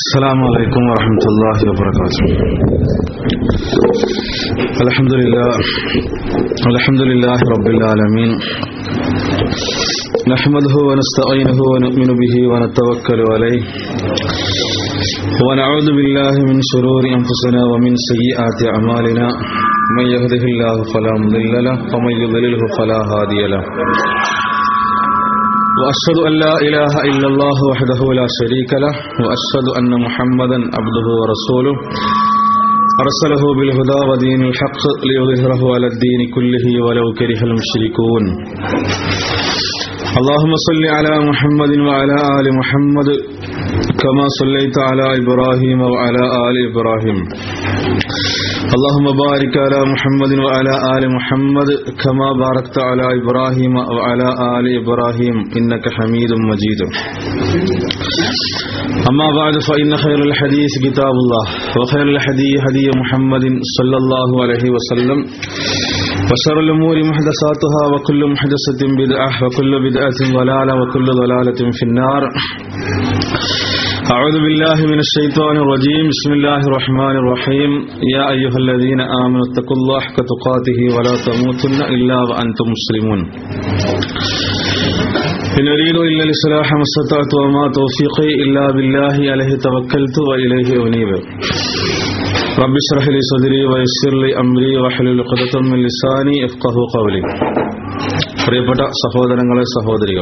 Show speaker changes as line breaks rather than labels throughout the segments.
السلام عليكم ورحمة الله وبركاته الحمد لله الحمد لله رب العالمين نحمده ونستعينه ونؤمن به ونتوكل عليه ونعوذ بالله من شرور أنفسنا ومن سيئات أعمالنا من يهده الله فلا مضل له ومن يضلله فلا هادي له وأشهد أن لا إله إلا الله وحده لا شريك له وأشهد أن محمدا عبده ورسوله أرسله بالهدى ودين الحق ليظهره على الدين كله ولو كره المشركون اللهم صل على محمد وعلى آل محمد كما صليت على إبراهيم وعلى آل إبراهيم اللهم بارك على محمد وعلى آل محمد كما باركت على إبراهيم وعلى آل إبراهيم إنك حميد مجيد أما بعد فإن خير الحديث كتاب الله وخير الحديث هدي محمد صلى الله عليه وسلم وشر الأمور محدثاتها وكل محدثة بدعة وكل بدعة ضلالة وكل ضلالة في النار أعوذ بالله من الشيطان الرجيم بسم الله الرحمن الرحيم يا أيها الذين آمنوا اتقوا الله حق تقاته ولا تموتن إلا وأنتم مسلمون إن أريد إلا الإصلاح ما استطعت وما توفيقي إلا بالله عليه توكلت وإليه أنيب رب اشرح لي صدري ويسر لي أمري واحلل عقدة من لساني يفقهوا قولي പ്രിയപ്പെട്ട സഹോദരങ്ങളെ സഹോദരികൾ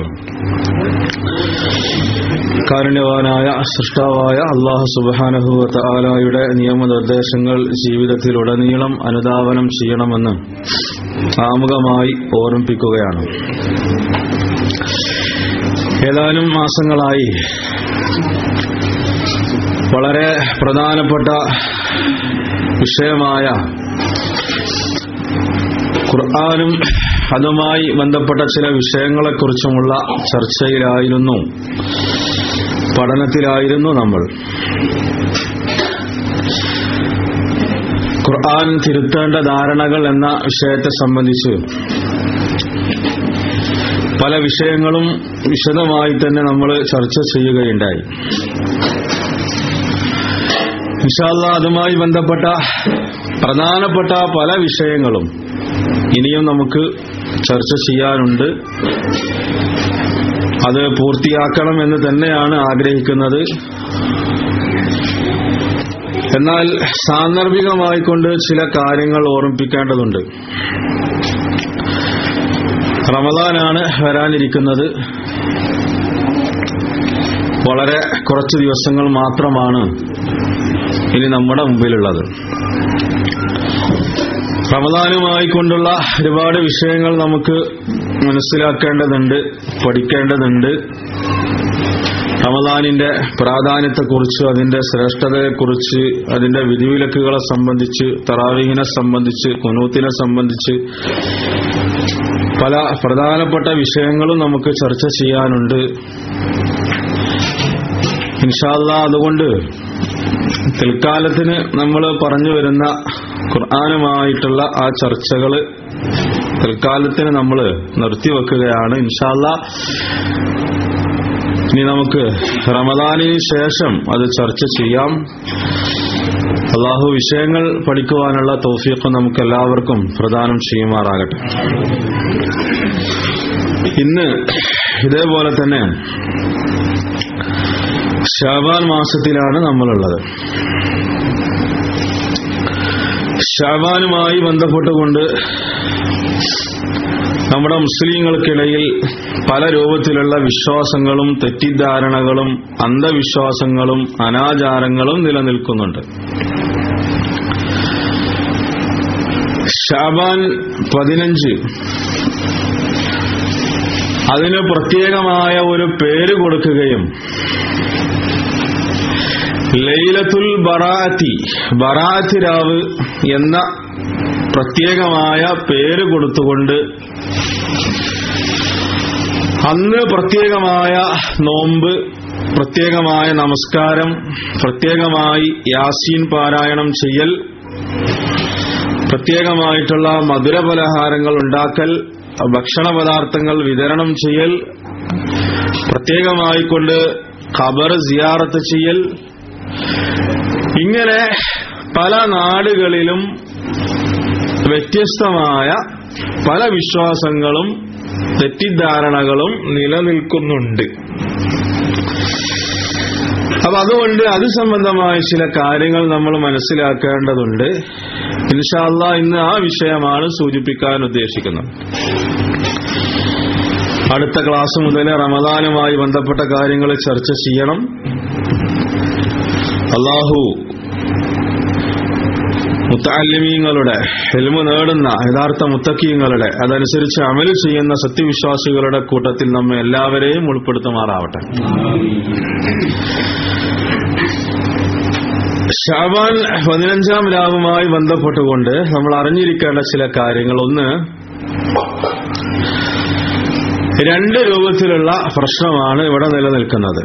കാരുണ്യവാനായ സൃഷ്ടാവായ അള്ളാഹു സുബാനഹുവത്ത് ആലായുടെ നിയമനിർദ്ദേശങ്ങൾ ജീവിതത്തിലുടനീളം അനുധാവനം ചെയ്യണമെന്ന് ആമുഖമായി ഓർമ്മിപ്പിക്കുകയാണ് ഏതാനും മാസങ്ങളായി വളരെ പ്രധാനപ്പെട്ട വിഷയമായ ഖുർആാനും അതുമായി ബന്ധപ്പെട്ട ചില വിഷയങ്ങളെക്കുറിച്ചുമുള്ള ചർച്ചയിലായിരുന്നു പഠനത്തിലായിരുന്നു നമ്മൾ ഖുർആൻ തിരുത്തേണ്ട ധാരണകൾ എന്ന വിഷയത്തെ സംബന്ധിച്ച് പല വിഷയങ്ങളും വിശദമായി തന്നെ നമ്മൾ ചർച്ച ചെയ്യുകയുണ്ടായി ഇൻഷാല്ല അതുമായി ബന്ധപ്പെട്ട പ്രധാനപ്പെട്ട പല വിഷയങ്ങളും ഇനിയും നമുക്ക് ചർച്ച ചെയ്യാനുണ്ട് അത് പൂർത്തിയാക്കണം എന്ന് തന്നെയാണ് ആഗ്രഹിക്കുന്നത് എന്നാൽ സാന്ദർഭികമായിക്കൊണ്ട് ചില കാര്യങ്ങൾ ഓർമ്മിപ്പിക്കേണ്ടതുണ്ട് റമദാനാണ് വരാനിരിക്കുന്നത് വളരെ കുറച്ച് ദിവസങ്ങൾ മാത്രമാണ് ഇനി നമ്മുടെ മുമ്പിലുള്ളത് റമദാനുമായി കൊണ്ടുള്ള ഒരുപാട് വിഷയങ്ങൾ നമുക്ക് മനസ്സിലാക്കേണ്ടതുണ്ട് പഠിക്കേണ്ടതുണ്ട് റമദാനിന്റെ പ്രാധാന്യത്തെക്കുറിച്ച് അതിന്റെ ശ്രേഷ്ഠതയെക്കുറിച്ച് അതിന്റെ വിധിവിലക്കുകളെ സംബന്ധിച്ച് തറാവീഹിനെ സംബന്ധിച്ച് കുനൂത്തിനെ സംബന്ധിച്ച് പല പ്രധാനപ്പെട്ട വിഷയങ്ങളും നമുക്ക് ചർച്ച ചെയ്യാനുണ്ട് ഇൻഷാല്ല അതുകൊണ്ട് തൽക്കാലത്തിന് നമ്മൾ പറഞ്ഞു വരുന്ന ഖുർആാനുമായിട്ടുള്ള ആ ചർച്ചകൾ തൽക്കാലത്തിന് നമ്മൾ നിർത്തിവെക്കുകയാണ് ഇൻഷാല്ല ഇനി നമുക്ക് റമദാനിന് ശേഷം അത് ചർച്ച ചെയ്യാം അള്ളാഹു വിഷയങ്ങൾ പഠിക്കുവാനുള്ള തോഫീഖ് നമുക്ക് എല്ലാവർക്കും പ്രദാനം ചെയ്യുമാറാകട്ടെ ഇന്ന് ഇതേപോലെ തന്നെ ഷാബാൻ മാസത്തിലാണ് നമ്മളുള്ളത് ഷാബാനുമായി ബന്ധപ്പെട്ടുകൊണ്ട് നമ്മുടെ മുസ്ലിങ്ങൾക്കിടയിൽ പല രൂപത്തിലുള്ള വിശ്വാസങ്ങളും തെറ്റിദ്ധാരണകളും അന്ധവിശ്വാസങ്ങളും അനാചാരങ്ങളും നിലനിൽക്കുന്നുണ്ട് ഷാബാൻ പതിനഞ്ച് അതിന് പ്രത്യേകമായ ഒരു പേര് കൊടുക്കുകയും ലൈലത്തുൽ ബറാത്തി ബറാത്തി രാവ് എന്ന പ്രത്യേകമായ പേര് കൊടുത്തുകൊണ്ട് അന്ന് പ്രത്യേകമായ നോമ്പ് പ്രത്യേകമായ നമസ്കാരം പ്രത്യേകമായി യാസീൻ പാരായണം ചെയ്യൽ പ്രത്യേകമായിട്ടുള്ള മധുരപലഹാരങ്ങൾ ഉണ്ടാക്കൽ ഭക്ഷണ പദാർത്ഥങ്ങൾ വിതരണം ചെയ്യൽ പ്രത്യേകമായി കൊണ്ട് ഖബർ സിയാറത്ത് ചെയ്യൽ ഇങ്ങനെ പല നാടുകളിലും വ്യത്യസ്തമായ പല വിശ്വാസങ്ങളും തെറ്റിദ്ധാരണകളും നിലനിൽക്കുന്നുണ്ട് അപ്പൊ അതുകൊണ്ട് അത് സംബന്ധമായ ചില കാര്യങ്ങൾ നമ്മൾ മനസ്സിലാക്കേണ്ടതുണ്ട് ഇൻഷാല്ല ഇന്ന് ആ വിഷയമാണ് സൂചിപ്പിക്കാൻ ഉദ്ദേശിക്കുന്നത് അടുത്ത ക്ലാസ് മുതൽ റമദാനുമായി ബന്ധപ്പെട്ട കാര്യങ്ങൾ ചർച്ച ചെയ്യണം അള്ളാഹു മുത്താലിമീങ്ങളുടെ എൽമ നേടുന്ന യഥാർത്ഥ മുത്തക്കീങ്ങളുടെ അതനുസരിച്ച് അമല് ചെയ്യുന്ന സത്യവിശ്വാസികളുടെ കൂട്ടത്തിൽ നമ്മെ എല്ലാവരെയും ഉൾപ്പെടുത്തുമാറാവട്ടെ ഷാബാൻ പതിനഞ്ചാം രാവുമായി ബന്ധപ്പെട്ടുകൊണ്ട് നമ്മൾ അറിഞ്ഞിരിക്കേണ്ട ചില കാര്യങ്ങൾ ഒന്ന് രണ്ട് രൂപത്തിലുള്ള പ്രശ്നമാണ് ഇവിടെ നിലനിൽക്കുന്നത്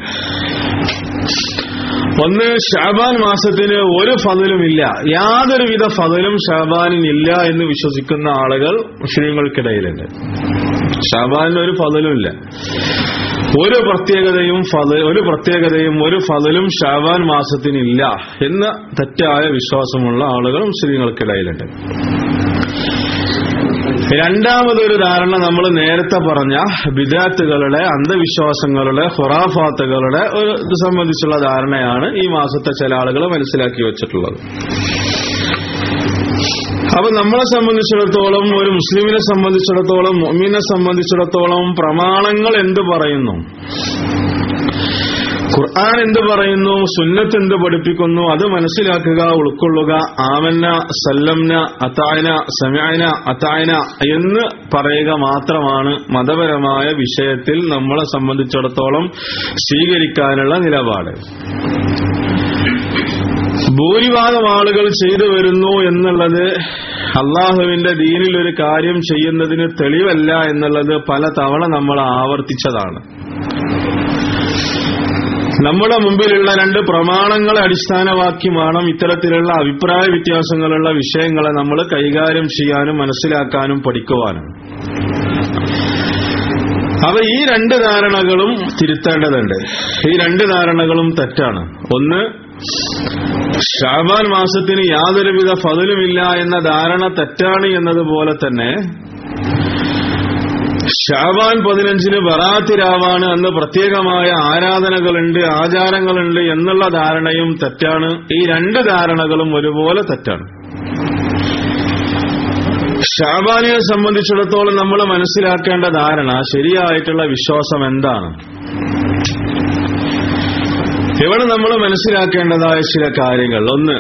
ഒന്ന് ഷാബാൻ മാസത്തിന് ഒരു ഫതിലുമില്ല യാതൊരുവിധ ഫതിലും ഷാബാനിനില്ല എന്ന് വിശ്വസിക്കുന്ന ആളുകൾ മുസ്ലിങ്ങൾക്കിടയിലുണ്ട് ഷാബാനിന് ഒരു ഫതിലുമില്ല ഒരു പ്രത്യേകതയും ഫത ഒരു പ്രത്യേകതയും ഒരു ഫതിലും ഷാബാൻ മാസത്തിനില്ല എന്ന തെറ്റായ വിശ്വാസമുള്ള ആളുകൾ മുസ്ലിങ്ങൾക്കിടയിലുണ്ട് രണ്ടാമതൊരു ധാരണ നമ്മൾ നേരത്തെ പറഞ്ഞ വിദാത്തുകളുടെ അന്ധവിശ്വാസങ്ങളുടെ ഹുറാഫാത്തുകളുടെ ഒരു ഇത് സംബന്ധിച്ചുള്ള ധാരണയാണ് ഈ മാസത്തെ ചില ആളുകൾ മനസ്സിലാക്കി വെച്ചിട്ടുള്ളത് അപ്പൊ നമ്മളെ സംബന്ധിച്ചിടത്തോളം ഒരു മുസ്ലിമിനെ സംബന്ധിച്ചിടത്തോളം മൊമീനെ സംബന്ധിച്ചിടത്തോളം പ്രമാണങ്ങൾ എന്ത് പറയുന്നു ഖുർആൻ എന്ത് പറയുന്നു സുന്നത്ത് എന്ത് പഠിപ്പിക്കുന്നു അത് മനസ്സിലാക്കുക ഉൾക്കൊള്ളുക ആമന്ന സല്ലംന അത്തായന സമയന അത്തായന എന്ന് പറയുക മാത്രമാണ് മതപരമായ വിഷയത്തിൽ നമ്മളെ സംബന്ധിച്ചിടത്തോളം സ്വീകരിക്കാനുള്ള നിലപാട് ഭൂരിഭാഗം ആളുകൾ ചെയ്തു വരുന്നു എന്നുള്ളത് അള്ളാഹുവിന്റെ ദീനിൽ ഒരു കാര്യം ചെയ്യുന്നതിന് തെളിവല്ല എന്നുള്ളത് പല തവണ നമ്മൾ ആവർത്തിച്ചതാണ് നമ്മുടെ മുമ്പിലുള്ള രണ്ട് പ്രമാണങ്ങളെ അടിസ്ഥാനമാക്കി വേണം ഇത്തരത്തിലുള്ള അഭിപ്രായ വ്യത്യാസങ്ങളുള്ള വിഷയങ്ങളെ നമ്മൾ കൈകാര്യം ചെയ്യാനും മനസ്സിലാക്കാനും പഠിക്കുവാനും അപ്പൊ ഈ രണ്ട് ധാരണകളും തിരുത്തേണ്ടതുണ്ട് ഈ രണ്ട് ധാരണകളും തെറ്റാണ് ഒന്ന് ഷാബാൻ മാസത്തിന് യാതൊരുവിധ ഫതിലുമില്ല എന്ന ധാരണ തെറ്റാണ് എന്നതുപോലെ തന്നെ ഷാബാൻ പതിനഞ്ചിന് ബറാത്തിരാവാണ് അന്ന് പ്രത്യേകമായ ആരാധനകളുണ്ട് ആചാരങ്ങളുണ്ട് എന്നുള്ള ധാരണയും തെറ്റാണ് ഈ രണ്ട് ധാരണകളും ഒരുപോലെ തെറ്റാണ് ഷാബാനിയെ സംബന്ധിച്ചിടത്തോളം നമ്മൾ മനസ്സിലാക്കേണ്ട ധാരണ ശരിയായിട്ടുള്ള വിശ്വാസം എന്താണ് ഇവിടെ നമ്മൾ മനസ്സിലാക്കേണ്ടതായ ചില കാര്യങ്ങൾ ഒന്ന്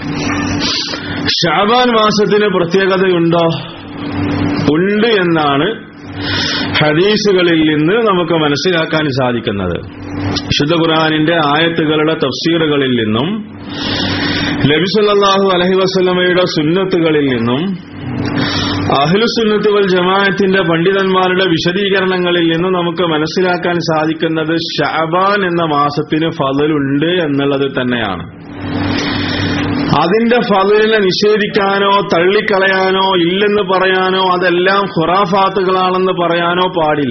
ഷാബാൻ മാസത്തിന് പ്രത്യേകതയുണ്ടോ ഉണ്ട് എന്നാണ് ഹദീസുകളിൽ നിന്ന് നമുക്ക് മനസ്സിലാക്കാൻ സാധിക്കുന്നത് വിശുദ്ധ ഖുർആാനിന്റെ ആയത്തുകളുടെ തഫ്സീറുകളിൽ നിന്നും നബിസല്ലാഹു അലഹി വസ്ലമയുടെ സുന്നത്തുകളിൽ നിന്നും അഹ്ലുസുന്നത്ത് വൽ ജമാഅത്തിന്റെ പണ്ഡിതന്മാരുടെ വിശദീകരണങ്ങളിൽ നിന്ന് നമുക്ക് മനസ്സിലാക്കാൻ സാധിക്കുന്നത് ഷാബാൻ എന്ന മാസത്തിന് ഫതലുണ്ട് എന്നുള്ളത് തന്നെയാണ് അതിന്റെ ഫതിലിനെ നിഷേധിക്കാനോ തള്ളിക്കളയാനോ ഇല്ലെന്ന് പറയാനോ അതെല്ലാം ഖുറാഫാത്തുകളാണെന്ന് പറയാനോ പാടില്ല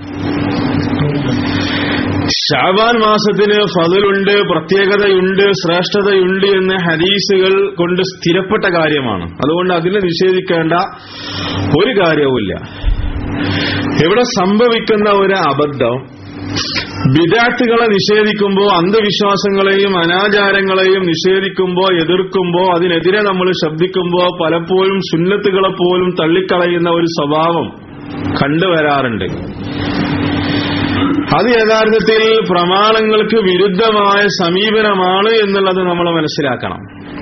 ഷാബാൻ മാസത്തിന് ഫതിലുണ്ട് പ്രത്യേകതയുണ്ട് ശ്രേഷ്ഠതയുണ്ട് എന്ന് ഹദീസുകൾ കൊണ്ട് സ്ഥിരപ്പെട്ട കാര്യമാണ് അതുകൊണ്ട് അതിനെ നിഷേധിക്കേണ്ട ഒരു കാര്യവുമില്ല ഇവിടെ സംഭവിക്കുന്ന ഒരു അബദ്ധം വിദാർത്ഥികളെ നിഷേധിക്കുമ്പോൾ അന്ധവിശ്വാസങ്ങളെയും അനാചാരങ്ങളെയും നിഷേധിക്കുമ്പോൾ എതിർക്കുമ്പോൾ അതിനെതിരെ നമ്മൾ ശബ്ദിക്കുമ്പോൾ പലപ്പോഴും സുന്നത്തുകളെ പോലും തള്ളിക്കളയുന്ന ഒരു സ്വഭാവം കണ്ടുവരാറുണ്ട് അത് യഥാർത്ഥത്തിൽ പ്രമാണങ്ങൾക്ക് വിരുദ്ധമായ സമീപനമാണ് എന്നുള്ളത് നമ്മൾ മനസ്സിലാക്കണം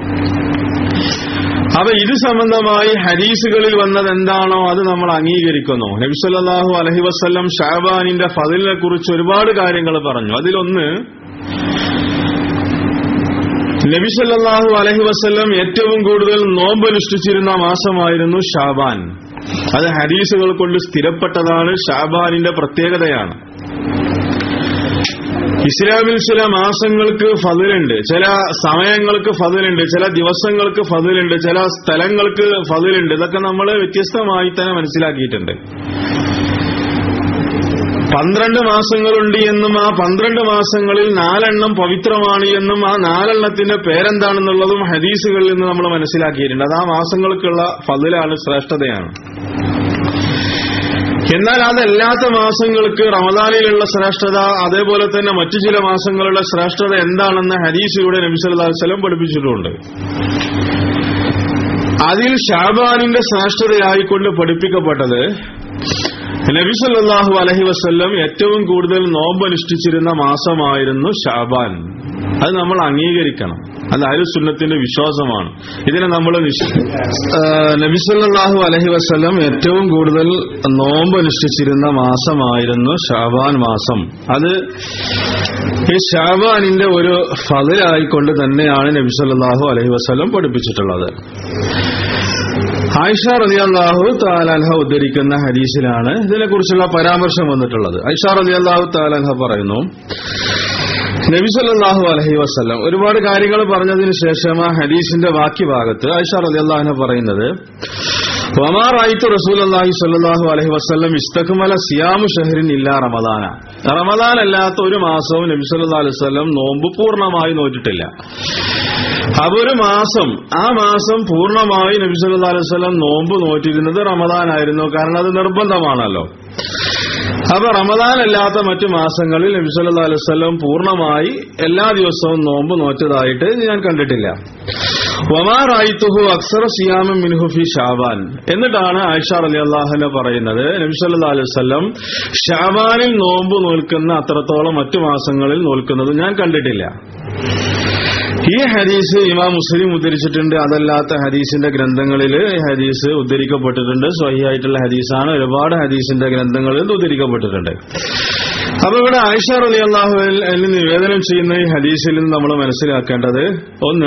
അപ്പൊ ഇത് സംബന്ധമായി ഹദീസുകളിൽ വന്നത് എന്താണോ അത് നമ്മൾ അംഗീകരിക്കുന്നു നബിസല്ലാഹു അലഹി വസ്ല്ലം ഷാബാനിന്റെ ഫതിലിനെ കുറിച്ച് ഒരുപാട് കാര്യങ്ങൾ പറഞ്ഞു അതിലൊന്ന് നബിസല്ലാഹു അലഹി വസ്ല്ലം ഏറ്റവും കൂടുതൽ നോമ്പനുഷ്ഠിച്ചിരുന്ന മാസമായിരുന്നു ഷാബാൻ അത് ഹദീസുകൾ കൊണ്ട് സ്ഥിരപ്പെട്ടതാണ് ഷാബാനിന്റെ പ്രത്യേകതയാണ് ഇസ്ലാമിൽ ചില മാസങ്ങൾക്ക് ഫതിലുണ്ട് ചില സമയങ്ങൾക്ക് ഫതിലുണ്ട് ചില ദിവസങ്ങൾക്ക് ഫതിലുണ്ട് ചില സ്ഥലങ്ങൾക്ക് ഫതിലുണ്ട് ഇതൊക്കെ നമ്മൾ വ്യത്യസ്തമായി തന്നെ മനസ്സിലാക്കിയിട്ടുണ്ട് പന്ത്രണ്ട് മാസങ്ങളുണ്ട് എന്നും ആ പന്ത്രണ്ട് മാസങ്ങളിൽ നാലെണ്ണം പവിത്രമാണ് എന്നും ആ നാലെണ്ണത്തിന്റെ പേരെന്താണെന്നുള്ളതും ഹദീസുകളിൽ നിന്ന് നമ്മൾ മനസ്സിലാക്കിയിട്ടുണ്ട് അത് ആ മാസങ്ങൾക്കുള്ള ഫതിലാണ് ശ്രേഷ്ഠതയാണ് എന്നാൽ അതല്ലാത്ത മാസങ്ങൾക്ക് റമദാനിലുള്ള ശ്രേഷ്ഠത അതേപോലെ തന്നെ മറ്റു ചില മാസങ്ങളുടെ ശ്രേഷ്ഠത എന്താണെന്ന് ഹദീസിലൂടെ നബി സല്ലല്ലാഹു അലൈഹി വസല്ലം പഠിപ്പിച്ചിട്ടുണ്ട് അതിൽ ഷാബാനിന്റെ ശ്രേഷ്ഠതയായിക്കൊണ്ട് പഠിപ്പിക്കപ്പെട്ടത് നബി സല്ലല്ലാഹു അലൈഹി വസല്ലം ഏറ്റവും കൂടുതൽ നോമ്പ് അനുഷ്ഠിച്ചിരുന്ന മാസമായിരുന്നു ഷാബാൻ അത് നമ്മൾ അംഗീകരിക്കണം അത് അരുസുന്നത്തിന്റെ വിശ്വാസമാണ് ഇതിനെ നമ്മൾ നബി സല്ലല്ലാഹു അലൈഹി വസല്ലം ഏറ്റവും കൂടുതൽ നോമ്പ് അനുഷ്ഠിച്ചിരുന്ന മാസമായിരുന്നു ഷാബാൻ മാസം അത് ഈ ഷാബാനിന്റെ ഒരു ഫതിലായിക്കൊണ്ട് തന്നെയാണ് നബി സല്ലല്ലാഹു അലൈഹി വസല്ലം പഠിപ്പിച്ചിട്ടുള്ളത് ആയിഷ റലി അള്ളാഹു താലാൻഹ ഉദ്ധരിക്കുന്ന ഹദീസിലാണ് ഇതിനെക്കുറിച്ചുള്ള പരാമർശം വന്നിട്ടുള്ളത് ഐഷ റലി അള്ളാഹു താലാൻഹ പറയുന്നു നബി സല്ലല്ലാഹു അലൈഹി വസല്ലം ഒരുപാട് കാര്യങ്ങൾ പറഞ്ഞതിന് ശേഷം ആ ഹദീസിന്റെ ബാക്കി ഭാഗത്ത് ഐഷ റലി അള്ളാഹുന പറയുന്നത് വമാറായിത്തു റസൂൽ അള്ളാഹി സല്ലാഹു അലൈഹി വസ്ലം ഇസ്തക്മല സിയാമു ഷഹറിൻ ഇല്ല റമദാന റമദാൻ അല്ലാത്ത ഒരു മാസവും നബി സല്ലാ അലൈഹി വസ്ലം നോമ്പ് പൂർണ്ണമായി നോറ്റിട്ടില്ല അപ്പൊ ഒരു മാസം ആ മാസം പൂർണ്ണമായി നബി സല്ലാ അലൈഹി വസ്ലം നോമ്പ് നോറ്റിരുന്നത് റമദാനായിരുന്നു കാരണം അത് നിർബന്ധമാണല്ലോ അപ്പൊ റമദാൻ അല്ലാത്ത മറ്റു മാസങ്ങളിൽ നബി സല്ലാ അലൈഹി വസ്ലം പൂർണ്ണമായി എല്ലാ ദിവസവും നോമ്പ് നോറ്റതായിട്ട് ഞാൻ കണ്ടിട്ടില്ല വമാറായിത്തുഹു അക്സറ സിയാമം മിൻഹുഫി ഷാബാൻ എന്നിട്ടാണ് ആയിഷ അലി അള്ളാഹുന പറയുന്നത് നബി സല്ലാ അലൈഹി വസ്ലം ഷാബാനിൽ നോമ്പ് നോൽക്കുന്ന അത്രത്തോളം മറ്റു മാസങ്ങളിൽ നോൽക്കുന്നത് ഞാൻ കണ്ടിട്ടില്ല ഈ ഹദീസ് ഇമാം മുസ്ലിം ഉദ്ധരിച്ചിട്ടുണ്ട് അതല്ലാത്ത ഹദീസിന്റെ ഗ്രന്ഥങ്ങളിൽ ഈ ഹദീസ് ഉദ്ധരിക്കപ്പെട്ടിട്ടുണ്ട് സ്വഹിയായിട്ടുള്ള ഹദീസാണ് ഒരുപാട് ഹദീസിന്റെ ഗ്രന്ഥങ്ങളിൽ ഉദ്ധരിക്കപ്പെട്ടിട്ടുണ്ട് അപ്പൊ ഇവിടെ ആയിഷ റലി അള്ളാഹുവിൽ നിവേദനം ചെയ്യുന്ന ഈ ഹദീസിൽ നിന്ന് നമ്മൾ മനസ്സിലാക്കേണ്ടത് ഒന്ന്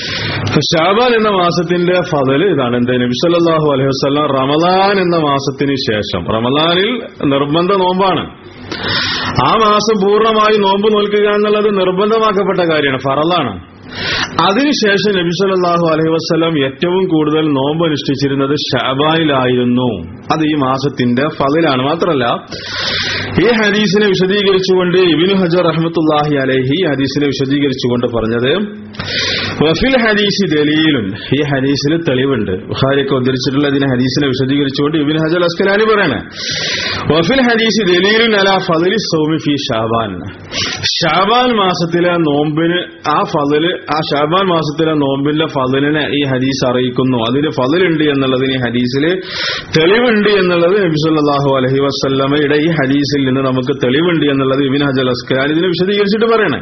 ഷാബാൻ എന്ന മാസത്തിന്റെ ഫതൽ ഇതാണ് എന്ത് നബി സല്ലല്ലാഹു അലൈഹി വസല്ലം റമദാൻ എന്ന മാസത്തിന് ശേഷം റമദാനിൽ നിർബന്ധ നോമ്പാണ് ആ മാസം പൂർണ്ണമായി നോമ്പ് നോൽക്കുക എന്നുള്ളത് നിർബന്ധമാക്കപ്പെട്ട കാര്യമാണ് ഫറലാണ് അതിനുശേഷം നബി സല്ലല്ലാഹു അലൈഹി വസല്ലം ഏറ്റവും കൂടുതൽ നോമ്പ് അനുഷ്ഠിച്ചിരുന്നത് ഷാബാനിലായിരുന്നു അത് ഈ മാസത്തിന്റെ ഫതിലാണ് മാത്രമല്ല ഈ ഹദീസിനെ വിശദീകരിച്ചുകൊണ്ട് ഇബിനു ഹജർ റഹ്മത്തുല്ലാഹി അലൈഹി ഈ ഹദീസിനെ വിശദീകരിച്ചുകൊണ്ട് പറഞ്ഞത് വഫിൽ ഹദീസ് ദലീലുൻ ഈ ഹദീസിൽ തെളിവുണ്ട് ബുഖാരിയൊക്കെ ഉദ്ധരിച്ചിട്ടുള്ള ഇതിനെ ഹദീസിനെ വിശദീകരിച്ചുകൊണ്ട് ഇബിൻ ഹജർ അസ്കലാനി പറയാണ് വഫിൽ ഹദീസ് ദലീലുൻ അല ഫദലി സൗമി ഫി ഷാബാൻ ഷാബാൻ മാസത്തിലെ നോമ്പിന് ആ ഫതില് ആ ഷാബാൻ മാസത്തിലെ നോമ്പിന്റെ ഫതിലിനെ ഈ ഹദീസ് അറിയിക്കുന്നു അതിന് ഫതിലുണ്ട് എന്നുള്ളതിന് ഈ ഹദീസിൽ തെളിവുണ്ട് എന്നുള്ളത് നബി സല്ലല്ലാഹു അലൈഹി വസല്ലമയുടെ ഈ ഹദീസിൽ നിന്ന് നമുക്ക് തെളിവുണ്ട് എന്നുള്ളത് ഇബിൻ ഹജൽ അസ്കലാൻ ഇതിനെ വിശദീകരിച്ചിട്ട് പറയണേ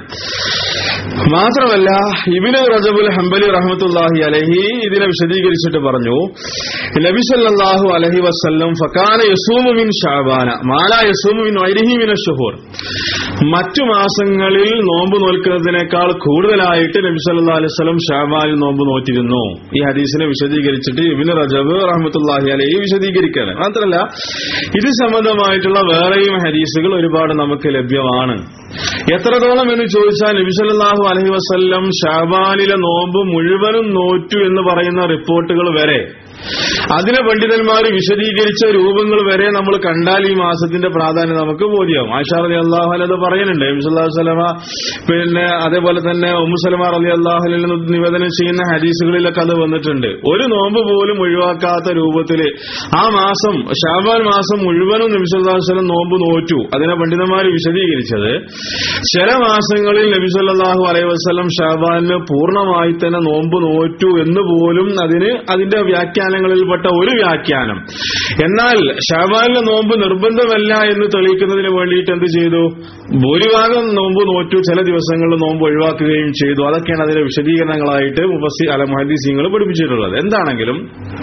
മാത്രമല്ല ഇബിന് റജബുൽ ഹംബലി റഹ്മത്തുല്ലാഹി അലഹി ഇതിനെ വിശദീകരിച്ചിട്ട് പറഞ്ഞു നബി സല്ലല്ലാഹു അലഹി വസല്ലം ഫക്കാന യസൂമു മിൻ ഷാബാന മാല യസൂമു മിൻ വൈരിഹി മിന ഷുഹൂർ മറ്റു മാസങ്ങളിൽ നോമ്പ് നോൽക്കുന്നതിനേക്കാൾ കൂടുതലായിട്ട് നബി സല്ലല്ലാഹു അലൈഹി വസല്ലം ഷാബാനിൽ നോമ്പ് നോറ്റിരുന്നു ഈ ഹദീസിനെ വിശദീകരിച്ചിട്ട് ഇബിന് റജബ് റഹ്മത്തുല്ലാഹി അലഹി വിശദീകരിക്കുകയാണ് മാത്രമല്ല ഇത് സംബന്ധമായിട്ടുള്ള വേറെയും ഹദീസുകൾ ഒരുപാട് നമുക്ക് ലഭ്യമാണ് എത്രത്തോളം എന്ന് ചോദിച്ചാൽ നബിസല്ലാഹു അലഹി വസ്ല്ലം ഷാബാനിലെ നോമ്പ് മുഴുവനും നോറ്റു എന്ന് പറയുന്ന റിപ്പോർട്ടുകൾ വരെ അതിനെ പണ്ഡിതന്മാർ വിശദീകരിച്ച രൂപങ്ങൾ വരെ നമ്മൾ കണ്ടാൽ ഈ മാസത്തിന്റെ പ്രാധാന്യം നമുക്ക് ബോധ്യമാവും ആഷാർ അലി അള്ളാഹു അത് പറയുന്നുണ്ട് നബിസ്വല്ലാഹു സ്വലമ പിന്നെ അതേപോലെ തന്നെ ഉമ്മുസലമ അലി അള്ളാഹുലിൽ നിന്ന് നിവേദനം ചെയ്യുന്ന ഹദീസുകളിലൊക്കെ അത് വന്നിട്ടുണ്ട് ഒരു നോമ്പ് പോലും ഒഴിവാക്കാത്ത രൂപത്തിൽ ആ മാസം ഷാബാൻ മാസം മുഴുവനും നബിസ്വല്ലാഹു സ്വലം നോമ്പ് നോറ്റു അതിനെ പണ്ഡിതന്മാർ വിശദീകരിച്ചത് ചില മാസങ്ങളിൽ നബി സല്ലല്ലാഹു അലൈഹി വസല്ലം ഷാബാനിന് പൂർണ്ണമായി തന്നെ നോമ്പ് നോറ്റു എന്ന് പോലും അതിന് അതിന്റെ വ്യാഖ്യാനങ്ങളിൽപ്പെട്ട ഒരു വ്യാഖ്യാനം എന്നാൽ ഷാബാനിലെ നോമ്പ് നിർബന്ധമല്ല എന്ന് തെളിയിക്കുന്നതിന് വേണ്ടിയിട്ട് എന്ത് ചെയ്തു ഭൂരിഭാഗം നോമ്പ് നോറ്റു ചില ദിവസങ്ങളിൽ നോമ്പ് ഒഴിവാക്കുകയും ചെയ്തു അതൊക്കെയാണ് അതിന്റെ വിശദീകരണങ്ങളായിട്ട് മുഫസി അല മുഹദ്ദീസിങ്ങൾ പഠിപ്പിച്ചിട്ടുള്ളത് എന്താണെങ്കിലും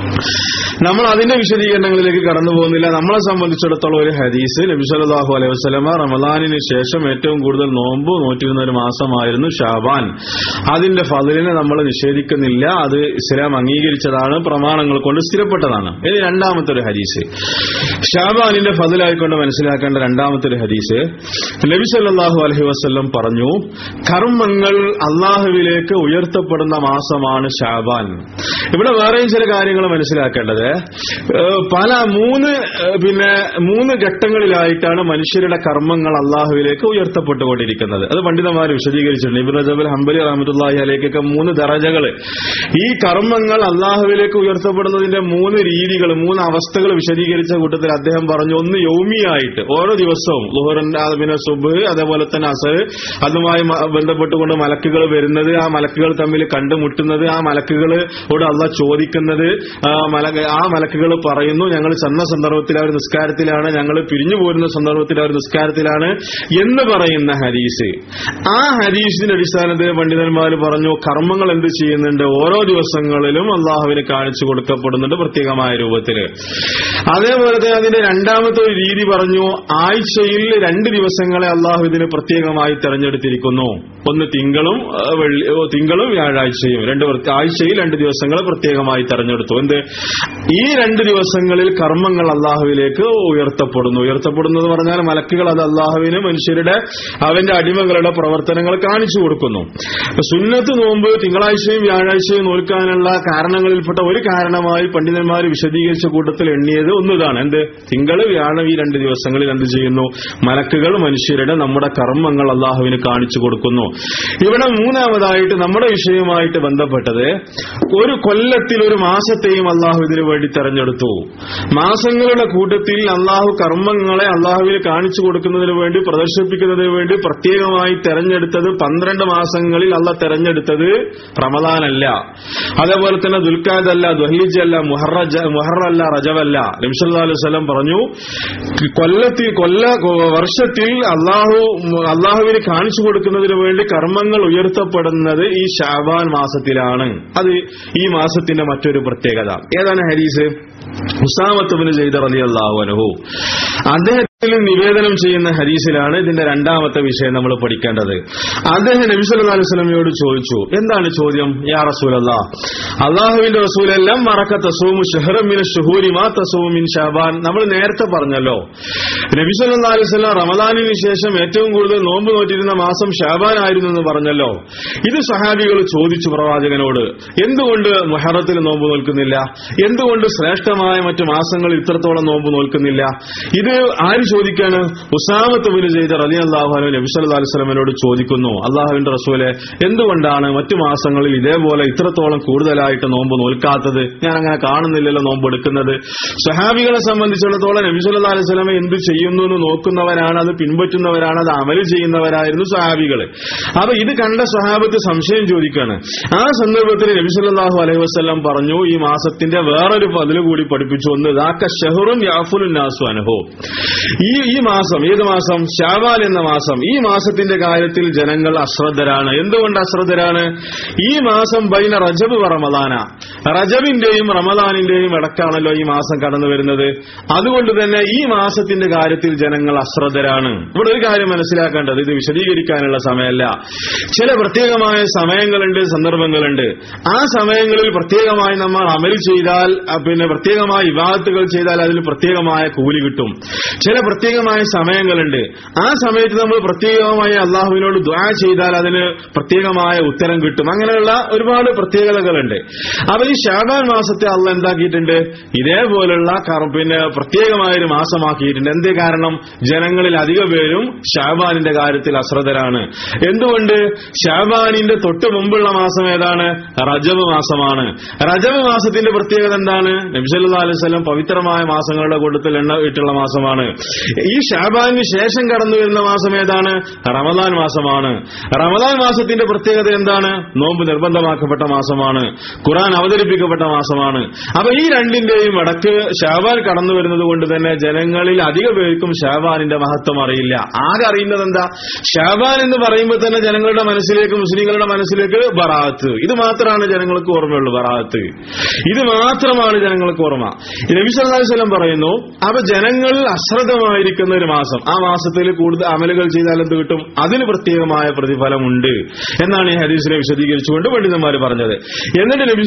നമ്മൾ അതിന്റെ വിശദീകരണങ്ങളിലേക്ക് കടന്നു പോകുന്നില്ല നമ്മളെ സംബന്ധിച്ചിടത്തോളം ഒരു ഹദീസ് നബി സല്ലല്ലാഹു അലൈഹി വസല്ലമ റമദാനിന് ശേഷം ഏറ്റവും കൂടുതൽ നോമ്പ് നോറ്റിരുന്ന ഒരു മാസമായിരുന്നു ഷാബാൻ അതിന്റെ ഫതിലിനെ നമ്മൾ നിഷേധിക്കുന്നില്ല അത് ഇസ്ലാം അംഗീകരിച്ചതാണ് പ്രമാണങ്ങൾ കൊണ്ട് സ്ഥിരപ്പെട്ടതാണ് ഇനി രണ്ടാമത്തെ ഒരു ഹദീസ് ഷാബാനിന്റെ ഫതിലായിക്കൊണ്ട് മനസ്സിലാക്കേണ്ട രണ്ടാമത്തെ ഒരു ഹദീസ് നബി സല്ലല്ലാഹു അലൈഹി വസല്ലം പറഞ്ഞു കർമ്മങ്ങൾ അള്ളാഹുവിലേക്ക് ഉയർത്തപ്പെടുന്ന മാസമാണ് ഷാബാൻ ഇവിടെ വേറെയും ചില കാര്യങ്ങൾ മനസ്സിലാക്കേണ്ടത് ഏഹ് പല മൂന്ന് ഏഹ് പിന്നെ മൂന്ന് ഘട്ടങ്ങളിലായിട്ടാണ് മനുഷ്യരുടെ കർമ്മങ്ങൾ അള്ളാഹുവിലേക്ക് ഉയർത്തപ്പെട്ടുകൊണ്ടിരിക്കുന്നത് അത് പണ്ഡിതന്മാർ വിശദീകരിച്ചിട്ടുണ്ട് ഇബിൻ റജബൽ ഹംബലി റഹമത്തുല്ലാഹി അലേക്കൊക്കെ മൂന്ന് ദറജകൾ ഈ കർമ്മങ്ങൾ അള്ളാഹുവിലേക്ക് ഉയർത്തപ്പെടുന്നതിന്റെ മൂന്ന് രീതികൾ മൂന്ന് അവസ്ഥകൾ വിശദീകരിച്ച കൂട്ടത്തിൽ അദ്ദേഹം പറഞ്ഞു ഒന്ന് യൗമിയായിട്ട് ഓരോ ദിവസവും ലുഹറിന്റെ ആ പിന്നെ സുബ് അതേപോലെ തന്നെ അസർ അതുമായി മ- ബന്ധപ്പെട്ടുകൊണ്ട് മലക്കുകൾ വരുന്നത് ആ മലക്കുകൾ തമ്മിൽ കണ്ടുമുട്ടുന്നത് ആ മലക്കുകളോട് അള്ള ചോദിക്കുന്നത് ആ മല ആ മലക്കുകൾ പറയുന്നു ഞങ്ങൾ ചെന്ന സന്ദർഭത്തിൽ അവർ നിസ്കാരത്തിലാണ് ഞങ്ങൾ പിരിഞ്ഞു പോരുന്ന സന്ദർഭത്തിൽ അവർ നിസ്കാരത്തിലാണ് എന്ന് പറയുന്ന ഹദീസ് ആ ഹദീസിന്റെ അടിസ്ഥാനത്തിൽ പണ്ഡിതന്മാർ പറഞ്ഞു കർമ്മങ്ങൾ എന്ത് ചെയ്യുന്നുണ്ട് ഓരോ ദിവസങ്ങളിലും അള്ളാഹുവിന് കാണിച്ചു കൊടുക്കപ്പെടുന്നുണ്ട് പ്രത്യേകമായ രൂപത്തില് അതേപോലെ തന്നെ അതിന്റെ രണ്ടാമത്തെ ഒരു രീതി പറഞ്ഞു ആഴ്ചയിൽ രണ്ട് ദിവസങ്ങളെ അള്ളാഹു ഇതിന് പ്രത്യേകമായി തെരഞ്ഞെടുത്തിരിക്കുന്നു ഒന്ന് തിങ്കളും ആ, വെള്ളി ഓ, തിങ്കളും വ്യാഴാഴ്ചയും രണ്ട് പ്രത്യ- ആഴ്ചയിൽ രണ്ട് ദിവസങ്ങൾ പ്രത്യേകമായി തെരഞ്ഞെടുത്തു എന്ത് ഈ രണ്ട് ദിവസങ്ങളിൽ കർമ്മങ്ങൾ അള്ളാഹുവിലേക്ക് ഉയർത്തപ്പെടുന്നു ഉയർത്തപ്പെടുന്നു എന്ന് പറഞ്ഞാൽ മലക്കുകൾ അത് അള്ളാഹുവിന് മനുഷ്യരുടെ അവന്റെ അടിമകളുടെ പ്രവർത്തനങ്ങൾ കാണിച്ചു കൊടുക്കുന്നു സുന്നത്ത് നോമ്പ് തിങ്കളാഴ്ചയും വ്യാഴാഴ്ചയും നോൽക്കാനുള്ള കാരണങ്ങളിൽപ്പെട്ട ഒരു കാരണമായി പണ്ഡിതന്മാർ വിശദീകരിച്ച കൂട്ടത്തിൽ എണ്ണിയത് ഒന്നിതാണ് എന്ത് തിങ്കൾ വ്യാഴം ഈ രണ്ട് ദിവസങ്ങളിൽ എന്ത് ചെയ്യുന്നു മലക്കുകൾ മനുഷ്യരുടെ നമ്മുടെ കർമ്മങ്ങൾ അള്ളാഹുവിന് കാണിച്ചു കൊടുക്കുന്നു ഇവിടെ മൂന്നാമതായിട്ട് നമ്മുടെ വിഷയവുമായിട്ട് ബന്ധപ്പെട്ടത് ഒരു കൊല്ലത്തിൽ ഒരു മാസത്തെയും അള്ളാഹു ഇതിനു വേണ്ടി തെരഞ്ഞെടുത്തു മാസങ്ങളുടെ കൂട്ടത്തിൽ അള്ളാഹു കർമ്മങ്ങളെ അള്ളാഹുവിന് കാണിച്ചു കൊടുക്കുന്നതിന് വേണ്ടി പ്രദർശിപ്പിക്കുന്നതിന് വേണ്ടി പ്രത്യേകമായി തെരഞ്ഞെടുത്തത് പന്ത്രണ്ട് മാസങ്ങളിൽ അള്ള തെരഞ്ഞെടുത്തത് റമദാനല്ല അതേപോലെ തന്നെ ദുൽഖാദല്ല ദുഹീജല്ല മുഹറജ മുഹറല്ല റജവല്ല നബിസല്ലാ അലൈഹി വസല്ലം പറഞ്ഞു കൊല്ലത്തിൽ കൊല്ല വർഷത്തിൽ അള്ളാഹു അള്ളാഹുവിന് കാണിച്ചു കൊടുക്കുന്നതിന് വേണ്ടി കർമ്മങ്ങൾ ഉയർത്തപ്പെടുന്നത് ഈ ഷാബാൻ മാസത്തിലാണ് അത് ഈ മാസത്തിന്റെ മറ്റൊരു പ്രത്യേകത ഏതാണ് ഹരീസ് ഉസാമത്തുബിന് ചെയ്ത റലി അള്ളാഹു അനുഹു അദ്ദേഹത്തിൽ നിവേദനം ചെയ്യുന്ന ഹരീസിലാണ് ഇതിന്റെ രണ്ടാമത്തെ വിഷയം നമ്മൾ പഠിക്കേണ്ടത് അദ്ദേഹം നബി സല്ലല്ലാഹു അലൈഹി വസല്ലമയോട് ചോദിച്ചു എന്താണ് ചോദ്യം യാ റസൂലല്ലാ അള്ളാഹുവിന്റെ റസൂലെല്ലാം മറക്ക തസൂമു ഷഹറമിന് ഷുഹൂരി മാ തസൂമു മിൻ ഷാബാൻ നമ്മൾ നേരത്തെ പറഞ്ഞല്ലോ നബി സല്ലല്ലാഹു അലൈഹി വസല്ലം റമദാനിന് ശേഷം ഏറ്റവും കൂടുതൽ നോമ്പ് നോറ്റിരുന്ന മാസം ഷാബാൻ ആയിരുന്നു എന്ന് പറഞ്ഞല്ലോ ഇത് സഹാബികൾ ചോദിച്ചു പ്രവാചകനോട് എന്തുകൊണ്ട് മുഹറത്തിൽ നോമ്പ് നോൽക്കുന്നില്ല എന്തുകൊണ്ട് ശ്രേഷ്ഠമായ മറ്റു മാസങ്ങൾ ഇത്രത്തോളം നോമ്പ് നോൽക്കുന്നില്ല ഇത് ആര് ചോദിക്കാണ് ഉസാമത്തുബിന് ചെയ്ത റലി അള്ളാഹു നബി സല്ലല്ലാഹു അലൈഹി വസല്ലമയോട് ചോദിക്കുന്നു അള്ളാഹുവിന്റെ റസൂലെ എന്തുകൊണ്ടാണ് മറ്റു മാസങ്ങളിൽ ഇതേപോലെ ഇത്രത്തോളം കൂടുതലായിട്ട് നോമ്പ് നോൽക്കാത്തത് ഞാൻ അങ്ങനെ കാണുന്നില്ലല്ലോ നോമ്പ് എടുക്കുന്നത് സഹാബികളെ സംബന്ധിച്ചിടത്തോളം നബി സല്ലല്ലാഹു അലൈഹി വസല്ലമ എന്ത് ചെയ്യുന്നു എന്ന് നോക്കുന്നവരാണ് അത് പിൻപറ്റുന്നവരാണ് അത് അമല് ചെയ്യുന്നവരായിരുന്നു സഹാബികള് അപ്പൊ ഇത് കണ്ട സഹാബത്ത് സംശയം ചോദിക്കാണ് ആ സന്ദർഭത്തിൽ നബി സല്ലല്ലാഹു അലൈഹി വസല്ലം പറഞ്ഞു ഈ മാസത്തിന്റെ വേറൊരു പതില് കൂടി പഠിപ്പിച്ചു ഒന്ന് ദാക്ക ഷഹറുൻ യാഫുലുൻ നാസു അനഹു ഈ ഈ മാസം ഏത് മാസം ഷാവാൻ എന്ന മാസം ഈ മാസത്തിന്റെ കാര്യത്തിൽ ജനങ്ങൾ അശ്രദ്ധരാണ് എന്തുകൊണ്ട് അശ്രദ്ധരാണ് ഈ മാസം ബൈന റജബ് വ റമദാന റജബിന്റെയും റമദാനിന്റെയും ഇടക്കാണല്ലോ ഈ മാസം കടന്നു വരുന്നത് അതുകൊണ്ട് തന്നെ ഈ മാസത്തിന്റെ കാര്യത്തിൽ ജനങ്ങൾ അശ്രദ്ധരാണ് ഇവിടെ ഒരു കാര്യം മനസ്സിലാക്കേണ്ടത് ഇത് വിശദീകരിക്കാനുള്ള സമയമല്ല ചില പ്രത്യേകമായ സമയങ്ങളുണ്ട് സന്ദർഭങ്ങളുണ്ട് ആ സമയങ്ങളിൽ പ്രത്യേകമായി നമ്മൾ അമൽ ചെയ്താൽ ആ, പിന്നെ പ്രത്യേകമായ വിവാദത്തുകൾ ചെയ്താൽ അതിന് പ്രത്യേകമായ കൂലി കിട്ടും ചില പ്രത്യേകമായ സമയങ്ങളുണ്ട് ആ സമയത്ത് നമ്മൾ പ്രത്യേകമായി അള്ളാഹുവിനോട് ദ്വാ ചെയ്താൽ അതിന് പ്രത്യേകമായ ഉത്തരം കിട്ടും അങ്ങനെയുള്ള ഒരുപാട് പ്രത്യേകതകളുണ്ട് അപ്പൊ ഈ ഷാബാൻ മാസത്തെ അള്ള എന്താക്കിയിട്ടുണ്ട് ഇതേപോലുള്ള കർ- പിന്നെ പ്രത്യേകമായ ഒരു മാസമാക്കിയിട്ടുണ്ട് എന്തേ കാരണം ജനങ്ങളിൽ അധിക പേരും ഷാബാനിന്റെ കാര്യത്തിൽ അശ്രദ്ധരാണ് എന്തുകൊണ്ട് ഷാബാനിന്റെ തൊട്ട് മുമ്പുള്ള മാസം ഏതാണ് റജബ് മാസമാണ് റജബ് മാസത്തിന്റെ പ്രത്യേകത എന്താണ് നബ്സല്ലാ അലൈഹി സ്വലം പവിത്രമായ മാസങ്ങളുടെ കൂട്ടത്തിൽ എണ്ണ ഇട്ടുള്ള മാസമാണ് ഈ ഷാബാനിന് ശേഷം കടന്നു വരുന്ന മാസം ഏതാണ് റമദാൻ മാസമാണ് റമദാൻ മാസത്തിന്റെ പ്രത്യേകത എന്താണ് നോമ്പ് നിർബന്ധമാക്കപ്പെട്ട മാസമാണ് ഖുറാൻ അവതരിപ്പിക്കപ്പെട്ട മാസമാണ് അപ്പൊ ഈ രണ്ടിന്റെയും ഇടക്ക് ഷാബാൻ കടന്നു വരുന്നത് കൊണ്ട് തന്നെ ജനങ്ങളിൽ അധിക പേർക്കും ഷാബാനിന്റെ മഹത്വം അറിയില്ല ആകെ അറിയുന്നത് എന്താ ഷാബാൻ എന്ന് പറയുമ്പോൾ തന്നെ ജനങ്ങളുടെ മനസ്സിലേക്ക് മുസ്ലിങ്ങളുടെ മനസ്സിലേക്ക് ബറാത്ത് ഇത് മാത്രമാണ് ജനങ്ങൾക്ക് ഓർമ്മയുള്ളൂ ബറാത്ത് ഇത് മാത്രമാണ് ജനങ്ങൾക്ക് ഓർമ്മ ഈ നബി സല്ലല്ലാഹു അലൈഹി വസല്ലം പറയുന്നു അപ്പൊ ജനങ്ങൾ അശ്രദ്ധമായിരിക്കുന്ന ഒരു മാസം ആ മാസത്തിൽ കൂടുതൽ അമലുകൾ ചെയ്താൽ എന്ത് കിട്ടും അതിന് പ്രത്യേകമായ പ്രതിഫലമുണ്ട് എന്നാണ് ഈ ഹദീസിനെ വിശദീകരിച്ചുകൊണ്ട് പണ്ഡിതന്മാർ പറഞ്ഞത് എന്നിട്ട് നബി സല്ലല്ലാഹു അലൈഹി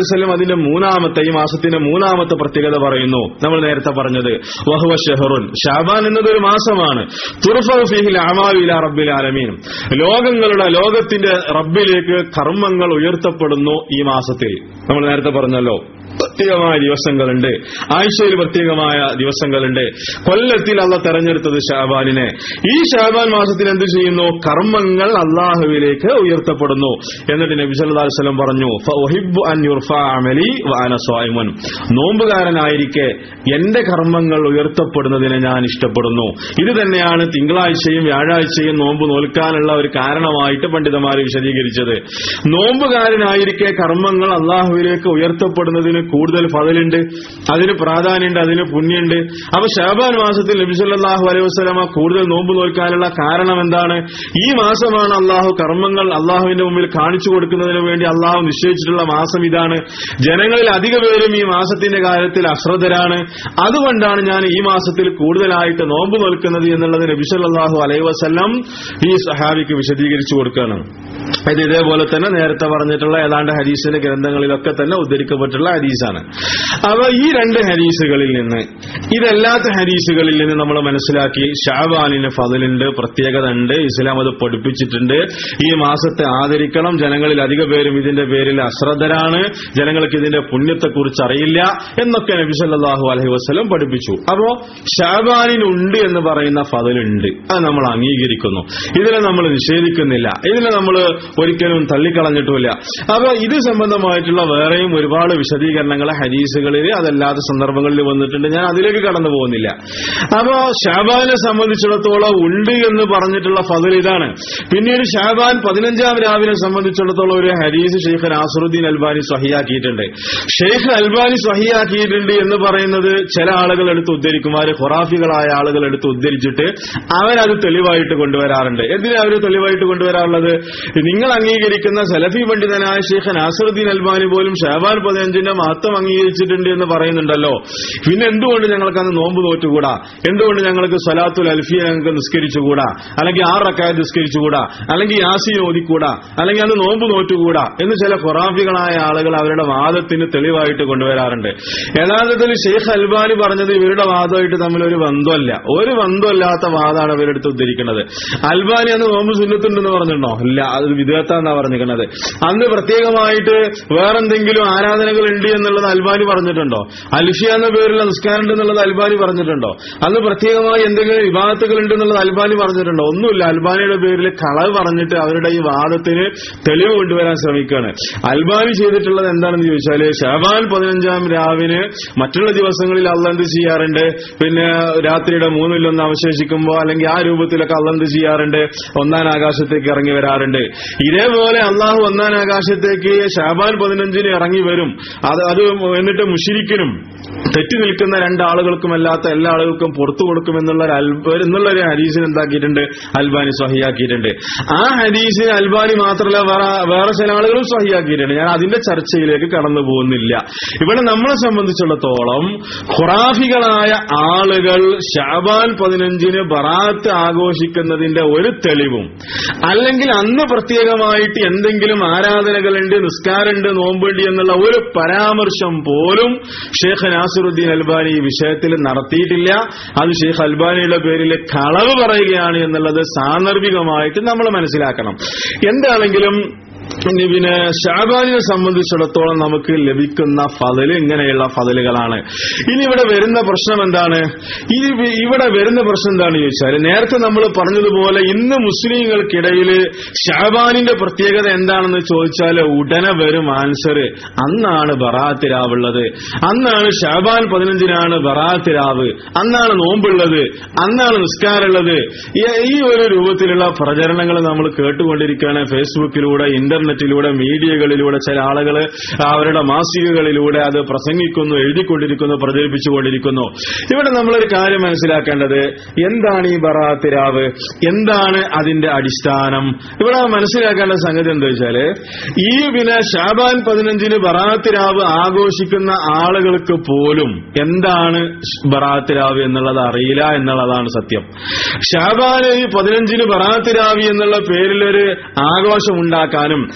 വസല്ലം അതിന്റെ മൂന്നാമത്തെ ഈ മാസത്തിന്റെ മൂന്നാമത്തെ പ്രത്യേകത പറയുന്നു നമ്മൾ നേരത്തെ പറഞ്ഞത് വഹുവ ഷെഹറുൻ ഷാബാൻ എന്നത് ഒരു മാസമാണ് തുർഫഉ ഫീഹിൽ അഅമാലു ഇലാ റബ്ബിൽ ആലമീൻ ലോകങ്ങളുടെ ലോകത്തിന്റെ റബ്ബിലേക്ക് കർമ്മങ്ങൾ ഉയർത്തപ്പെടുന്നു ഈ മാസത്തിൽ നമ്മൾ നേരത്തെ പറഞ്ഞല്ലോ പ്രത്യേകമായ ദിവസങ്ങളുണ്ട് ആഴ്ചയിൽ പ്രത്യേകമായ ദിവസങ്ങളുണ്ട് കൊല്ലത്തിൽ അള്ള തെരഞ്ഞെടുത്തത് ഷാബാനിനെ ഈ ഷാബാൻ മാസത്തിൽ എന്ത് ചെയ്യുന്നു കർമ്മങ്ങൾ അള്ളാഹുവിലേക്ക് ഉയർത്തപ്പെടുന്നു എന്നിട്ട് നബി സല്ലല്ലാഹു അലൈഹി വസല്ലം പറഞ്ഞു ഫഉഹിബ്ബു അൻ യുർഫഅ അമലി വഅന സ്വായിമുൻ നോമ്പുകാരനായിരിക്കെ എന്റെ കർമ്മങ്ങൾ ഉയർത്തപ്പെടുന്നതിനെ ഞാൻ ഇഷ്ടപ്പെടുന്നു ഇത് തന്നെയാണ് തിങ്കളാഴ്ചയും വ്യാഴാഴ്ചയും നോമ്പ് നോൽക്കാനുള്ള ഒരു കാരണമായിട്ട് പണ്ഡിതന്മാർ വിശദീകരിച്ചത് നോമ്പുകാരനായിരിക്കെ കർമ്മങ്ങൾ അള്ളാഹുവിലേക്ക് ഉയർത്തപ്പെടുന്നതിന് കൂടുതൽ ഫതലുണ്ട് അതിന് പ്രാധാന്യമുണ്ട് അതിന് പുണ്യമുണ്ട് അപ്പൊ ഷാബാൻ മാസത്തിൽ നബിസല്ലാഹു അലൈഹി വസ്ലമ കൂടുതൽ നോമ്പ് നോൽക്കാനുള്ള കാരണം എന്താണ് ഈ മാസമാണ് അള്ളാഹു കർമ്മങ്ങൾ അള്ളാഹുവിന്റെ മുമ്പിൽ കാണിച്ചു കൊടുക്കുന്നതിന് വേണ്ടി അള്ളാഹു നിശ്ചയിച്ചിട്ടുള്ള മാസം ഇതാണ് ജനങ്ങളിൽ അധിക പേരും ഈ മാസത്തിന്റെ കാര്യത്തിൽ അശ്രദ്ധരാണ് അതുകൊണ്ടാണ് ഞാൻ ഈ മാസത്തിൽ കൂടുതലായിട്ട് നോമ്പ് നോൽക്കുന്നത് എന്നുള്ളത് നബിസല്ലാഹു അലൈഹി വസ്ലം ഈ സഹാബിക്ക് വിശദീകരിച്ചു കൊടുക്കുകയാണ് ഇത് ഇതേപോലെ തന്നെ നേരത്തെ പറഞ്ഞിട്ടുള്ള ഏതാണ്ട് ഹരീസിന്റെ ഗ്രന്ഥങ്ങളിലൊക്കെ തന്നെ ഉദ്ധരിക്കപ്പെട്ടുള്ള ഹരീസാണ് അപ്പൊ ഈ രണ്ട് ഹരീസുകളിൽ നിന്ന് ഇതല്ലാത്ത ഹരീസുകളിൽ നിന്ന് നമ്മൾ മനസ്സിലാക്കി ഷാബാനിന് ഫതിലുണ്ട് പ്രത്യേകത ഉണ്ട് ഇസ്ലാം അത് പഠിപ്പിച്ചിട്ടുണ്ട് ഈ മാസത്തെ ആദരിക്കണം ജനങ്ങളിൽ അധിക പേരും ഇതിന്റെ പേരിൽ അശ്രദ്ധരാണ് ജനങ്ങൾക്ക് ഇതിന്റെ പുണ്യത്തെക്കുറിച്ച് അറിയില്ല എന്നൊക്കെ നബി സല്ലല്ലാഹു അലൈഹി വസല്ലം പഠിപ്പിച്ചു അപ്പോ ഷാബാനിനുണ്ട് എന്ന് പറയുന്ന ഫതിലുണ്ട് അത് നമ്മൾ അംഗീകരിക്കുന്നു ഇതിനെ നമ്മൾ നിഷേധിക്കുന്നില്ല ഇതിനെ നമ്മൾ ഒരിക്കലും തള്ളിക്കളഞ്ഞിട്ടുമില്ല അപ്പൊ ഇത് സംബന്ധമായിട്ടുള്ള വേറെയും ഒരുപാട് വിശദീകരണങ്ങൾ ഹദീസുകളിൽ അതല്ലാത്ത സന്ദർഭങ്ങളിൽ വന്നിട്ടുണ്ട് ഞാൻ അതിലേക്ക് കടന്നു പോകുന്നില്ല അപ്പോ ഷാബാനെ സംബന്ധിച്ചിടത്തോളം ഉണ്ട് എന്ന് പറഞ്ഞിട്ടുള്ള ഫതിൽ ഇതാണ് പിന്നീട് ഷാബാൻ പതിനഞ്ചാം രാവിനെ സംബന്ധിച്ചിടത്തോളം ഒരു ഹദീസ് ഷെയ്ഖ് നാസറുദ്ദീൻ അൽബാനി സ്വഹിയാക്കിയിട്ടുണ്ട് ഷെയ്ഖ് അൽബാനി സ്വഹിയാക്കിയിട്ടുണ്ട് എന്ന് പറയുന്നത് ചില ആളുകൾ എടുത്ത് ഉദ്ധരിക്കും ആര് ഖുറാഫികളായ ആളുകൾ എടുത്ത് ഉദ്ധരിച്ചിട്ട് അവരത് തെളിവായിട്ട് കൊണ്ടുവരാറുണ്ട് എന്തിനാ അവർ തെളിവായിട്ട് കൊണ്ടുവരാറുള്ളത് നിങ്ങൾ അംഗീകരിക്കുന്ന സലഫി പണ്ഡിതനായ ഷെയ്ഖ് നാസറുദ്ദീൻ അൽബാനി പോലും ഷാബാൻ പതിനഞ്ചിന്റെ മഹത്വം അംഗീകരിച്ചിട്ടുണ്ട് എന്ന് പറയുന്നുണ്ടല്ലോ പിന്നെ എന്തുകൊണ്ട് ഞങ്ങൾക്ക് അന്ന് നോമ്പ് നോറ്റുകൂടാ എന്തുകൊണ്ട് ഞങ്ങൾക്ക് സലാത്തുൽ അൽഫിയ ഞങ്ങൾക്ക് നിസ്കരിച്ചുകൂടാ അല്ലെങ്കിൽ ആറ് റക്കായ നിസ്കരിച്ചുകൂടാ അല്ലെങ്കിൽ യാസീൻ ഓതിക്കൂടാ അല്ലെങ്കിൽ അന്ന് നോമ്പ് നോറ്റുകൂടാ എന്ന് ചില ഖുറാഫികളായ ആളുകൾ അവരുടെ വാദത്തിന് തെളിവായിട്ട് കൊണ്ടുവരാറുണ്ട് യഥാർത്ഥത്തിൽ ഷെയ്ഖ് അൽബാനി പറഞ്ഞത് ഇവരുടെ വാദമായിട്ട് തമ്മിൽ ഒരു ബന്ധമല്ല ഒരു ബന്ധമില്ലാത്ത വാദമാണ് ഇവരെടുത്ത് ഉദ്ധരിക്കുന്നത് അൽബാനി അന്ന് നോമ്പ് സുന്നത്തുണ്ടെന്ന് പറഞ്ഞിട്ടുണ്ടോ ഇല്ല അത് വിദേഹത്താന്നാ പറഞ്ഞിരിക്കുന്നത് അന്ന് പ്രത്യേകമായിട്ട് വേറെന്തെങ്കിലും ആരാധനകൾ ഉണ്ട് എന്നുള്ളത് അൽബാനി പറഞ്ഞിട്ടുണ്ടോ അൽഫിയ എന്ന പേരിലുള്ള നിസ്കാരം ഉണ്ട് എന്നുള്ളത് അൽബാനി പറഞ്ഞിട്ടുണ്ടോ അന്ന് പ്രത്യേകമായി എന്തെങ്കിലും വിവാദത്തുകൾ ഉണ്ട് എന്നുള്ളത് അൽബാനി പറഞ്ഞിട്ടുണ്ടോ ഒന്നുമില്ല അൽബാനിയുടെ പേരിൽ കളവ് പറഞ്ഞിട്ട് അവരുടെ ഈ വാദത്തിന് തെളിവ് കൊണ്ടുവരാൻ ശ്രമിക്കുകയാണ് അൽബാനി ചെയ്തിട്ടുള്ളത് എന്താണെന്ന് ചോദിച്ചാല് ഷാബാൻ പതിനഞ്ചാം രാവിന് മറ്റുള്ള ദിവസങ്ങളിൽ അള്ള എന്ത് ചെയ്യാറുണ്ട് പിന്നെ രാത്രിയുടെ മൂന്നിലൊന്ന് അവശേഷിക്കുമ്പോൾ അല്ലെങ്കിൽ ആ രൂപത്തിലൊക്കെ അള്ള എന്ത് ചെയ്യാറുണ്ട് ഒന്നാം ആകാശത്തേക്ക് ഇറങ്ങി വരാറുണ്ട് ഇതേപോലെ അള്ളാഹു ഒന്നാം ആകാശത്തേക്ക് ഷാബാൻ പതിനഞ്ചിന് ഇറങ്ങി വരും അത് അത് എന്നിട്ട് മുഷിരിക്കിനും തെറ്റി നിൽക്കുന്ന രണ്ടാളുകൾക്കുമല്ലാത്ത എല്ലാ ആളുകൾക്കും പുറത്തു കൊടുക്കുമെന്നുള്ള ഒരു അൽബ എന്നുള്ള ഒരു ഹരീസിന് എന്താക്കിയിട്ടുണ്ട് അൽബാനി സ്വഹിയാക്കിയിട്ടുണ്ട് ആ ഹരീസിന് അൽബാനി മാത്രമല്ല വേറെ വേറെ ചില ആളുകളും സ്വഹിയാക്കിയിട്ടുണ്ട് ഞാൻ അതിന്റെ ചർച്ചയിലേക്ക് കടന്നു പോകുന്നില്ല ഇവിടെ നമ്മളെ സംബന്ധിച്ചിടത്തോളം ഖുറാഫികളായ ആളുകൾ ഷാബാൻ പതിനഞ്ചിന് ബറാത്ത് ആഘോഷിക്കുന്നതിന്റെ ഒരു തെളിവും അല്ലെങ്കിൽ അന്ന് പ്രത്യേകമായിട്ട് എന്തെങ്കിലും ആരാധനകളുണ്ട് നിസ്കാരമുണ്ട് നോമ്പുണ്ട് എന്നുള്ള ഒരു പരാമർശം പോലും ഷേഖ് നാസിറുദ്ദീൻ അൽബാനി ഈ വിഷയത്തിൽ നടത്തിയിട്ടില്ല അത് ഷെയ്ഖ് അൽബാനിയുടെ പേരിൽ കളവ് പറയുകയാണ് എന്നുള്ളത് സാന്ദർഭികമായിട്ട് നമ്മൾ മനസ്സിലാക്കണം എന്താണെങ്കിലും ഇനി പിന്നെ ഷാബാനിനെ സംബന്ധിച്ചിടത്തോളം നമുക്ക് ലഭിക്കുന്ന ഫതല് ഇങ്ങനെയുള്ള ഫതലുകളാണ് ഇനി ഇവിടെ വരുന്ന പ്രശ്നം എന്താണ് ഈ വി- ഇവിടെ വരുന്ന പ്രശ്നം എന്താണെന്ന് ചോദിച്ചാൽ നേരത്തെ നമ്മൾ പറഞ്ഞതുപോലെ ഇന്ന് മുസ്ലിങ്ങൾക്കിടയിൽ ഷാബാനിന്റെ പ്രത്യേകത എന്താണെന്ന് ചോദിച്ചാൽ ഉടനെ വരും ആൻസർ അന്നാണ് ബറാത്ത് രാവുള്ളത് അന്നാണ് ഷാബാൻ പതിനഞ്ചിനാണ് ബറാത്ത് രാവ് അന്നാണ് നോമ്പുള്ളത് അന്നാണ് നിസ്കാരമുള്ളത് ഈ- ഈ ഒരു രൂപത്തിലുള്ള പ്രചരണങ്ങൾ നമ്മൾ കേട്ടുകൊണ്ടിരിക്കുകയാണ് ഫേസ്ബുക്കിലൂടെ ഇന്റർനെറ്റിലൂടെ മീഡിയകളിലൂടെ ചില ആളുകൾ അവരുടെ മാസികകളിലൂടെ അത് പ്രസംഗിക്കുന്നു എഴുതിക്കൊണ്ടിരിക്കുന്നു പ്രചരിപ്പിച്ചുകൊണ്ടിരിക്കുന്നു ഇവിടെ നമ്മളൊരു കാര്യം മനസ്സിലാക്കേണ്ടത് എന്താണ് ഈ ബറാത്ത് രാവ് എന്താണ് അതിന്റെ അടിസ്ഥാനം ഇവിടെ മനസ്സിലാക്കേണ്ട സംഗതി എന്താ വെച്ചാല് ഈ പിന്നെ ഷാബാൻ പതിനഞ്ചിന് ബറാത്ത് രാവ് ആഘോഷിക്കുന്ന ആളുകൾക്ക് പോലും എന്താണ് ബറാത്ത് രാവ് എന്നുള്ളത് അറിയില്ല എന്നുള്ളതാണ് സത്യം ഷാബാൻ ഈ പതിനഞ്ചിന് ബറാത്ത് രാവി എന്നുള്ള പേരിലൊരു ആഘോഷം ഉണ്ടാക്കാനും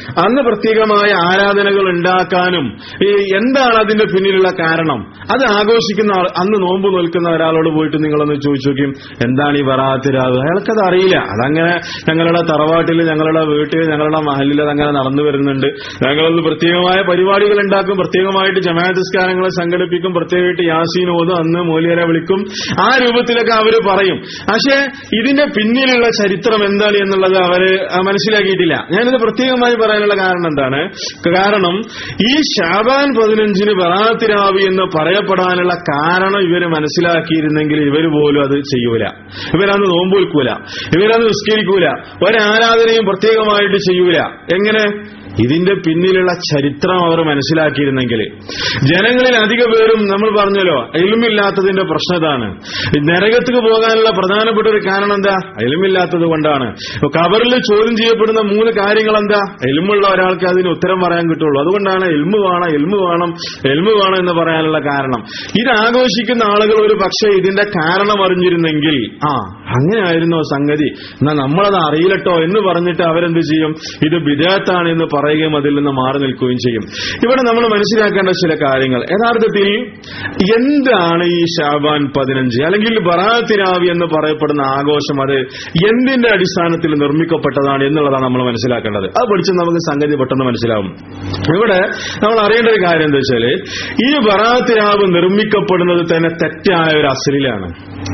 അന്ന് പ്രത്യേകമായ ആരാധനകൾ ഉണ്ടാക്കാനും ഈ എന്താണ് അതിന്റെ പിന്നിലുള്ള കാരണം അത് ആഘോഷിക്കുന്ന ആൾ അന്ന് നോമ്പ് നോൽക്കുന്ന ഒരാളോട് പോയിട്ട് നിങ്ങളൊന്ന് ചോദിച്ചു നോക്കും എന്താണ് ഈ വറാത്തിരാവ് അയാൾക്കത് അറിയില്ല അതങ്ങനെ ഞങ്ങളുടെ തറവാട്ടിൽ ഞങ്ങളുടെ വീട്ടിൽ ഞങ്ങളുടെ മഹലിൽ അതങ്ങനെ നടന്നു വരുന്നുണ്ട് ഞങ്ങളത് പ്രത്യേകമായ പരിപാടികൾ ഉണ്ടാക്കും പ്രത്യേകമായിട്ട് ജമാഅത്തിസ്കാരങ്ങളെ സംഘടിപ്പിക്കും പ്രത്യേകമായിട്ട് യാസീൻ ഓതും അന്ന് മൂല്യരെ വിളിക്കും ആ രൂപത്തിലൊക്കെ അവര് പറയും പക്ഷേ ഇതിന്റെ പിന്നിലുള്ള ചരിത്രം എന്താണ് എന്നുള്ളത് അവര് ആ, മനസ്സിലാക്കിയിട്ടില്ല ഞാനിത് പ്രത്യേകമായി പറയാനുള്ള കാരണം എന്താണ് കാരണം ഈ ഷാബാൻ പതിനഞ്ചിന് ബറാത്തിരാവി എന്ന് പറയപ്പെടാനുള്ള കാരണം ഇവര് മനസ്സിലാക്കിയിരുന്നെങ്കിൽ ഇവര് പോലും അത് ചെയ്യൂല ഇവരന്ന് നോമ്പ് വെക്കൂല ഇവരന്ന് നിസ്കരിക്കൂല ഒരാരാധനയും പ്രത്യേകമായിട്ട് ചെയ്യൂല എങ്ങനെ ഇതിന്റെ പിന്നിലുള്ള ചരിത്രം അവർ മനസ്സിലാക്കിയിരുന്നെങ്കിൽ ജനങ്ങളിൽ അധിക പേരും നമ്മൾ പറഞ്ഞല്ലോ എലുമില്ലാത്തതിന്റെ പ്രശ്നം ഇതാണ് നരകത്തേക്ക് പോകാനുള്ള പ്രധാനപ്പെട്ട ഒരു കാരണം എന്താ എലുമില്ലാത്തത് കൊണ്ടാണ് ഇപ്പൊ കബറിൽ ചോദ്യം ചെയ്യപ്പെടുന്ന മൂന്ന് കാര്യങ്ങൾ എന്താ എലുമുള്ള ഒരാൾക്ക് അതിന് ഉത്തരം പറയാൻ കിട്ടുള്ളൂ അതുകൊണ്ടാണ് എൽമ് വേണം എൽമ് വേണം എൽമ് വേണം എന്ന് പറയാനുള്ള കാരണം ഇത് ആഘോഷിക്കുന്ന ആളുകൾ ഒരു പക്ഷേ ഇതിന്റെ കാരണം അറിഞ്ഞിരുന്നെങ്കിൽ ആ അങ്ങനെയായിരുന്നോ സംഗതി എന്നാ നമ്മളത് അറിയില്ലട്ടോ എന്ന് പറഞ്ഞിട്ട് അവരെന്ത് ചെയ്യും ഇത് വിദേഹത്താണ് എന്ന് പറയുകയും അതിൽ നിന്ന് മാറി നിൽക്കുകയും ചെയ്യും ഇവിടെ നമ്മൾ മനസ്സിലാക്കേണ്ട ചില കാര്യങ്ങൾ യഥാർത്ഥത്തിൽ എന്താണ് ഈ ഷാബാൻ പതിനഞ്ച് അല്ലെങ്കിൽ ബറാത്തിരാവി എന്ന് പറയപ്പെടുന്ന ആഘോഷം അത് എന്തിന്റെ അടിസ്ഥാനത്തിൽ നിർമ്മിക്കപ്പെട്ടതാണ് എന്നുള്ളതാണ് നമ്മൾ മനസ്സിലാക്കേണ്ടത് അത് പഠിച്ച് നമുക്ക് സംഗതി പെട്ടെന്ന് മനസ്സിലാവും ഇവിടെ നമ്മൾ അറിയേണ്ട ഒരു കാര്യം എന്താ വെച്ചാല് ഈ ബറാത്തിരാവ് നിർമ്മിക്കപ്പെടുന്നത് തന്നെ തെറ്റായ ഒരു അസലിലാണ്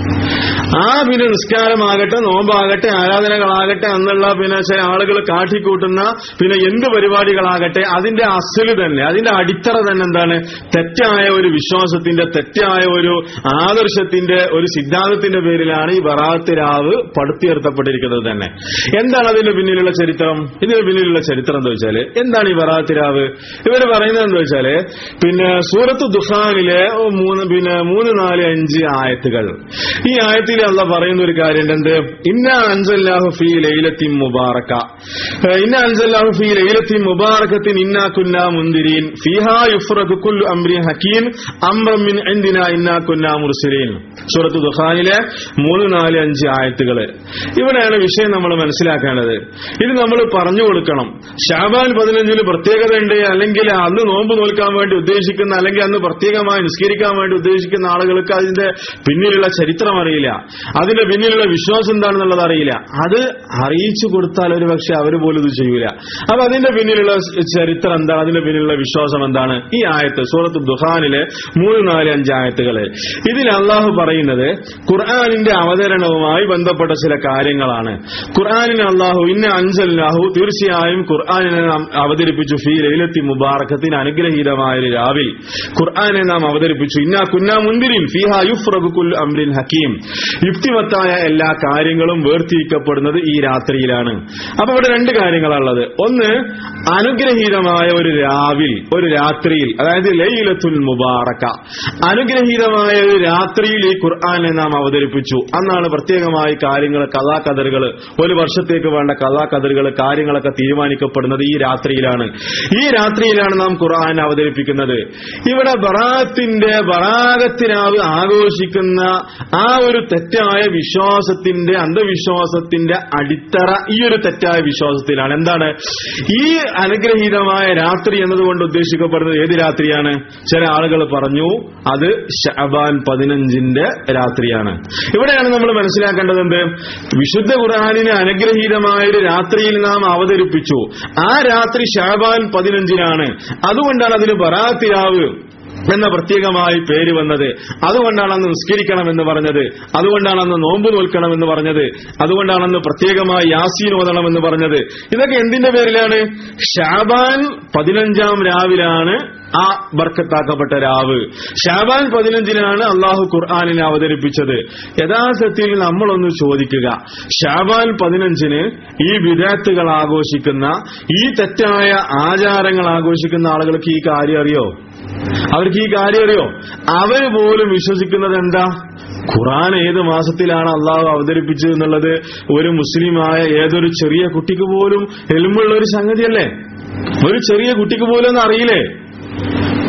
ആ പിന്നെ നിസ്കാരമാകട്ടെ നോമ്പാകട്ടെ ആരാധനകളാകട്ടെ എന്നുള്ള പിന്നെ ചില ആളുകൾ കാട്ടിക്കൂട്ടുന്ന പിന്നെ എന്ത് പരിപാടികളാകട്ടെ അതിന്റെ അസല് തന്നെ അതിന്റെ അടിത്തറ തന്നെ എന്താണ് തെറ്റായ ഒരു വിശ്വാസത്തിന്റെ തെറ്റായ ഒരു ആദർശത്തിന്റെ ഒരു സിദ്ധാന്തത്തിന്റെ പേരിലാണ് ഈ ബറാത്ത് രാവ് പടുത്തുയർത്തപ്പെട്ടിരിക്കുന്നത് തന്നെ എന്താണ് അതിന്റെ പിന്നിലുള്ള ചരിത്രം ഇതിന് പിന്നിലുള്ള ചരിത്രം എന്താ വെച്ചാല് എന്താണ് ഈ ബറാത്ത് രാവ് ഇവര് പറയുന്നത് എന്താ വെച്ചാല് പിന്നെ സൂറത്ത് ദുഖാനിലെ മൂന്ന് പിന്നെ മൂന്ന് നാല് അഞ്ച് ആയത്തുകൾ ഈ ആയത്തിൽ അല്ല പറയുന്ന ഒരു കാര്യം എന്ത് ഇന്ന അൻസല്ലാഹു ഫീ ലൈലത്തിൻ മുബാറക ഏഹ് ഇന്ന അൻസല്ലാഹു ഫീ ലൈലത്തിൻ മുബാറകത്തിൻ ഇന്നാ കുന്നാ മുന്തിരീൻ ഫീഹാ യുഫ്റഖു കുല്ലു അംരിൻ ഹക്കീം അംറൻ മിൻ ഇൻദിനാ ഇന്നാ കുന്നാ മുർസലീൻ സൂറത്ത് ദുഖാനിലെ മൂന്ന് നാല് അഞ്ച് ആയത്തുകൾ ഇവിടെയാണ് വിഷയം നമ്മൾ മനസ്സിലാക്കേണ്ടത് ഇത് നമ്മൾ പറഞ്ഞു കൊടുക്കണം ഷാബാൻ പതിനഞ്ചിന് പ്രത്യേകതയുണ്ട് അല്ലെങ്കിൽ അന്ന് നോമ്പ് നോൽക്കാൻ വേണ്ടി ഉദ്ദേശിക്കുന്ന അല്ലെങ്കിൽ അന്ന് പ്രത്യേകമായി നിസ്കരിക്കാൻ വേണ്ടി ഉദ്ദേശിക്കുന്ന ആളുകൾക്ക് അതിന്റെ പിന്നിലുള്ള ചരിത്രം അറിയില്ല അതിന്റെ പിന്നിലുള്ള വിശ്വാസം എന്താണെന്നുള്ളത് അറിയില്ല അത് അറിയിച്ചു കൊടുത്താൽ ഒരു പക്ഷെ അവർ പോലും ഇത് ചെയ്യൂല അപ്പൊ അതിന്റെ പിന്നിലുള്ള ചരിത്രം എന്താണ് അതിന്റെ പിന്നിലുള്ള വിശ്വാസം എന്താണ് ഈ ആയത്ത് സൂറത്ത് ദുഹാനിലെ മൂന്ന് നാല് അഞ്ച് ആയത്തുകള് ഇതിൽ അള്ളാഹു പറയുന്നത് ഖുർആാനിന്റെ അവതരണവുമായി ബന്ധപ്പെട്ട ചില കാര്യങ്ങളാണ് ഖുർആാനിനെ അള്ളാഹു ഇന്ന അൻസല്ലാഹു തീർച്ചയായും ഖുർആാനിനെ നാം അവതരിപ്പിച്ചു ഫീ ലൈലത്തി മുബാറക്കത്തിന് അനുഗ്രഹീതമായ ഒരു രാവിൽ ഖുർആാനെ നാം അവതരിപ്പിച്ചു ഇന്ന കുന്ന മുന്തിരിൻ ഫീഹ യുഫ്റഖു കുൽ അംരിൻ ഹക്കീം യുക്തിമത്തായ എല്ലാ കാര്യങ്ങളും വേർതിരിക്കപ്പെടുന്നത് ഈ രാത്രിയിലാണ് അപ്പൊ ഇവിടെ രണ്ട് കാര്യങ്ങളാണുള്ളത് ഒന്ന് അനുഗ്രഹീതമായ ഒരു രാവിൽ ഒരു രാത്രിയിൽ അതായത് ലൈലത്തുൽ മുബാറക്ക അനുഗ്രഹീതമായ ഒരു രാത്രിയിൽ ഈ ഖുർആാനെ നാം അവതരിപ്പിച്ചു അന്നാണ് പ്രത്യേകമായി കാര്യങ്ങൾ കഥാകഥകൾ ഒരു വർഷത്തേക്ക് വേണ്ട കഥാകഥകൾ കാര്യങ്ങളൊക്കെ തീരുമാനിക്കപ്പെടുന്നത് ഈ രാത്രിയിലാണ് ഈ രാത്രിയിലാണ് നാം ഖുർആൻ അവതരിപ്പിക്കുന്നത് ഇവിടെ ബറാത്തിന്റെ ബറാകത്തിനാവ് ആഘോഷിക്കുന്ന ആ ഒരു തെറ്റായ വിശ്വാസത്തിന്റെ അന്ധവിശ്വാസത്തിന്റെ അടിത്തറ ഈ ഒരു തെറ്റായ വിശ്വാസത്തിലാണ് എന്താണ് ഈ അനുഗ്രഹീതമായ രാത്രി എന്നതുകൊണ്ട് ഉദ്ദേശിക്കപ്പെടുന്നത് ഏത് രാത്രിയാണ് ചില ആളുകൾ പറഞ്ഞു അത് ഷഅബാൻ പതിനഞ്ചിന്റെ രാത്രിയാണ് ഇവിടെയാണ് നമ്മൾ മനസ്സിലാക്കേണ്ടത് എന്ത് വിശുദ്ധ ഖുർആാനിന് അനുഗ്രഹീതമായ ഒരു രാത്രിയിൽ നാം അവതരിപ്പിച്ചു ആ രാത്രി ഷാബാൻ പതിനഞ്ചിനാണ് അതുകൊണ്ടാണ് അതിന് ബറാത്തിരാവ് എന്ന പ്രത്യേകമായി പേര് വന്നത് അതുകൊണ്ടാണ് അന്ന് നിസ്കരിക്കണം എന്ന് പറഞ്ഞത് അതുകൊണ്ടാണ് അന്ന് നോമ്പ് നോൽക്കണം എന്ന് പറഞ്ഞത് അതുകൊണ്ടാണ് അന്ന് പ്രത്യേകമായി യാസീൻ ഓതണം എന്ന് പറഞ്ഞത് ഇതൊക്കെ എന്തിന്റെ പേരിലാണ് ഷാബാൻ പതിനഞ്ചാം രാവിലാണ് ആ ബർക്കത്താക്കപ്പെട്ട രാവ് ഷാബാൻ പതിനഞ്ചിനാണ് അള്ളാഹു ഖുർആാനിനെ അവതരിപ്പിച്ചത് യഥാർത്ഥത്തിൽ നമ്മളൊന്ന് ചോദിക്കുക ഷാബാൻ പതിനഞ്ചിന് ഈ വിദാത്തുകൾ ആഘോഷിക്കുന്ന ഈ തെറ്റായ ആചാരങ്ങൾ ആഘോഷിക്കുന്ന ആളുകൾക്ക് ഈ കാര്യം അറിയോ അവർക്ക് ഈ കാര്യം അറിയോ അവര് പോലും വിശ്വസിക്കുന്നത് എന്താ ഖുറാൻ ഏത് മാസത്തിലാണ് അള്ളാഹു അവതരിപ്പിച്ചത് എന്നുള്ളത് ഒരു മുസ്ലിമായ ഏതൊരു ചെറിയ കുട്ടിക്ക് പോലും എലുമ്പുള്ള ഒരു സംഗതിയല്ലേ ഒരു ചെറിയ കുട്ടിക്ക് പോലും ഒന്നും അറിയില്ലേ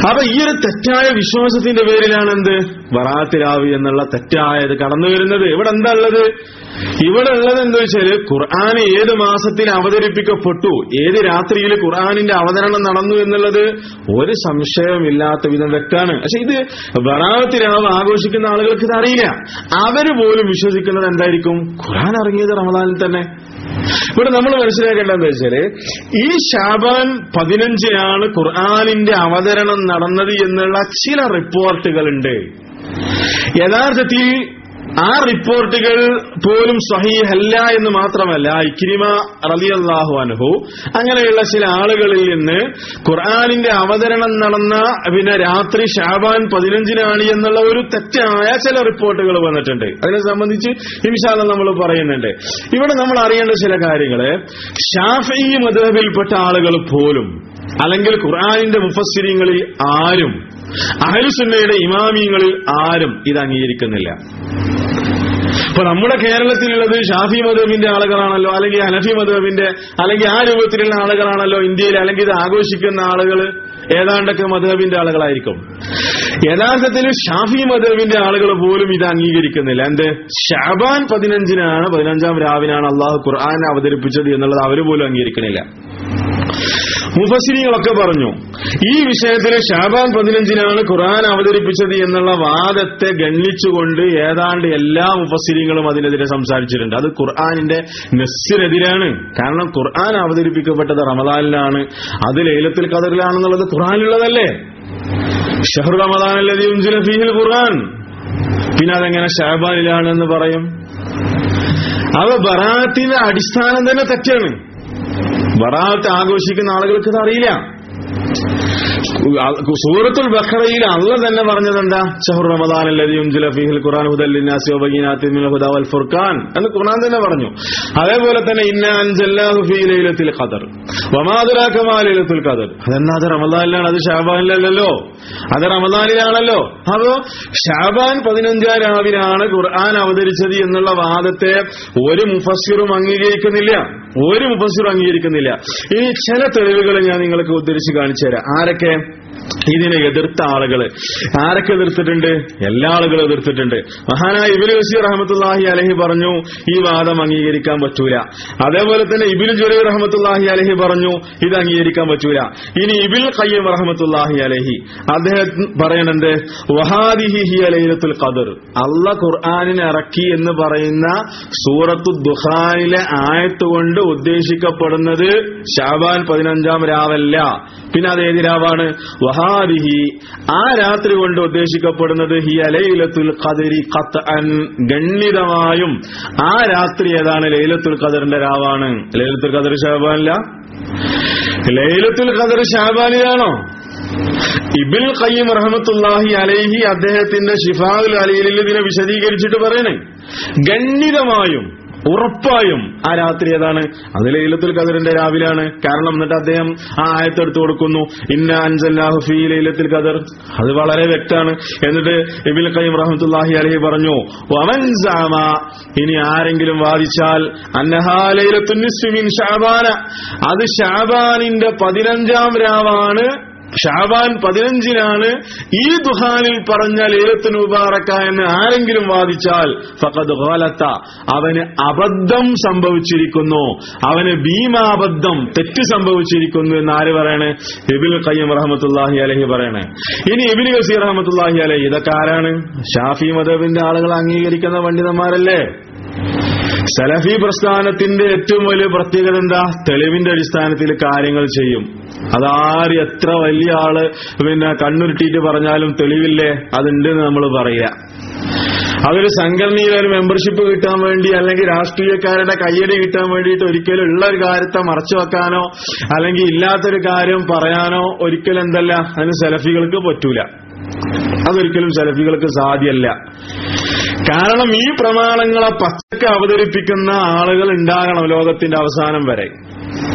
അപ്പൊ ഈ ഒരു തെറ്റായ വിശ്വാസത്തിന്റെ പേരിലാണ് എന്ത് വറാത്തിരാവി എന്നുള്ള തെറ്റായത് കടന്നു വരുന്നത് ഇവിടെ എന്താ ഉള്ളത് ഇവിടെ ഉള്ളത് എന്താ വെച്ചാല് ഖുർആൻ ഏത് മാസത്തിൽ അവതരിപ്പിക്കപ്പെട്ടു ഏത് രാത്രിയിൽ ഖുർആാനിന്റെ അവതരണം നടന്നു എന്നുള്ളത് ഒരു സംശയമില്ലാത്ത വിധം വ്യക്തമാണ് പക്ഷെ ഇത് വറാത്തിരാവ് ആഘോഷിക്കുന്ന ആളുകൾക്ക് ഇത് അറിയില്ല അവര് പോലും വിശ്വസിക്കുന്നത് എന്തായിരിക്കും ഖുർആൻ ഇറങ്ങിയത് റമദാനിൽ തന്നെ ഇവിടെ നമ്മൾ മനസ്സിലാക്കേണ്ടതെന്ന് വെച്ചാല് ഈ ഷാബാൻ പതിനഞ്ചിനാണ് ഖുർആാനിന്റെ അവതരണം നടന്നത് എന്നുള്ള ചില റിപ്പോർട്ടുകളുണ്ട് യഥാർത്ഥത്തിൽ ആ റിപ്പോർട്ടുകൾ പോലും സഹീഹല്ല എന്ന് മാത്രമല്ല ഇക്രിമ റളിയല്ലാഹു അൻഹു അങ്ങനെയുള്ള ചില ആളുകളിൽ നിന്ന് ഖുർആാനിന്റെ അവതരണം നടന്ന പിന്നെ രാത്രി ഷാബാൻ പതിനഞ്ചിനാണ് എന്നുള്ള ഒരു തെറ്റായ ചില റിപ്പോർട്ടുകൾ വന്നിട്ടുണ്ട് അതിനെ സംബന്ധിച്ച് ഇൻഷാല്ല നമ്മൾ പറയുന്നുണ്ട് ഇവിടെ നമ്മൾ അറിയേണ്ട ചില കാര്യങ്ങള് ഷാഫി മതബിൽപ്പെട്ട ആളുകൾ പോലും അല്ലെങ്കിൽ ഖുർആാനിന്റെ മുഫസ്സിരിങ്ങളിൽ ആരും അഹലുസുന്നയുടെ ഇമാമിയങ്ങളിൽ ആരും ഇത് അംഗീകരിക്കുന്നില്ല ഇപ്പൊ നമ്മുടെ കേരളത്തിലുള്ളത് ഷാഫി മധുബിന്റെ ആളുകളാണല്ലോ അല്ലെങ്കിൽ ഹനഫി മധുബിന്റെ അല്ലെങ്കിൽ ആ രൂപത്തിലുള്ള ആളുകളാണല്ലോ ഇന്ത്യയിൽ അല്ലെങ്കിൽ ഇത് ആഘോഷിക്കുന്ന ആളുകൾ ഏതാണ്ടൊക്കെ മധുബിന്റെ ആളുകളായിരിക്കും യഥാർത്ഥത്തിൽ ഷാഫി മധുബിന്റെ ആളുകൾ പോലും ഇത് അംഗീകരിക്കുന്നില്ല എന്ത് ഷാബാൻ പതിനഞ്ചിനാണ് പതിനഞ്ചാം രാവിനാണ് അള്ളാഹു ഖുർആൻ അവതരിപ്പിച്ചത് എന്നുള്ളത് അവര് പോലും അംഗീകരിക്കണില്ല മുഫസിനികളൊക്കെ പറഞ്ഞു ഈ വിഷയത്തിൽ ഷാബാൻ പതിനഞ്ചിനാണ് ഖുർആൻ അവതരിപ്പിച്ചത് എന്നുള്ള വാദത്തെ ഗണ്ണിച്ചുകൊണ്ട് ഏതാണ്ട് എല്ലാ മുഫസിരിങ്ങളും അതിനെതിരെ സംസാരിച്ചിട്ടുണ്ട് അത് ഖുർആാനിന്റെ നെസ്സിനെതിരാണ് കാരണം ഖുർആൻ അവതരിപ്പിക്കപ്പെട്ടത് റമദാനിലാണ് അത് ലൈലത്തിൽ ഖദറിലാണെന്നുള്ളത് ഖുർആാനിലുള്ളതല്ലേ ഷഹർ റമദാൻ അല്ലതി ഫീഹിൽ ഖുർആൻ പിന്നെ അതെങ്ങനെ ഷാബാനിലാണെന്ന് പറയും അവ ബറാത്തിന്റെ അടിസ്ഥാനം തന്നെ തെറ്റാണ് ബറാത്ത് ആഘോഷിക്കുന്ന ആളുകൾക്ക് ഇത് അറിയില്ല സൂറത്തുൽ ബഖറയിൽ അള്ള തന്നെ പറഞ്ഞത് എന്താ ഷഹർ റമദാൻ ഫീഹിൽ ഖുർആൻ ഹുദല്ലിനാസി വബയ്യിനാത്തി മിനൽ ഹുദാ വൽ ഫുർഖാൻ എന്ന് ഖുർആൻ തന്നെ പറഞ്ഞു അതേപോലെ തന്നെ ഇന്ന അൻസല്ലാഹു ഫീ ലൈലത്തിൽ ഖദർ വമാ അദ്റാക മാ ലൈലത്തുൽ ഖദർ അതെന്നാ അത് റമദാനിലാണ് അത് ഷാബാനിലല്ലോ അത് റമദാനിലാണല്ലോ അപ്പോ ഷാബാൻ പതിനഞ്ചാം രാവിലാണ് ഖുർആൻ അവതരിച്ചത് എന്നുള്ള വാദത്തെ ഒരു മുഫസ്സിറും അംഗീകരിക്കുന്നില്ല ഒരു മുഫസ്സിറും അംഗീകരിക്കുന്നില്ല ഇനി ചില തെളിവുകൾ ഞാൻ നിങ്ങൾക്ക് ഉദ്ധരിച്ച് കാണിച്ചു തരാം ആരൊക്കെ ഇതിനെ എതിർത്ത ആളുകള് ആരൊക്കെ എതിർത്തിട്ടുണ്ട് എല്ലാ ആളുകളും എതിർത്തിട്ടുണ്ട് മഹാനായ ഇബിന് വസീർ റഹമത്തുല്ലാഹി അലഹി പറഞ്ഞു ഈ വാദം അംഗീകരിക്കാൻ പറ്റൂല അതേപോലെ തന്നെ ഇബിന് ജുറൈ റഹമത്തുല്ലാഹി അലഹി പറഞ്ഞു ഇത് അംഗീകരിക്കാൻ പറ്റൂല ഇനി ഇബിൽ ഖയ്യം റഹമത്തുല്ലാഹി അലഹി അദ്ദേഹം പറയണത് വഹാദിഹി ഹി ലൈലത്തുൽ ഖദർ അല്ല ഖുർആാനിനെ ഇറക്കി എന്ന് പറയുന്ന സൂറത്തു ദുഹാനിലെ ആയത്ത് കൊണ്ട് ഉദ്ദേശിക്കപ്പെടുന്നത് ഷാബാൻ പതിനഞ്ചാം രാവല്ല പിന്നെ അത് ഏത് രാവാണ് വഹാദിഹി ആ രാത്രി കൊണ്ട് ഉദ്ദേശിക്കപ്പെടുന്നത് ഹി ലൈലത്തുൽ ഖദരി ഖത്അൻ ഗണ്യതമായും ആ രാത്രി ഏതാണ് ലൈലത്തുൽ ഖദറിന്റെ രാവാണ് ലൈലത്തുൽ ഖദർ ഷാബാനില്ല ലൈലത്തുൽ ഖദർ ഷാബാനിലാണോ ഇബിൽ ഖയ്യം റഹമത്തുല്ലാഹി അലൈഹി അദ്ദേഹത്തിന്റെ ഷിഫാഉൽ അലീലിൽ ഇതിനെ വിശദീകരിച്ചിട്ട് പറയണേ ഗണ്യതമായും ഉറപ്പായും ആ രാത്രി ഏതാണ് അത് ലൈലത്തുൽ ഖദറിന്റെ രാവിലാണ് കാരണം എന്നിട്ട് അദ്ദേഹം ആ ആയത്തെടുത്തു കൊടുക്കുന്നു ഇന്ന അൻസല്ലാഹു ഫീ ലൈലത്തുൽ ഖദർ അത് വളരെ വ്യക്തമാണ് എന്നിട്ട് ഇബിൽ ഖയ്യം റഹ്മത്തുള്ളാഹി അലൈഹി പറഞ്ഞു വമൻ സഅമ ഇനി ആരെങ്കിലും വാദിച്ചാൽ അന്നഹാ ലൈലത്തുൻ നിസ്ഫി മിൻ ശഅബാന അത് ശഅബാനിന്റെ പതിനഞ്ചാം രാവാണ് ഷാബാൻ പതിനഞ്ചിനാണ് ഈ ദുഹാനിൽ പറഞ്ഞ ലേലത്തിന് മുബാറക്ക എന്ന് ആരെങ്കിലും വാദിച്ചാൽ ഫഖദ് ഖാലത്ത അവന് അബദ്ധം സംഭവിച്ചിരിക്കുന്നു അവന് ഭീമാബദ്ധം തെറ്റ് സംഭവിച്ചിരിക്കുന്നു എന്ന് ആര് പറയണേ ഇബിൽ ഖയ്യം റഹമത്തുല്ലാഹി അലഹി പറയണേ ഇനി ഇബിൻ ഗസീർ റഹമത്തുല്ലാഹി അലഹി ഇതൊക്കെ ആരാണ് ഷാഫി മദബിന്റെ ആളുകൾ അംഗീകരിക്കുന്ന പണ്ഡിതന്മാരല്ലേ സലഫി പ്രസ്ഥാനത്തിന്റെ ഏറ്റവും വലിയ പ്രത്യേകത എന്താ തെളിവിന്റെ അടിസ്ഥാനത്തിൽ കാര്യങ്ങൾ ചെയ്യും അതാര് എത്ര വലിയ ആള് പിന്നെ കണ്ണുരുട്ടിയിട്ട് പറഞ്ഞാലും തെളിവില്ലേ അതുണ്ട് എന്ന് നമ്മൾ പറയുക അതൊരു സംഘടനയിൽ ഒരു മെമ്പർഷിപ്പ് കിട്ടാൻ വേണ്ടി അല്ലെങ്കിൽ രാഷ്ട്രീയക്കാരുടെ കയ്യടി കിട്ടാൻ വേണ്ടിയിട്ട് ഒരിക്കലും ഉള്ള ഒരു കാര്യത്തെ മറച്ചു വെക്കാനോ അല്ലെങ്കിൽ ഇല്ലാത്തൊരു കാര്യം പറയാനോ ഒരിക്കലും എന്തല്ല അതിന് സെലഫികൾക്ക് പറ്റൂല അതൊരിക്കലും സെലഫികൾക്ക് സാധ്യമല്ല കാരണം ഈ പ്രമാണങ്ങളെ പച്ചക്ക് അവതരിപ്പിക്കുന്ന ആളുകൾ ഉണ്ടാകണം ലോകത്തിന്റെ അവസാനം വരെ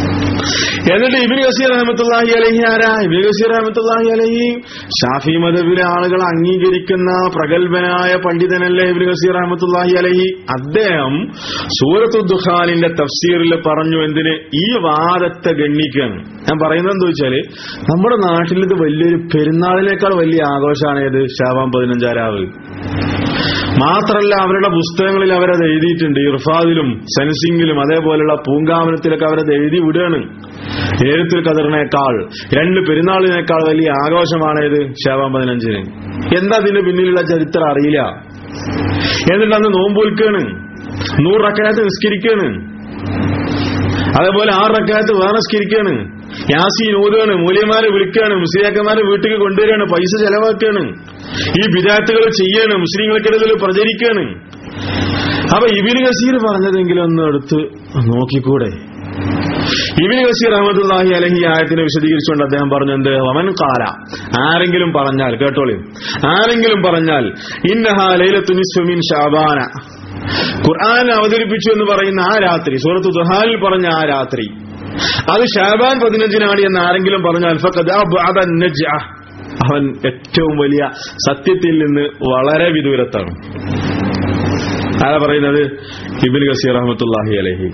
എന്നിട്ട് ഇബിൻ ഗസീർ അഹമ്മത്തുല്ലാഹി അലഹി ആരാ ഇബിൻ ഗസീർ അഹമ്മത്തുല്ലാഹി അലഹി ഷാഫി മതബിലെ ആളുകൾ അംഗീകരിക്കുന്ന പ്രഗത്ഭനായ പണ്ഡിതനല്ലേ ഇബിൻ ഗസീർ അഹമ്മത്തുല്ലാഹി അലഹി അദ്ദേഹം സൂറത്തു ദുഖാനിന്റെ തഫ്സീറിൽ പറഞ്ഞു എന്തിന് ഈ വാദത്തെ ഗണ്ണിക്കാണ് ഞാൻ പറയുന്നത് എന്താ വെച്ചാല് നമ്മുടെ നാട്ടിൽ ഇത് വലിയൊരു പെരുന്നാളിനേക്കാൾ വലിയ ആഘോഷമാണ് ഏത് ഷാവാൻ പതിനഞ്ചാരാവ് മാത്രല്ല അവരുടെ പുസ്തകങ്ങളിൽ അവരത് എഴുതിയിട്ടുണ്ട് ഇർഫാദിലും സെൻസിംഗിലും അതേപോലെയുള്ള പൂങ്കാവനത്തിലൊക്കെ അവരത് എഴുതി വിടുകയാണ് എഴുത്തിൽ കതിറിനേക്കാൾ രണ്ട് പെരുന്നാളിനേക്കാൾ വലിയ ആഘോഷമാണ് ഇത് ഷാവാൻ പതിനഞ്ചിന് എന്താ അതിന്റെ പിന്നിലുള്ള ചരിത്രം അറിയില്ല എന്നിട്ട് അന്ന് നോമ്പൊൽക്കാണ് നൂറ് റക്കായത്ത് നിസ്കരിക്കാണ് അതേപോലെ ആറ് റക്കായത്ത് വേറെ നിസ്കരിക്കാണ് യാസീൻ ഓതുകയാണ് മൂല്യന്മാരെ വിളിക്കുകയാണ് മുസ്ലിയാക്കന്മാരെ വീട്ടിൽ കൊണ്ടുവരികയാണ് പൈസ ചെലവാക്കുകയാണ് ഈ വിദാർത്ഥികൾ ചെയ്യാണ് മുസ്ലിങ്ങൾക്കിടയിൽ പ്രചരിക്കുകയാണ് അപ്പൊ ഇബിന് ഗസീർ പറഞ്ഞതെങ്കിലും ഒന്ന് എടുത്ത് നോക്കിക്കൂടെ ഇബിന് ഗസീർ അഹമ്മദുല്ലാഹി അലഹി ആയത്തിനെ വിശദീകരിച്ചുകൊണ്ട് അദ്ദേഹം പറഞ്ഞു എന്ത് അവൻ കാല ആരെങ്കിലും പറഞ്ഞാൽ കേട്ടോളി ആരെങ്കിലും പറഞ്ഞാൽ ഇന്നഹ ലൈലത്തു നിസ്ഫു മിൻ ഷാബാന ഖുർആൻ അവതരിപ്പിച്ചു എന്ന് പറയുന്ന ആ രാത്രി സൂറത്ത് ദുഹാലിൽ പറഞ്ഞ ആ രാത്രി അത് ഷാബാൻ പതിനഞ്ചിനാണ് എന്ന് ആരെങ്കിലും പറഞ്ഞാൽ ഫഖദ് അബ്അദ നജ്അ. അവൻ ഏറ്റവും വലിയ സത്യത്തിൽ നിന്ന് വളരെ വിദൂരത്താണ് ആരാ പറയുന്നത് ഇബിൻ ഗസീർ റഹ്മത്തുല്ലാഹി അലഹി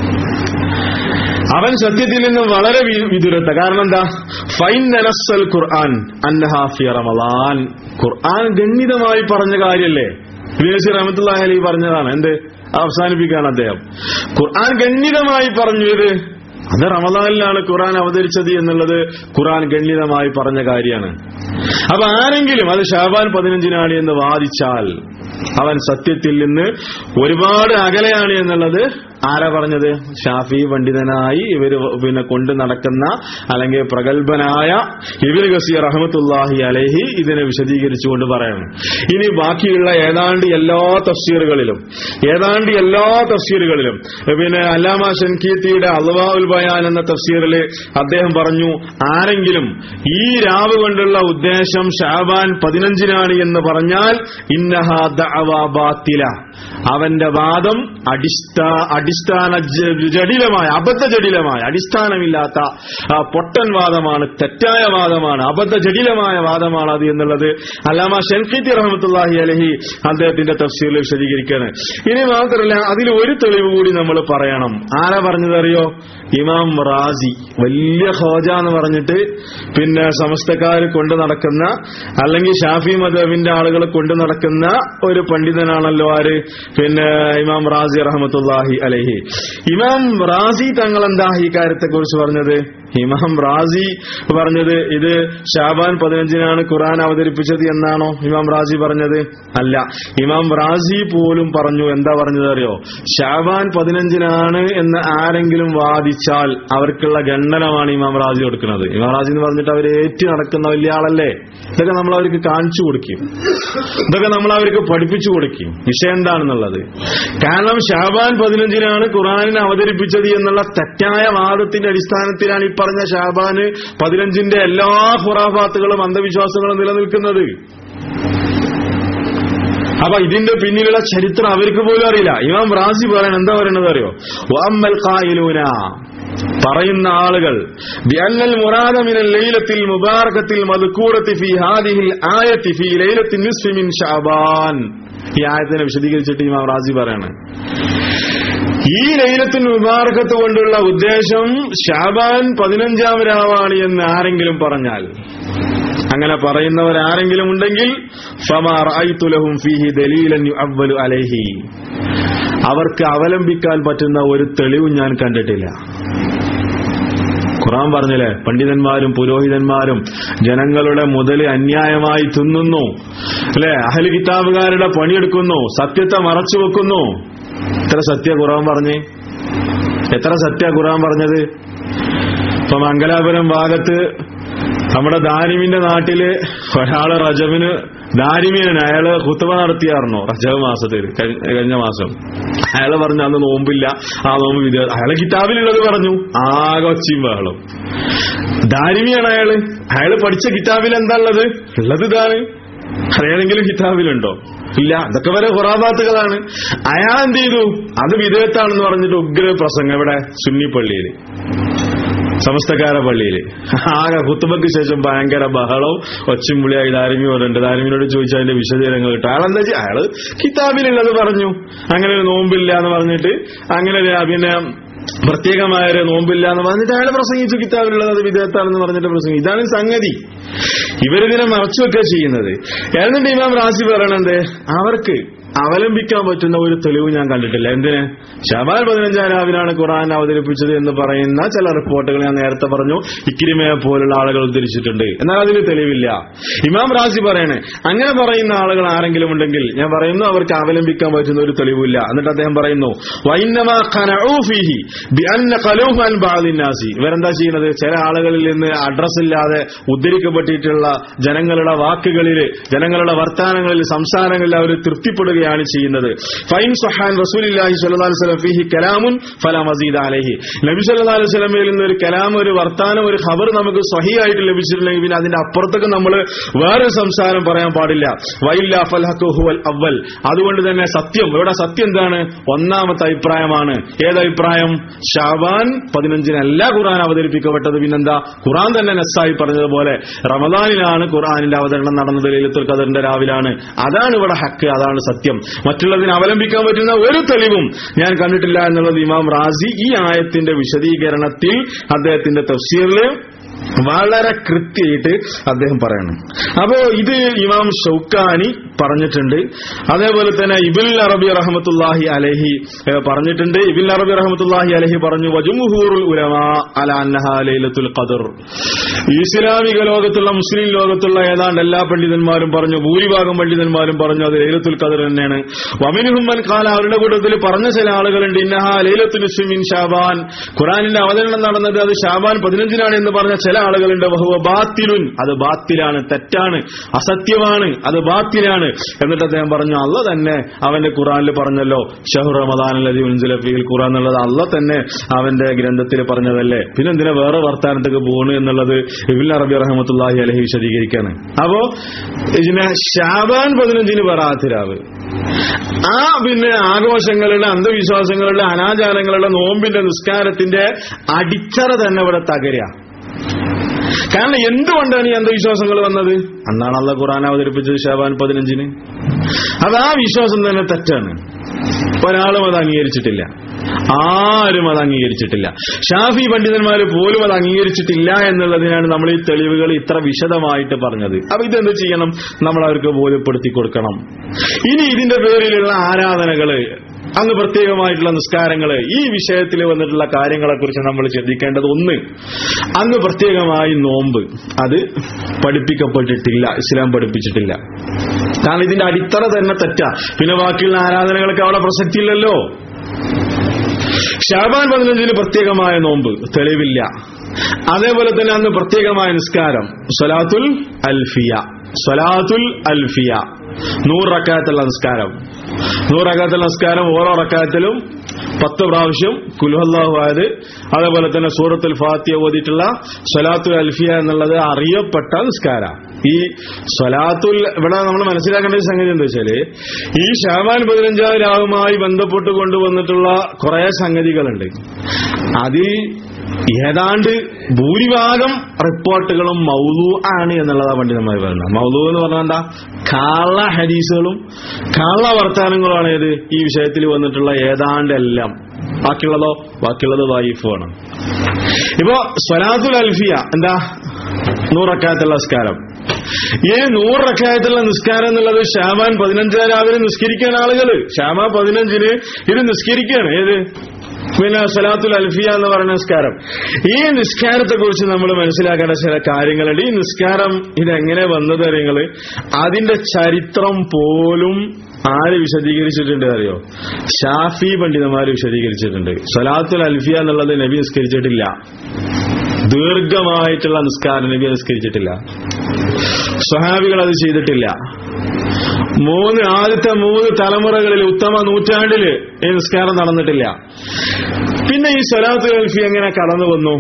അവൻ സത്യത്തിൽ നിന്ന് വളരെ വി- വിദൂരത്ത കാരണം എന്താ ഫൈൻ നനസ്സൽ ഖുർആൻ അന്നഹാ ഫി റമളാൻ ഖുർആൻ ഗണ്യതമായി പറഞ്ഞ കാര്യല്ലേ ഇബ്നു ഗസീർ റഹ്മത്തുല്ലാഹി അലഹി പറഞ്ഞതാണ് എന്ത് അവസാനിപ്പിക്കുകയാണ് അദ്ദേഹം ഖുർആൻ ഗണ്യതമായി പറഞ്ഞു ഇത് അത് റമദാനിലാണ് ഖുർആൻ അവതരിച്ചത് എന്നുള്ളത് ഖുർആൻ ഗണ്യതമായി പറഞ്ഞ കാര്യമാണ് അപ്പൊ ആരെങ്കിലും അത് ഷാബാൻ പതിനഞ്ചിനാണ് എന്ന് വാദിച്ചാൽ അവൻ സത്യത്തിൽ നിന്ന് ഒരുപാട് അകലെയാണ് എന്നുള്ളത് ആരാ പറഞ്ഞത് ഷാഫി പണ്ഡിതനായി ഇവര് പിന്നെ കൊണ്ട് നടക്കുന്ന അല്ലെങ്കിൽ പ്രഗത്ഭനായ ഇബിൻ ഗസീർ റഹമത്തുല്ലാഹി അലഹി ഇതിനെ വിശദീകരിച്ചുകൊണ്ട് പറയണം ഇനി ബാക്കിയുള്ള ഏതാണ്ട് എല്ലാ തഫ്സീറുകളിലും ഏതാണ്ട് എല്ലാ തഫ്സീറുകളിലും പിന്നെ അല്ലാമ ഷൻകീത്തിയുടെ അൽവാ ഉൽ ബയാൻ എന്ന തഫ്സീറിൽ അദ്ദേഹം പറഞ്ഞു ആരെങ്കിലും ഈ രാവ് കൊണ്ടുള്ള ഉദ്ദേശം ഷാബാൻ പതിനഞ്ചിനാണ് എന്ന് പറഞ്ഞാൽ ഇന്നഹ ദഅവ ബാത്തില അവന്റെ വാദം അടിസ്ഥാ അടിസ്ഥാന ജ- ജടിലമായ അബദ്ധ ജടിലമായ അടിസ്ഥാനമില്ലാത്ത ആ, പൊട്ടൻ വാദമാണ് തെറ്റായ വാദമാണ് അബദ്ധ ജടിലമായ വാദമാണ് അത് എന്നുള്ളത് അല്ലാമ ഷെൻഖീത്തി റഹമത്തുല്ലാഹി അലഹി അദ്ദേഹത്തിന്റെ തഫ്സീറിൽ വിശദീകരിക്കുകയാണ് ഇനി മാത്രമല്ല അതിൽ ഒരു തെളിവ് കൂടി നമ്മൾ പറയണം ആരാ പറഞ്ഞതറിയോ ഇമാം റാസി വലിയ ഹോജ എന്ന് പറഞ്ഞിട്ട് പിന്നെ സമസ്തക്കാർ കൊണ്ടു നടക്കുന്ന അല്ലെങ്കിൽ ഷാഫി മദബിന്റെ ആളുകൾ കൊണ്ടു നടക്കുന്ന ഒരു പണ്ഡിതനാണല്ലോ ആര് പിന്നെ ഇമാം റാസി റഹമത്തുല്ലാഹി അലഹി ഇമാം റാസി തങ്ങൾ എന്താ ഈ കാര്യത്തെ കുറിച്ച് പറഞ്ഞത് ഇമാം റാസി പറഞ്ഞത് ഇത് ഷാബാൻ പതിനഞ്ചിനാണ് ഖുറാൻ അവതരിപ്പിച്ചത് എന്നാണോ ഇമാം റാസി പറഞ്ഞത് അല്ല ഇമാം റാസി പോലും പറഞ്ഞു എന്താ പറഞ്ഞത് അറിയോ ഷാബാൻ പതിനഞ്ചിനാണ് എന്ന് ആരെങ്കിലും വാദിച്ചാൽ അവർക്കുള്ള ഗണ്ഡനമാണ് ഇമാം റാസി കൊടുക്കുന്നത് ഇമാം റാസി എന്ന് പറഞ്ഞിട്ട് അവർ ഏറ്റി നടക്കുന്ന വലിയ ആളല്ലേ ഇതൊക്കെ നമ്മൾ അവർക്ക് കാണിച്ചു കൊടുക്കും ഇതൊക്കെ നമ്മൾ അവർക്ക് പഠിപ്പിച്ചു കൊടുക്കും വിഷയം എന്താണെന്നുള്ളത് കാരണം ഷാബാൻ പതിനഞ്ചിനാണ് ഖുറാനിനെ അവതരിപ്പിച്ചത് എന്നുള്ള തെറ്റായ വാദത്തിന്റെ അടിസ്ഥാനത്തിലാണ് ഈ പറഞ്ഞ ഷാബാന് പതിനഞ്ചിന്റെ എല്ലാ ഖുറാഫാത്തുകളും അന്ധവിശ്വാസങ്ങളും നിലനിൽക്കുന്നത് അപ്പൊ ഇതിന്റെ പിന്നിലുള്ള ചരിത്രം അവർക്ക് പോലും അറിയില്ല ഇമാം റാസി പറയാൻ എന്താ പറയണത് അറിയോ വഅമ്മൽ ഖായിലൂന പറയുന്ന ആളുകൾ ബിഅന്നൽ മുറാദ മിനൽ ലൈലത്തിൽ മുബാറകത്തിൽ മദ്കൂറത്തി ഫീ ഹാദിഹിൽ ആയത്തി ഫീ ലൈലത്തിൻ നിസ്ഫി മിൻ ശഅബാൻ ഈ ആയത്തിനെ വിശദീകരിച്ചിട്ട് ഇമാം റാസി പറയാണ് ഈ ലൈലത്തിൽ മുബാറകത്ത് കൊണ്ടുള്ള ഉദ്ദേശം ഷാബാൻ പതിനഞ്ചാം രാവാണ് എന്ന് ആരെങ്കിലും പറഞ്ഞാൽ അങ്ങനെ പറയുന്നവരാരെങ്കിലും ഉണ്ടെങ്കിൽ ഫമാ റഅയ്തു ലഹും ഫീഹി ദലീലൻ യുഅവ്വലു അലൈഹി അവർക്ക് അവലംബിക്കാൻ പറ്റുന്ന ഒരു തെളിവും ഞാൻ കണ്ടിട്ടില്ല ഖുറാൻ പറഞ്ഞില്ലേ പണ്ഡിതന്മാരും പുരോഹിതന്മാരും ജനങ്ങളുടെ മുതല് അന്യായമായി തിന്നുന്നു അല്ലെ അഹല് കിതാബുകാരുടെ പണിയെടുക്കുന്നു സത്യത്തെ മറച്ചു വെക്കുന്നു എത്ര സത്യ ഖുറാൻ പറഞ്ഞ് എത്ര സത്യ ഖുറാൻ പറഞ്ഞത് ഇപ്പൊ മംഗലാപുരം ഭാഗത്ത് നമ്മുടെ ദാരിമിന്റെ നാട്ടില് ഒരാള് റജബിന് ദാരിമീനൻ അയാള് കുത്തുവ നടത്തിയാർന്നു റജബ് മാസത്തിൽ കഴി- കഴിഞ്ഞ മാസം അയാള് പറഞ്ഞു അന്ന് നോമ്പില്ല ആ നോമ്പ് വിധ അയാളെ കിതാബിലുള്ളത് പറഞ്ഞു ആകെ ഒച്ചയും ബഹളം ദാരിമിയാണ് അയാള് അയാള് പഠിച്ച കിതാബിൽ എന്താ ഉള്ളത് ഉള്ളത് ഇതാണ് അതേതെങ്കിലും കിതാബിലുണ്ടോ ഇല്ല ഇതൊക്കെ വരെ ഖുറാബാത്തുകളാണ് അയാൾ എന്ത് ചെയ്തു അത് വിധേയത്താണെന്ന് പറഞ്ഞിട്ട് ഉഗ്ര പ്രസംഗം ഇവിടെ സുന്നിപ്പള്ളിയിൽ സമസ്തക്കാര പള്ളിയിൽ ആകെ കുത്തുബക്ക് ശേഷം ഭയങ്കര ബഹളവും ഒച്ചുംപുളിയായി ധാരിമി പറയുന്നുണ്ട് ധാരിമിനോട് ചോദിച്ചാൽ അതിന്റെ വിശദീകരണങ്ങൾ കിട്ടും അയാളെന്താ വെച്ചാൽ അയാള് കിതാബിലുള്ളത് പറഞ്ഞു അങ്ങനെ ഒരു നോമ്പില്ല എന്ന് പറഞ്ഞിട്ട് അങ്ങനെ ഒരു പിന്നെ പ്രത്യേകമായ ഒരു നോമ്പില്ല എന്ന് പറഞ്ഞിട്ട് അയാൾ പ്രസംഗിച്ചു കിതാബിലുള്ളത് അത് വിദേഹത്താണെന്ന് പറഞ്ഞിട്ട് പ്രസംഗിച്ചു ഇതാണ് സംഗതി ഇവരിതിനെ മറച്ചുവെക്കുക ചെയ്യുന്നത് എന്നിട്ട് ഇമാം റാസി പറയണത് അവർക്ക് അവലംബിക്കാൻ പറ്റുന്ന ഒരു തെളിവ് ഞാൻ കണ്ടിട്ടില്ല എന്തിന് ഷബാൽ പതിനഞ്ചാം രാവിലാണ് ഖുറാൻ അവതരിപ്പിച്ചത് എന്ന് പറയുന്ന ചില റിപ്പോർട്ടുകൾ ഞാൻ നേരത്തെ പറഞ്ഞു ഇക്കിരിമയെ പോലുള്ള ആളുകൾ ഉദ്ധരിച്ചിട്ടുണ്ട് എന്നാൽ അതിന് തെളിവില്ല ഇമാം റാസി പറയണേ അങ്ങനെ പറയുന്ന ആളുകൾ ആരെങ്കിലും ഉണ്ടെങ്കിൽ ഞാൻ പറയുന്നു അവർക്ക് അവലംബിക്കാൻ പറ്റുന്ന ഒരു തെളിവില്ല എന്നിട്ട് അദ്ദേഹം പറയുന്നു വൈന്നമാ ഖനഊ ഫീഹി ബിഅന്ന ഖലൂഹു അൻ ബഅദിൻ നാസി ഇവരെന്താ ചെയ്യുന്നത് ചില ആളുകളിൽ നിന്ന് അഡ്രസ് ഇല്ലാതെ ഉദ്ധരിക്കപ്പെട്ടിട്ടുള്ള ജനങ്ങളുടെ വാക്കുകളിൽ ജനങ്ങളുടെ വർത്താനങ്ങളിൽ സംസാരങ്ങളിൽ അവർ തൃപ്തിപ്പെടുകയാണ് ചെയ്യുന്നത് ഫൈൻ സുഹാൻ റസൂലില്ലാഹി സ്വല്ലല്ലാഹു അലൈഹി വസല്ലം ഫീഹി കലാമുൻ ഫലാ മസീദ അലൈഹി നബി സല്ലല്ലാഹു അലൈഹി വസല്ലമയിൽ നിന്ന് ഒരു കലാം ഒരു വർത്താനം ഒരു ഖബർ നമുക്ക് സ്വഹിയായിട്ട് ലഭിച്ചിട്ടുണ്ടെങ്കിൽ പിന്നെ അതിന്റെ അപ്പുറത്തേക്ക് നമ്മൾ വേറെ സംസാരം പറയാൻ പാടില്ല വൈല്ല ഫൽഹഖു ഹുവൽ അവൽ അതുകൊണ്ട് തന്നെ സത്യം ഇവിടെ സത്യം എന്താണ് ഒന്നാമത്തെ അഭിപ്രായമാണ് ഏതഭിപ്രായം ഷാബാൻ പതിനഞ്ചിനല്ല ഖുർആൻ അവതരിപ്പിക്കപ്പെട്ടത് പിന്നെന്താ ഖുർആൻ തന്നെ നെസ്സായി പറഞ്ഞതുപോലെ റമദാനിലാണ് ഖുർആനിന്റെ അവതരണം നടന്നത് ലൈലത്തുൽ ഖദറിന്റെ രാവിലാണ് അതാണ് ഇവിടെ ഹക്ക് അതാണ് സത്യം മറ്റുള്ളതിന് അവലംബിക്കാൻ പറ്റുന്ന ഒരു തെളിവും ഞാൻ കണ്ടിട്ടില്ല എന്നുള്ളത് ഇമാം റാസി ഈ ആയത്തിന്റെ വിശദീകരണത്തിൽ അദ്ദേഹത്തിന്റെ തഫ്സീറിൽ വളരെ കൃത്യമായിട്ട് അദ്ദേഹം പറയണം അപ്പോ ഇത് ഇമാം ഷൗക്കാനി പറഞ്ഞിട്ടുണ്ട് അതേപോലെ തന്നെ ഇബിൽ അറബി റഹമത്തുല്ലാഹി അലഹി ഏഹ്, പറഞ്ഞിട്ടുണ്ട് ഇബിൽ അറബി റഹമത്തുല്ലാഹി അലഹി പറഞ്ഞു വജുമുഹൂറുൽ ഉലമ അല അന്നഹ ലൈലത്തുൽ ഖദർ ഇസ്ലാമിക ലോകത്തുള്ള മുസ്ലിം ലോകത്തുള്ള ഏതാണ്ട് എല്ലാ പണ്ഡിതന്മാരും പറഞ്ഞു ഭൂരിഭാഗം പണ്ഡിതന്മാരും പറഞ്ഞു അത് ലൈലത്തുൽ ഖദർ തന്നെയാണ് വമിനുഹുമ്മൻ കാല അവരുടെ കൂട്ടത്തിൽ പറഞ്ഞ ചില ആളുകളുണ്ട് ഇന്നഹ ലൈലത്തുൽ ഇസ്മിൻ ഷാബാൻ ഖുറാനിന്റെ അവതരണം നടന്നത് അത് ഷാബാൻ പതിനഞ്ചിനാണ് എന്ന് പറഞ്ഞ ചില ആളുകളുണ്ട് വഹുവ ബാത്തിലുൻ അത് ബാത്തിലാണ് തെറ്റാണ് അസത്യമാണ് അത് ബാത്തിലാണ് എന്നിട്ട് അദ്ദേഹം പറഞ്ഞു അല്ല തന്നെ അവന്റെ ഖുറാനിൽ പറഞ്ഞല്ലോ ഷഹു റമദാൻ അല്ലതി ഉൻസുലഫിൽ ഖുറാൻ എന്നുള്ളത് അല്ല തന്നെ അവന്റെ ഗ്രന്ഥത്തിൽ പറഞ്ഞതല്ലേ പിന്നെ എന്തിനാ വേറെ വർത്താനത്തേക്ക് പോണു എന്നുള്ളത് ഇബിൻ അറബി റഹമത്തുല്ലാഹി അലഹി വിശദീകരിക്കാണ് അപ്പോ ഇതിനെ ഷാബാൻ പതിനഞ്ചിന് വറാത്തിരാവ് ആ പിന്നെ ആഘോഷങ്ങളുടെ അന്ധവിശ്വാസങ്ങളുടെ അനാചാരങ്ങളുടെ നോമ്പിന്റെ നിസ്കാരത്തിന്റെ അടിത്തറ തന്നെ ഇവിടെ തകരുക കാരണം എന്തുകൊണ്ടാണ് ഈ അന്ധവിശ്വാസങ്ങൾ വന്നത് അന്നാണ് അള്ള ഖുറാൻ അവതരിപ്പിച്ചത് ഷാബാൻ പതിനഞ്ചിന് അത് ആ വിശ്വാസം തന്നെ തെറ്റാണ് ഒരാളും അത് അംഗീകരിച്ചിട്ടില്ല ആരും അത് അംഗീകരിച്ചിട്ടില്ല ഷാഫി പണ്ഡിതന്മാർ പോലും അത് അംഗീകരിച്ചിട്ടില്ല എന്നുള്ളതിനാണ് നമ്മൾ ഈ തെളിവുകൾ ഇത്ര വിശദമായിട്ട് പറഞ്ഞത് അപ്പൊ ഇതെന്ത് ചെയ്യണം നമ്മൾ അവർക്ക് ബോധ്യപ്പെടുത്തി കൊടുക്കണം ഇനി ഇതിന്റെ പേരിലുള്ള ആരാധനകള് അന്ന് പ്രത്യേകമായിട്ടുള്ള നിസ്കാരങ്ങള് ഈ വിഷയത്തിൽ വന്നിട്ടുള്ള കാര്യങ്ങളെ കുറിച്ച് നമ്മൾ ചിന്തിക്കേണ്ടത് ഒന്ന് അന്ന് പ്രത്യേകമായി നോമ്പ് അത് പഠിപ്പിക്കപ്പെട്ടിട്ടില്ല ഇസ്ലാം പഠിപ്പിച്ചിട്ടില്ല കാരണം ഇതിന്റെ അടിത്തറ തന്നെ തെറ്റാ പിന്നെ ബാക്കിയുള്ള ആരാധനകൾക്ക് അവിടെ പ്രസക്തി ഇല്ലല്ലോ ഷാബാൻ പതിനഞ്ചിന് പ്രത്യേകമായ നോമ്പ് തെളിവില്ല അതേപോലെ തന്നെ അന്ന് പ്രത്യേകമായ നിസ്കാരം സ്വലാത്തുൽ അൽഫിയ സ്വലാത്തുൽ അൽഫിയ നൂറ് റക്കാത്തുള്ള നിസ്കാരം നൂറ് റക്കാത്തുള്ള നിസ്കാരം ഓരോ റക്കാത്തിലും പത്ത് പ്രാവശ്യം കുലുഹല്ലാഹു ആയത് അതേപോലെ തന്നെ സൂറത്തുൽ ഫാത്തിയ ഓതിയിട്ടുള്ള സ്വലാത്തുൽ അൽഫിയ എന്നുള്ളത് അറിയപ്പെട്ട നിസ്കാര ഈ സ്വലാത്തുൽ ഇവിടെ നമ്മൾ മനസ്സിലാക്കേണ്ട ഒരു സംഗതി എന്താ വെച്ചാല് ഈ ഷാബാൻ പതിനഞ്ചാം രാവുമായി ബന്ധപ്പെട്ട് കൊണ്ടുവന്നിട്ടുള്ള കുറെ സംഗതികളുണ്ട് അതിൽ ഏതാണ്ട് ഭൂരിഭാഗം റിപ്പോർട്ടുകളും മൗലു ആണ് എന്നുള്ളതാണ് പണ്ഡിതന്മാർ പറയുന്നത് മൗലു എന്ന് പറഞ്ഞാൽ എന്താ കള്ള ഹദീസുകളും കള്ള വർത്താനങ്ങളുമാണ് ഏത് ഈ വിഷയത്തിൽ വന്നിട്ടുള്ള ഏതാണ്ട് എല്ലാം ബാക്കിയുള്ളതോ ബാക്കിയുള്ളത് വായിഫാണ് ഇപ്പോ സ്വലാത്തുൽ അൽഫിയ എന്താ നൂറക്കായത്തുള്ള നിസ്കാരം ഈ നൂറക്കായത്തുള്ള നിസ്കാരം എന്നുള്ളത് ഷാമാൻ പതിനഞ്ചാം രാവിലെ നിസ്കരിക്കാൻ ആളുകള് ഷാമാൻ പതിനഞ്ചിന് ഇത് നിസ്കരിക്കുകയാണ് ഏത് പിന്നെ സലാത്തുൽ അൽഫിയ എന്ന് പറയുന്ന നിസ്കാരം ഈ നിസ്കാരത്തെ കുറിച്ച് നമ്മൾ മനസ്സിലാക്കേണ്ട ചില കാര്യങ്ങളുണ്ട് ഈ നിസ്കാരം ഇതെങ്ങനെ വന്നത് അറിയങ്ങള് അതിന്റെ ചരിത്രം പോലും ആര് വിശദീകരിച്ചിട്ടുണ്ട് അറിയോ ഷാഫി പണ്ഡിതന്മാര് വിശദീകരിച്ചിട്ടുണ്ട് സലാത്തുൽ അൽഫിയ എന്നുള്ളത് നബി നിസ്കരിച്ചിട്ടില്ല ദീർഘമായിട്ടുള്ള നിസ്കാരം നബി നിസ്കരിച്ചിട്ടില്ല സ്വഹാബികൾ അത് ചെയ്തിട്ടില്ല മൂന്ന് ആദ്യത്തെ മൂന്ന് തലമുറകളിൽ ഉത്തമ നൂറ്റാണ്ടില് ഈ നിസ്കാരം നടന്നിട്ടില്ല പിന്നെ ഈ സ്വലാത്ത് അൽഫി എങ്ങനെ കടന്നു വന്നു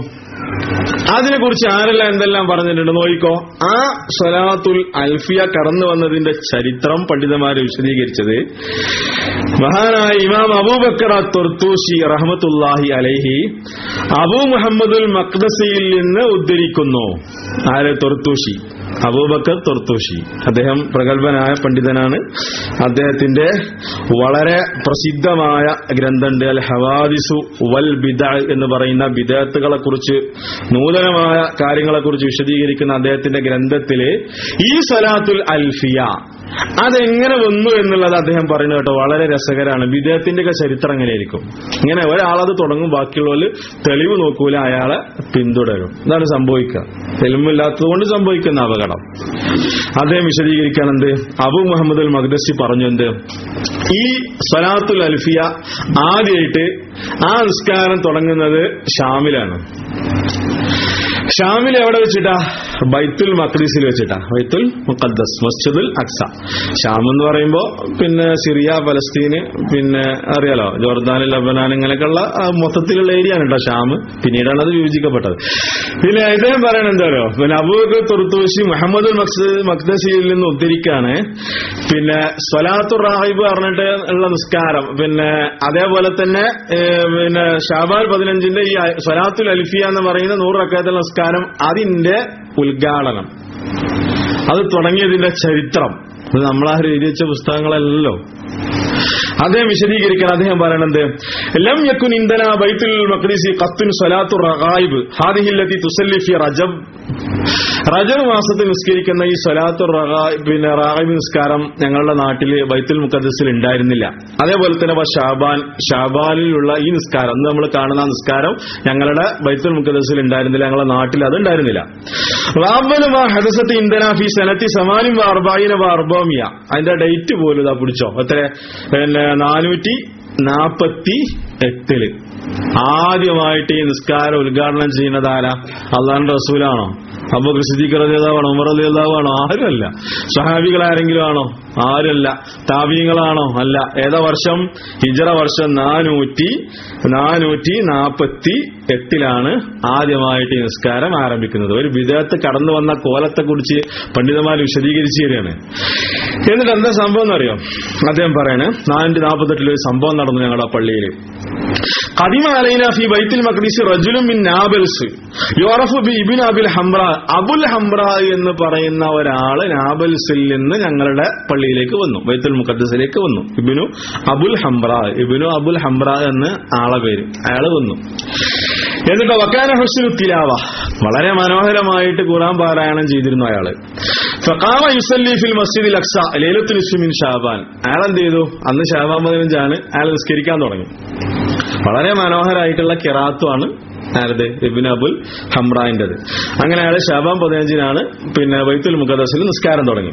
അതിനെ കുറിച്ച് ആരെല്ലാം എന്തെല്ലാം പറഞ്ഞിട്ടുണ്ട് നോയിക്കോ ആ സ്വലാത്തുൽ അൽഫിയ കടന്നു വന്നതിന്റെ ചരിത്രം പണ്ഡിതന്മാരെ വിശദീകരിച്ചത് മഹാനായ ഇമാം അബൂബക്കർ തുർത്തൂഷി റഹമത്തുല്ലാഹി അലൈഹി അബൂ മുഹമ്മദുൽ മക്ദസിയിൽ നിന്ന് ഉദ്ധരിക്കുന്നു ആര് തുർത്തൂഷി അബൂബക്കർ തുർത്തൂഷി അദ്ദേഹം പ്രഗത്ഭനായ പണ്ഡിതനാണ് അദ്ദേഹത്തിന്റെ വളരെ പ്രസിദ്ധമായ ഗ്രന്ഥമുണ്ട് അൽ ഹവാദിസു വൽ ബിദ എന്ന് പറയുന്ന ബിദത്തുകളെ കുറിച്ച് നൂതനമായ കാര്യങ്ങളെ കുറിച്ച് വിശദീകരിക്കുന്ന അദ്ദേഹത്തിന്റെ ഗ്രന്ഥത്തില് ഈ സലാത്തുൽ അൽഫിയ അതെങ്ങനെ വന്നു എന്നുള്ളത് അദ്ദേഹം പറയുന്നത് കേട്ടോ വളരെ രസകരമാണ് വിദേഹത്തിന്റെ ഒക്കെ ചരിത്രം എങ്ങനെയായിരിക്കും ഇങ്ങനെ ഒരാളത് തുടങ്ങും ബാക്കിയുള്ളവർ തെളിവ് നോക്കൂല അയാളെ പിന്തുടരും ഇതാണ് സംഭവിക്കുക തെളിവില്ലാത്തത് കൊണ്ട് സംഭവിക്കുന്ന അപകടം അദ്ദേഹം വിശദീകരിക്കാൻ എന്ത് അബു മുഹമ്മദ് അൽ മഖ്ദസി പറഞ്ഞു എന്ത് ഈ സ്വലാത്തുൽ അൽഫിയ ആദ്യമായിട്ട് ആ നിസ്കാരം തുടങ്ങുന്നത് ഷാമിലാണ് ഷാമിൽ എവിടെ വെച്ചിട്ടാ ബൈത്തുൽ മക്രീസിൽ വെച്ചിട്ടാ ബൈത്തുൽ മുഖദ്ദസ് മസ്ജിദുൽ അക്സ ഷാം എന്ന് പറയുമ്പോ പിന്നെ സിറിയ പലസ്തീന് പിന്നെ അറിയാലോ ജോർദാൻ ലബനാൻ ഇങ്ങനെയൊക്കെയുള്ള ആ മൊത്തത്തിലുള്ള ഏരിയ ആണ് കേട്ടോ ഷാം പിന്നീടാണ് അത് വിഭജിക്കപ്പെട്ടത് പിന്നെ ഇദ്ദേഹം പറയണ എന്താണോ പിന്നെ അബൂബക്കർ തുർത്തൂശി മുഹമ്മദുൽ മക്സ- മഖ്ദസിയിൽ നിന്ന് ഉദ്ധരിക്കാണ് പിന്നെ സ്വലാത്തു റാഹിബ് പറഞ്ഞിട്ട് ഉള്ള നിസ്കാരം പിന്നെ അതേപോലെ തന്നെ ഏ, പിന്നെ ഷാബാൽ പതിനഞ്ചിന്റെ ഈ അ- സ്വലാത്തുൽ അൽഫിയ എന്ന് പറയുന്ന നൂറ് റക്കാത്തുള്ള നിസ്കാരം അതിന്റെ ഉദ്ഘാടനം അത് തുടങ്ങിയതിന്റെ ചരിത്രം ഇത് നമ്മളാരും എഴുതി വെച്ച പുസ്തകങ്ങളല്ലല്ലോ അദ്ദേഹം വിശദീകരിക്കണം അദ്ദേഹം പറയണത് ലം യക്കുൻ ഇന്ധന ബൈത്തുൽ മഖ്ദീസി ഖത്തുൻ സ്വലാത്തു റഗായിബ് ഹാദിഹില്ലത്തി തുസല്ലി ഫി റജബ് റജബ് മാസത്തിൽ നിസ്കരിക്കുന്ന ഈ സ്വലാത്തു റഗാ- പിന്നെ റായിബ് നിസ്കാരം ഞങ്ങളുടെ നാട്ടിൽ ബൈത്തുൽ മുഖദ്സിൽ ഉണ്ടായിരുന്നില്ല അതേപോലെ തന്നെ വ ഷാബാൻ ഷാബാനിലുള്ള ഈ നിസ്കാരം ഇന്ന് നമ്മൾ കാണുന്ന ആ നിസ്കാരം ഞങ്ങളുടെ ബൈത്തുൽ മുഖദ്സിൽ ഉണ്ടായിരുന്നില്ല ഞങ്ങളുടെ നാട്ടിൽ അത് ഉണ്ടായിരുന്നില്ല റാബലു മാ ഹദസത്ത് ഇന്ധന ഫി സനത്തി സമാനും അർബായിന അർബോമിയ അതിന്റെ ഡേറ്റ് പോലും ഇതാ പിടിച്ചോ എത്ര പിന്നെ നാനൂറ്റി നാപ്പത്തി എട്ടില് ആദ്യമായിട്ട് ഈ നിസ്കാരം ഉദ്ഘാടനം ചെയ്യുന്നത് ആരാ അള്ളാന്റെ റസൂലാണോ അപ്പൊ സിദ്ദീഖ് റളിയല്ലാഹു ഉമർ റളിയല്ലാഹു ആണോ ആരുമല്ല സഹാബികൾ ആരെങ്കിലും ആണോ ആരുമല്ല താപീയങ്ങളാണോ അല്ല ഏതാ വർഷം ഹിജറ വർഷം നാനൂറ്റി നാനൂറ്റി നാപ്പത്തി എട്ടിലാണ് ആദ്യമായിട്ട് ഈ നിസ്കാരം ആരംഭിക്കുന്നത് ഒരു വിദേഹത്ത് കടന്നു വന്ന കോലത്തെ കുറിച്ച് പണ്ഡിതന്മാർ വിശദീകരിച്ചു തരികയാണ് എന്നിട്ട് എന്താ സംഭവം എന്നറിയോ അദ്ദേഹം പറയണേ നാനൂറ്റി നാൽപ്പത്തെട്ടിൽ ഒരു സംഭവം നടന്നു ഞങ്ങളുടെ പള്ളിയിൽ قدم علينا في بيت المقدس رجل من نابلس يعرف بابن അബുൽ ഹംറ അബുൽ ഹംറ എന്ന് പറയുന്ന ഒരാള് നാബൽസിൽ നിന്ന് ഞങ്ങളുടെ പള്ളിയിലേക്ക് വന്നു ബൈത്തുൽ മുഖദ്സിലേക്ക് വന്നു ഇബിനു അബുൽ ഹംറ ഇബിനു അബുൽ ഹംറ എന്ന് ആളെ പേര് അയാള് വന്നു എന്നിട്ട് വക്കാന ഹുസ്നു തിലാവ വളരെ മനോഹരമായിട്ട് ഖുറാൻ പാരായണം ചെയ്തിരുന്നു അയാള് ഫഖാമ യുസല്ലി ഫിൽ മസ്ജിദിൽ അക്സ ലൈലത്തുൽ ഇസ്മിൻ ഷാബാൻ അയാൾ എന്ത് ചെയ്തു അന്ന് ഷാബാൻ പതിനഞ്ചാണ് അയാൾ നിസ്കരിക്കാൻ തുടങ്ങി വളരെ മനോഹരമായിട്ടുള്ള കിറാത്തുമാണ് ആരത് ഇബിൻ അബുൽ ഹംറായിന്റേത് അങ്ങനെ അയാൾ ഷാബാൻ പതിനഞ്ചിനാണ് പിന്നെ വൈത്തുൽ മുഖദസിൽ നിസ്കാരം തുടങ്ങി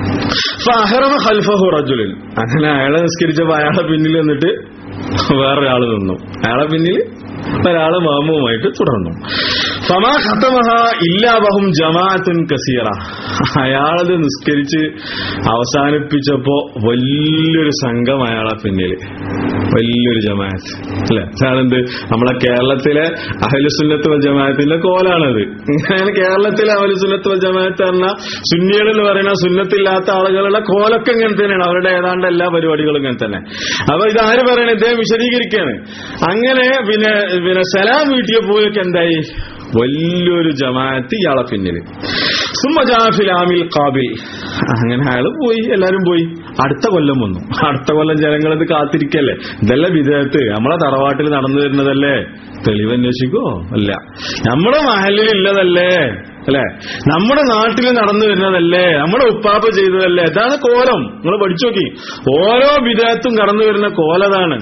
ഫഹറമ ഖൽഫഹു റജുലിൻ അങ്ങനെ അയാളെ നിസ്കരിച്ചപ്പോ അയാളെ പിന്നിൽ നിന്നിട്ട് വേറൊരാൾ നിന്നു അയാളെ പിന്നിൽ ഒരാള് മാമുവുമായിട്ട് തുടർന്നു ഫമാ ഖത്തമഹ ഇല്ലാബഹും ജമാഅത്തുൻ കസീറ അയാളത് നിസ്കരിച്ച് അവസാനിപ്പിച്ചപ്പോ വലിയൊരു സംഘം അയാളെ പിന്നിൽ വലിയൊരു ജമാഅത്ത് അല്ലെ അതാണെന്ത് നമ്മളെ കേരളത്തിലെ അഹലുസുന്നത്ത് വൽ ജമാഅത്തിന്റെ കോലാണത് ഇങ്ങനെ കേരളത്തിലെ അഹലുസുന്നത്ത് വൽ ജമാഅത്ത് പറഞ്ഞ സുന്നികൾ എന്ന് പറയുന്ന സുന്നത്തില്ലാത്ത ആളുകളുടെ കോലൊക്കെ ഇങ്ങനെ തന്നെയാണ് അവരുടെ ഏതാണ്ട് എല്ലാ പരിപാടികളും ഇങ്ങനെ തന്നെ അപ്പൊ ഇത് ആര് പറയണേ ഇദ്ദേഹം വിശദീകരിക്കുകയാണ് അങ്ങനെ പിന്നെ പിന്നെ സലാം വീട്ടിയപ്പോഴൊക്കെ എന്തായി വലിയൊരു ജമാഅത്ത് ഇയാളെ പിന്നില് സുമജാഫിലാമിൽ കാബിൽ അങ്ങനെ അയാള് പോയി എല്ലാരും പോയി അടുത്ത കൊല്ലം വന്നു അടുത്ത കൊല്ലം ജനങ്ങൾ ഇത് കാത്തിരിക്കല്ലേ ഇതല്ല വിധേയത്ത് നമ്മളെ തറവാട്ടിൽ നടന്നു വരുന്നതല്ലേ തെളിവ് അന്വേഷിക്കോ അല്ല നമ്മുടെ മഹലിൽ ഇല്ലതല്ലേ അല്ലെ നമ്മുടെ നാട്ടിൽ നടന്നു വരുന്നതല്ലേ നമ്മുടെ ഉപ്പാപ്പ ചെയ്തതല്ലേ ഇതാണ് കോലം നിങ്ങൾ പഠിച്ചു നോക്കി ഓരോ വിധേയത്തും കടന്നു വരുന്ന കോലതാണ്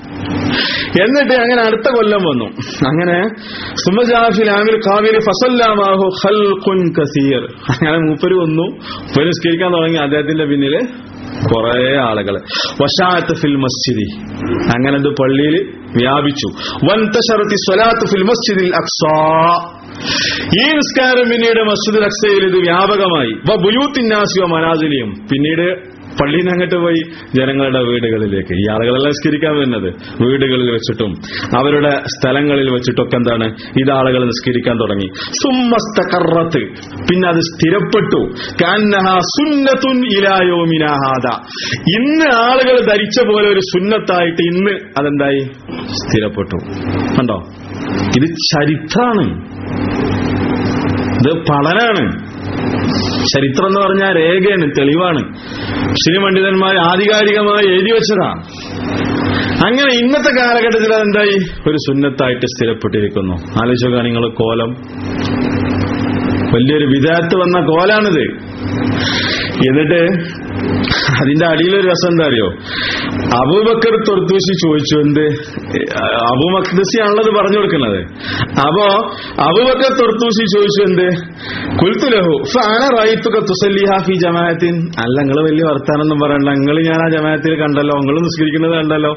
എന്നിട്ട് അങ്ങനെ അടുത്ത കൊല്ലം വന്നു അങ്ങനെ സുമജാഫിൽ ആമിൽ കാവിൽ ഫസല്ലാമാഹു ഖൽഖുൻ കസീർ അങ്ങനെ മൂപ്പര് വന്നു മൂപ്പര് നിസ്കരിക്കാൻ തുടങ്ങി അദ്ദേഹത്തിന്റെ പിന്നില് കുറെ ആളുകൾ വശാത്ത് ഫിൽ മസ്ജിദി അങ്ങനെ ഇത് പള്ളിയിൽ വ്യാപിച്ചു വൻതശറത്തി സ്വലാത്ത് ഫിൽ മസ്ജിദിൽ അക്സാ ഈ നിസ്കാരം പിന്നീട് മസ്ജിദ് അക്സയിൽ ഇത് വ്യാപകമായി ബുയൂത്തിന്നാസിയോ മനാസിലിയും പിന്നീട് പള്ളിയിൽ നിന്ന് അങ്ങോട്ട് പോയി ജനങ്ങളുടെ വീടുകളിലേക്ക് ഈ ആളുകളെല്ലാം നിസ്കരിക്കാൻ വരുന്നത് വീടുകളിൽ വെച്ചിട്ടും അവരുടെ സ്ഥലങ്ങളിൽ വെച്ചിട്ടൊക്കെ എന്താണ് ഇത് ആളുകൾ നിസ്കരിക്കാൻ തുടങ്ങി സുമ്മസ്തകറത്ത് പിന്നെ അത് സ്ഥിരപ്പെട്ടു കാന്നഹ സുന്നത്തുൻ ഇലായോമിനാഹാദ ഇന്ന് ആളുകൾ ധരിച്ച പോലെ ഒരു സുന്നത്തായിട്ട് ഇന്ന് അതെന്തായി സ്ഥിരപ്പെട്ടു കണ്ടോ ഇത് ചരിത്രാണ് ഇത് പഠനാണ് ചരിത്രം എന്ന് പറഞ്ഞാൽ രേഖയാണ് തെളിവാണ് മുസ്ലിം പണ്ഡിതന്മാർ ആധികാരികമായി എഴുതി വെച്ചതാ അങ്ങനെ ഇന്നത്തെ കാലഘട്ടത്തിൽ അതെന്തായി ഒരു സുന്നത്തായിട്ട് സ്ഥിരപ്പെട്ടിരിക്കുന്നു ആലോചിച്ചോക്കാ നിങ്ങൾ കോലം വലിയൊരു വിദാത്ത് വന്ന കോലാണിത് എന്നിട്ട് അതിന്റെ അടിയിലൊരു രസം എന്താ അറിയോ അബൂബക്കർ തൊർത്തൂശി ചോദിച്ചു എന്ത് അബൂ മഖ്ദസിയാണുള്ളത് പറഞ്ഞു കൊടുക്കുന്നത് അപ്പോ അബൂബക്കർ തൊർത്തൂശി ചോദിച്ചു എന്ത് കുൽത്തുലഹു ഫാന റൈത്തുക തുസല്ലിഹ ഫി ജമാഅത്തിൻ അല്ല നിങ്ങൾ വലിയ വർത്താനൊന്നും പറയണ്ട നിങ്ങൾ ഞാൻ ആ ജമാഅത്തിൽ കണ്ടല്ലോ നിങ്ങൾ നിസ്കരിക്കുന്നത് കണ്ടല്ലോ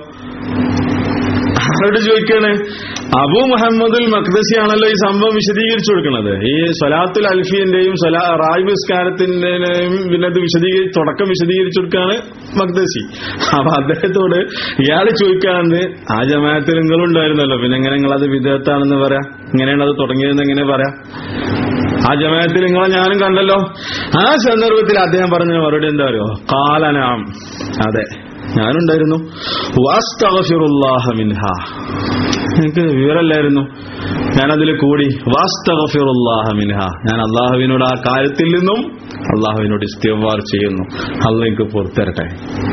ആരോട് ചോദിക്കാണ് അബു മുഹമ്മദുൽ മഖ്ദസി ആണല്ലോ ഈ സംഭവം വിശദീകരിച്ചു കൊടുക്കുന്നത് ഈ സലാത്തുൽ അൽഫിന്റെയും റായ് നിസ്കാരത്തിന്റെയും പിന്നെ ഇത് വിശദീകരി തുടക്കം വിശദീകരിച്ചു കൊടുക്കാണ് മഖ്ദസി അപ്പൊ അദ്ദേഹത്തോട് ഇയാൾ ചോദിക്കാണെന്ന് ആ ജമാഅത്തിൽ നിങ്ങളുണ്ടായിരുന്നല്ലോ പിന്നെ എങ്ങനെ നിങ്ങൾ അത് വിദേഹത്താണെന്ന് പറയാ ഇങ്ങനെയാണ് അത് തുടങ്ങിയതെന്ന് എങ്ങനെ പറയാ ആ ജമാഅത്തിൽ നിങ്ങളെ ഞാനും കണ്ടല്ലോ ആ സന്ദർഭത്തിൽ അദ്ദേഹം പറഞ്ഞ മറുപടി എന്താ അറിയോ കാലനാം അതെ ഞാനുണ്ടായിരുന്നു വാസ്തഗഫിറുല്ലാഹ മിൻഹ എനിക്ക് വിവരല്ലായിരുന്നു ഞാനതിൽ കൂടി വാസ്തഗഫിറുല്ലാഹ മിൻഹ ഞാൻ അള്ളാഹുവിനോട് ആ കാര്യത്തിൽ നിന്നും അള്ളാഹുവിനോട് ഇസ്തിവാർ ചെയ്യുന്നു അള്ള എനിക്ക് പുറത്തിരട്ടെ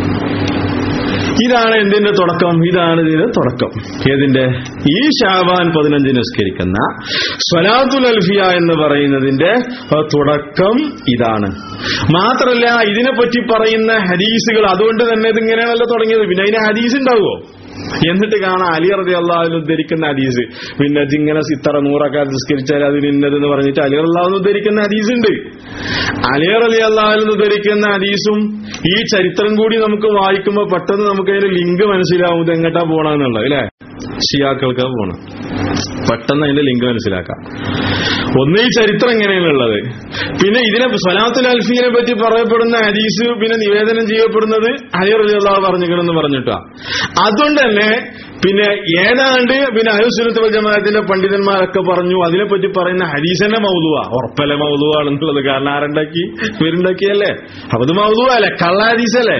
ഇതാണ് എന്തിന്റെ തുടക്കം ഇതാണ് ഇതിന്റെ തുടക്കം ഏതിന്റെ ഈ ഷാബാൻ പതിനഞ്ചിന് നിസ്കരിക്കുന്ന സ്വലാത്തുൽ അൽഫിയ എന്ന് പറയുന്നതിന്റെ തുടക്കം ഇതാണ് മാത്രല്ല ഇതിനെപ്പറ്റി പറയുന്ന ഹദീസുകൾ അതുകൊണ്ട് തന്നെ ഇത് ഇങ്ങനെയാണല്ലോ തുടങ്ങിയത് പിന്നെ അതിന് ഹദീസ് ഉണ്ടാവുമോ എന്നിട്ട് കാണാം അലി റതി അള്ളാഹുവിന് ഉദ്ധരിക്കുന്ന ഹദീസ് പിന്നെ ഇങ്ങനെ ഇത്ര നൂറൊക്കെ നിസ്കരിച്ചാൽ അതിന് ഇന്നതെന്ന് പറഞ്ഞിട്ട് അലി അള്ളാഹുന്ന് ഉദ്ധരിക്കുന്ന ഹദീസ് ഉണ്ട് അലി റലി അള്ളാഹുവിന് ഉദ്ധരിക്കുന്ന ഹദീസും ഈ ചരിത്രം കൂടി നമുക്ക് വായിക്കുമ്പോൾ പെട്ടെന്ന് നമുക്ക് അതിന്റെ ലിങ്ക് മനസ്സിലാവും ഇത് എങ്ങോട്ടാ പോണെന്നുള്ളത് അല്ലെ ഷിയാക്കൾക്ക് പോണം പെട്ടെന്ന് അതിന്റെ ലിങ്ക് മനസ്സിലാക്കാം ഒന്ന് ഈ ചരിത്രം എങ്ങനെയാണുള്ളത് പിന്നെ ഇതിനെ സ്വലാത്തുൽ അൽഫീനെ പറ്റി പറയപ്പെടുന്ന ഹദീസ് പിന്നെ നിവേദനം ചെയ്യപ്പെടുന്നത് അലി റലി അള്ളാഹു പറഞ്ഞിക്കണമെന്ന് പറഞ്ഞിട്ടാ അതുകൊണ്ട് തന്നെ പിന്നെ ഏതാണ്ട് പിന്നെ അഹുസുനത്ത് ജമാഅത്തിന്റെ പണ്ഡിതന്മാരൊക്കെ പറഞ്ഞു അതിനെപ്പറ്റി പറയുന്ന ഹരീസന്റെ മൗതുവ ഉറപ്പല്ല മൗതുവാണെന്നുള്ളത് കാരണം ആരുണ്ടാക്കി ഇവരുണ്ടാക്കിയല്ലേ അപ്പൊ ഇത് മൗതുവല്ലേ കള്ള ഹരീസല്ലേ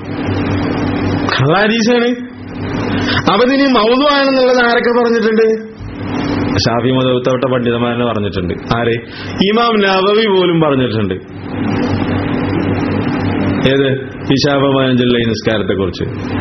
കള്ള ഹരീസാണ് അപ്പൊ ഇതിന് മൗതുവാണെന്നുള്ളത് ആരൊക്കെ പറഞ്ഞിട്ടുണ്ട് ഷാഫി മതവിത്തവട്ട പണ്ഡിതന്മാരെന്നെ പറഞ്ഞിട്ടുണ്ട് ആര് ഇമാം നവവി പോലും പറഞ്ഞിട്ടുണ്ട് ഏത് ഇഷാബ പതിനഞ്ചുള്ള ഈ നിസ്കാരത്തെ കുറിച്ച്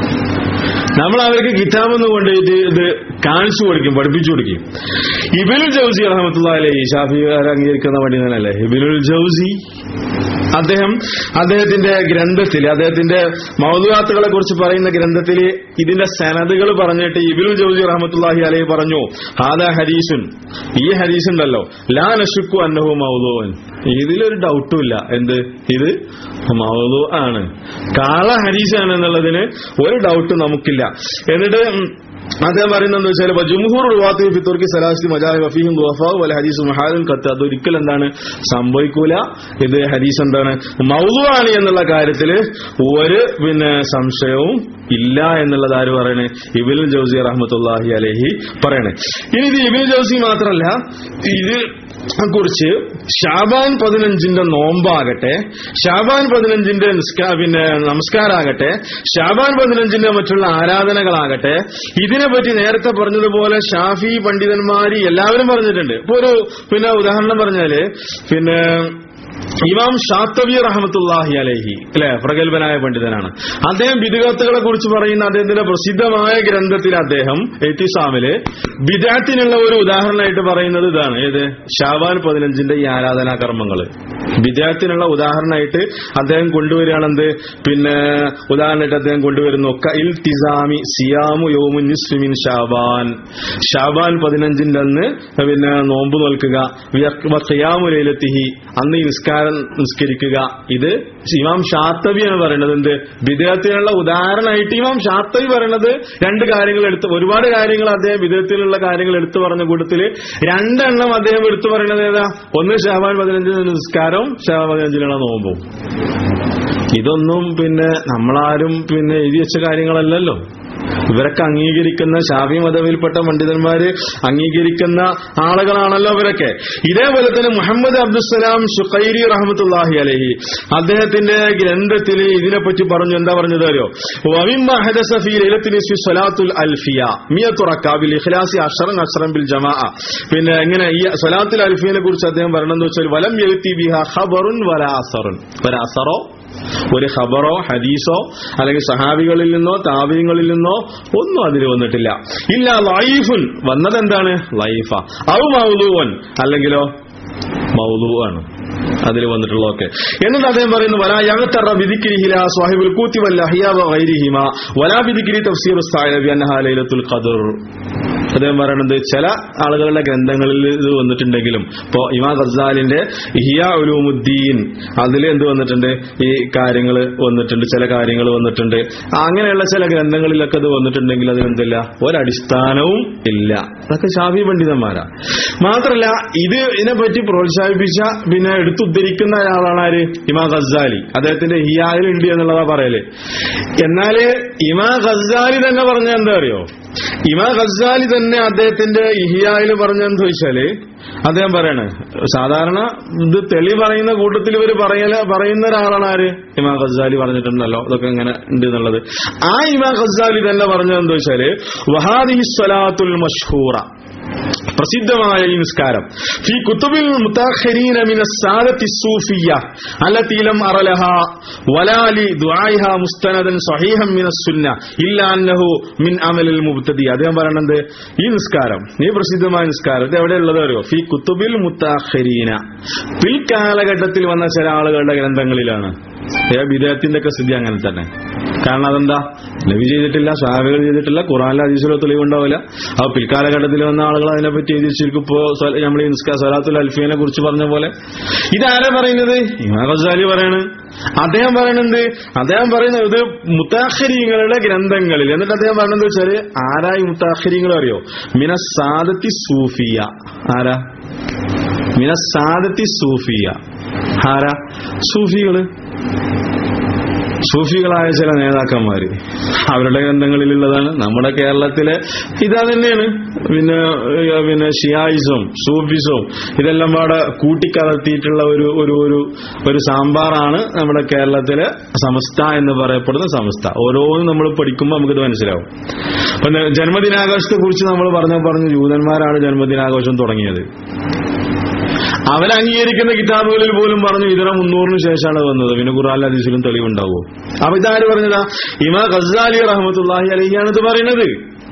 നമ്മൾ അവർക്ക് കിതാബെന്ന് കൊണ്ടുപോയിട്ട് ഇത് കാണിച്ചു കൊടുക്കും പഠിപ്പിച്ചു കൊടുക്കും ഇബിനുൽ ജൗസി അഹമ്മത്തുള്ള അല്ലേ ഷാഫി അംഗീകരിക്കുന്ന പണ്ഡിതനല്ലേ ഇബിനുൽ ജൗസി അദ്ദേഹം അദ്ദേഹത്തിന്റെ ഗ്രന്ഥത്തിൽ അദ്ദേഹത്തിന്റെ മൗലുവാത്തുകളെ കുറിച്ച് പറയുന്ന ഗ്രന്ഥത്തിൽ ഇതിന്റെ സനദുകൾ പറഞ്ഞിട്ട് ഇബിനുൽ ജൗസി റഹമത്തുല്ലാഹി അലൈഹി പറഞ്ഞു ഹാദാ ഹരീസുൻ ഈ ഹരീസ് ഉണ്ടല്ലോ ലാ നഷുക്കു അന്നഹു മൗലുവൻ ഇതിലൊരു ഡൗട്ടും ഇല്ല എന്ത് ഇത് മൗലു ആണ് കാള ഹരീസാണ് എന്നുള്ളതിന് ഒരു ഡൗട്ടും നമുക്കില്ല എന്നിട്ട് അദ്ദേഹം പറയുന്നത് എന്താ വെച്ചാൽ ജുംഹൂർ റുവാത്തി ഫിത്തുർക്ക് സലാസി മജാഹി വഫീഹും ദുവഫാവ് വല ഹദീസ് മുഹാദും കത്ത് അതൊരിക്കലും എന്താണ് സംഭവിക്കൂല ഇത് ഹദീസ് എന്താണ് മൗലുവാണ് എന്നുള്ള കാര്യത്തിൽ ഒരു പിന്നെ സംശയവും ഇല്ല എന്നുള്ളത് ആര് പറയണേ ഇബിനുൽ ജൗസി റഹ്മത്തുല്ലാഹി അലഹി പറയണേ ഇനി ഇത് ഇബിനുൽ ജൗസി മാത്രമല്ല ഇത് കുറിച്ച് ഷാബാൻ പതിനഞ്ചിന്റെ നോമ്പാകട്ടെ ഷാബാൻ പതിനഞ്ചിന്റെ നിസ്കാ പിന്നെ നമസ്കാരാകട്ടെ ഷാബാൻ പതിനഞ്ചിന്റെ മറ്റുള്ള ആരാധനകളാകട്ടെ ഇതിനെപ്പറ്റി നേരത്തെ പറഞ്ഞതുപോലെ ഷാഫി പണ്ഡിതന്മാര് എല്ലാവരും പറഞ്ഞിട്ടുണ്ട് ഇപ്പൊ ഒരു പിന്നെ ഉദാഹരണം പറഞ്ഞാല് പിന്നെ ഇമാം ഷാത്തബി റഹമത്തുല്ലാഹി അലഹി അല്ലെ പ്രഗത്ഭനായ പണ്ഡിതനാണ് അദ്ദേഹം ബിദുഗത്തുകളെ കുറിച്ച് പറയുന്ന അദ്ദേഹത്തിന്റെ പ്രസിദ്ധമായ ഗ്രന്ഥത്തിൽ അദ്ദേഹം എത്തിസാമില് ബിദാത്തിനുള്ള ഒരു ഉദാഹരണമായിട്ട് പറയുന്നത് ഇതാണ് ഏത് ഷാവാൻ പതിനഞ്ചിന്റെ ഈ ആരാധനാ കർമ്മങ്ങൾ ബിദാത്തിനുള്ള ഉദാഹരണമായിട്ട് അദ്ദേഹം കൊണ്ടുവരികയാണെന്ത് പിന്നെ ഉദാഹരണമായിട്ട് അദ്ദേഹം കൊണ്ടുവരുന്നു കൈൽ തിസാമി സിയാമു യോമു നിസ്മിൻ ഷാബാൻ ഷാബാൻ പതിനഞ്ചിന്റെ അന്ന് പിന്നെ നോമ്പ് നോൽക്കുക ഖിയാമുലൈലത്തിഹി അന്ന് ഈ നിസ്കാരം നിസ്കരിക്കുക ഇത് ഇമാം ഷാത്തവിയാണ് പറയുന്നത് എന്ത് വിദേഹത്തിനുള്ള ഉദാഹരണമായിട്ട് ഇമാം ഷാത്തവി പറയുന്നത് രണ്ട് കാര്യങ്ങൾ എടുത്ത് ഒരുപാട് കാര്യങ്ങൾ അദ്ദേഹം വിദേഹത്തിലുള്ള കാര്യങ്ങൾ എടുത്തു പറഞ്ഞ കൂട്ടത്തില് രണ്ടെണ്ണം അദ്ദേഹം എടുത്തു പറയുന്നത് ഏതാ ഒന്ന് ഷാബാൻ പതിനഞ്ചിന് നിസ്കാരവും ഷാബാൻ പതിനഞ്ചിനുള്ള നോമ്പും ഇതൊന്നും പിന്നെ നമ്മളാരും പിന്നെ എഴുതി വെച്ച കാര്യങ്ങളല്ലല്ലോ ഇവരൊക്കെ അംഗീകരിക്കുന്ന ഷാഫി മതവിൽപ്പെട്ട പണ്ഡിതന്മാര് അംഗീകരിക്കുന്ന ആളുകളാണല്ലോ ഇവരൊക്കെ ഇതേപോലെ തന്നെ മുഹമ്മദ് അബ്ദുസലാം ഷുഖൈരി റഹമത്തുല്ലാഹി അലഹി അദ്ദേഹത്തിന്റെ ഗ്രന്ഥത്തിൽ ഇതിനെപ്പറ്റി പറഞ്ഞു എന്താ പറഞ്ഞത് അറിയോ വമിമ്മ ഹദസ ഫീ ലൈലത്തിൽ നിസ്ഫി സ്വലാത്തുൽ അൽഫിയ മിയത്തു റക്കാബിൽ ഇഖ്ലാസി അഷറൻ അഷറൻ ബിൽ ജമാഅ പിന്നെ എങ്ങനെ ഈ സ്വലാത്തുൽ അൽഫിയെ കുറിച്ച് അദ്ദേഹം പറയണമെന്ന് വെച്ചാൽ വലം യൽത്തി ബിഹ ഖബറുൻ വല അസറുൻ ഒരു അസറോ ഒരു ഖബറോ ഹദീസോ അല്ലെങ്കിൽ സഹാബികളിൽ നിന്നോ താവ്യങ്ങളിൽ നിന്നോ ഒന്നും അതിൽ വന്നിട്ടില്ല ഇല്ല ലൈഫുൻ വന്നത് എന്താണ് ലൈഫ ഔ മൗലൂവൻ അല്ലെങ്കിലോ മൗലൂ ആണ് അതിൽ വന്നിട്ടുള്ളതൊക്കെ എന്നിട്ട് അദ്ദേഹം പറയുന്നു വലാ യഗത്തറ ബിദിക്രിഹില സ്വാഹിബുൽ കൂത്തി വല്ല അഹിയാവ ഗൈരിഹിമ വലാ ബിദിക്രി തഫ്സീർ സായബി അന്നഹാ ലൈലത്തുൽ ഖദർ അദ്ദേഹം പറയുന്നത് ചില ആളുകളുടെ ഗ്രന്ഥങ്ങളിൽ ഇത് വന്നിട്ടുണ്ടെങ്കിലും ഇപ്പോ ഇമാ ഖസാലിന്റെ ഇഹിയ ഉലൂമുദ്ദീൻ അതിൽ എന്ത് വന്നിട്ടുണ്ട് ഈ കാര്യങ്ങൾ വന്നിട്ടുണ്ട് ചില കാര്യങ്ങൾ വന്നിട്ടുണ്ട് അങ്ങനെയുള്ള ചില ഗ്രന്ഥങ്ങളിലൊക്കെ അത് വന്നിട്ടുണ്ടെങ്കിൽ അതിനെന്തില്ല ഒരടിസ്ഥാനവും ഇല്ല അതൊക്കെ ഷാഫി പണ്ഡിതന്മാരാ മാത്രല്ല ഇത് ഇതിനെപ്പറ്റി പ്രോത്സാഹിപ്പിച്ച പിന്നെ എടുത്തുദ്ധരിക്കുന്ന ഒരാളാണ് ആര് ഇമാ ഖസാലി അദ്ദേഹത്തിന്റെ ഹിയായിൽ ഉണ്ട് എന്നുള്ളതാ പറയല് എന്നാല് ഇമാ ഖസാലി തന്നെ പറഞ്ഞ എന്താ അറിയോ ഇമാ ഖസാലി തന്നെ അദ്ദേഹത്തിന്റെ ഇഹിയായിൽ പറഞ്ഞെന്ന് ചോദിച്ചാല് അദ്ദേഹം പറയാണ് സാധാരണ ഇത് തെളി പറയുന്ന കൂട്ടത്തിൽ ഇവർ പറയല പറയുന്ന ഒരാളാണ് ആര് ഇമാ ഖസാലി പറഞ്ഞിട്ടുണ്ടല്ലോ ഇതൊക്കെ ഇങ്ങനെ ഉണ്ട് എന്നുള്ളത് ആ ഇമാ ഖസാലി തന്നെ പറഞ്ഞതെന്ന് ചോദിച്ചാല് വഹാദി സ്വലാത്തുൽ മഷ്ഹൂറ പ്രസിദ്ധമായ ഈ നിസ്കാരം ഫി കുത്തുബിൽ മുതാഖിരീന മിന സാദത്തി സൂഫിയ അല്ലത്തി ലം അറലഹ വലാലി ദുആഇഹ മുസ്തനദൻ സ്വഹീഹൻ മിന സുന്ന ഇല്ല അന്നഹു മിൻ അമലിൽ മുബ്തദി അദ്ദേഹം പറയുന്നത് ഈ നിസ്കാരം ഈ പ്രസിദ്ധമായ നിസ്കാരം ഇത് എവിടെയുള്ളത് അറിയോ ഫി കുത്തുബിൽ മുതാഖിരീന പിൽക്കാലഘട്ടത്തിൽ വന്ന ചില ആളുകളുടെ ഗ്രന്ഥങ്ങളിലാണ് ഏ വിദേഹത്തിന്റെ ഒക്കെ സ്ഥിതി അങ്ങനെ തന്നെ കാരണം അതെന്താ നബി ചെയ്തിട്ടില്ല സ്വാമികൾ ചെയ്തിട്ടില്ല ഖുറാനിലെ അതീശ്വര തെളിവുണ്ടാവില്ല അപ്പൊ പിൽക്കാലഘട്ടത്തിൽ വന്ന ആളുകൾ അതിനെപ്പറ്റി എഴുതി വെച്ചിരിക്കും ഇപ്പോ നമ്മൾ ഈ നിസ്കാ സലാത്തുൽ അൽഫിയെ കുറിച്ച് പറഞ്ഞ പോലെ ഇതാരാ പറയുന്നത് ഇമാ ഗസാലി പറയണ് അദ്ദേഹം പറയണത് അദ്ദേഹം പറയുന്നത് ഇത് മുത്താഖരീങ്ങളുടെ ഗ്രന്ഥങ്ങളിൽ എന്നിട്ട് അദ്ദേഹം പറയണത് വെച്ചാല് ആരായി മുത്താഖരീങ്ങൾ അറിയോ മിനസാദത്തി സൂഫിയ ആരാ മിനസാദത്തി സൂഫിയ ആരാ സൂഫികള് സൂഫികളായ ചില നേതാക്കന്മാര് അവരുടെ ഗ്രന്ഥങ്ങളിലുള്ളതാണ് നമ്മുടെ കേരളത്തിലെ ഇതാ തന്നെയാണ് പിന്നെ ഏഹ്, പിന്നെ ഷിയായിസും സൂഫിസും ഇതെല്ലാം പാടെ കൂട്ടിക്കലർത്തിയിട്ടുള്ള ഒരു ഒരു ഒരു ഒരു സാമ്പാറാണ് നമ്മുടെ കേരളത്തിലെ സമസ്ത എന്ന് പറയപ്പെടുന്ന സമസ്ത ഓരോന്നും നമ്മൾ പഠിക്കുമ്പോൾ നമുക്കിത് മനസ്സിലാവും പിന്നെ ജന്മദിനാഘോഷത്തെ കുറിച്ച് നമ്മൾ പറഞ്ഞ പറഞ്ഞു ജൂതന്മാരാണ് ജന്മദിനാഘോഷം തുടങ്ങിയത് അവരംഗീകരിക്കുന്ന കിതാബുകളിൽ പോലും പറഞ്ഞു ഇതിനെ മുന്നൂറിന് ശേഷമാണ് വന്നത് പിന്നെ ഖുറാൻ ഹദീസിലും തെളിവുണ്ടാവോ അപ്പൊ ഇതാര് പറഞ്ഞതാ ഇമാ ഖസാലി റഹ്മത്തുള്ളാഹി അലഹിയാണ് ഇത് പറയുന്നത്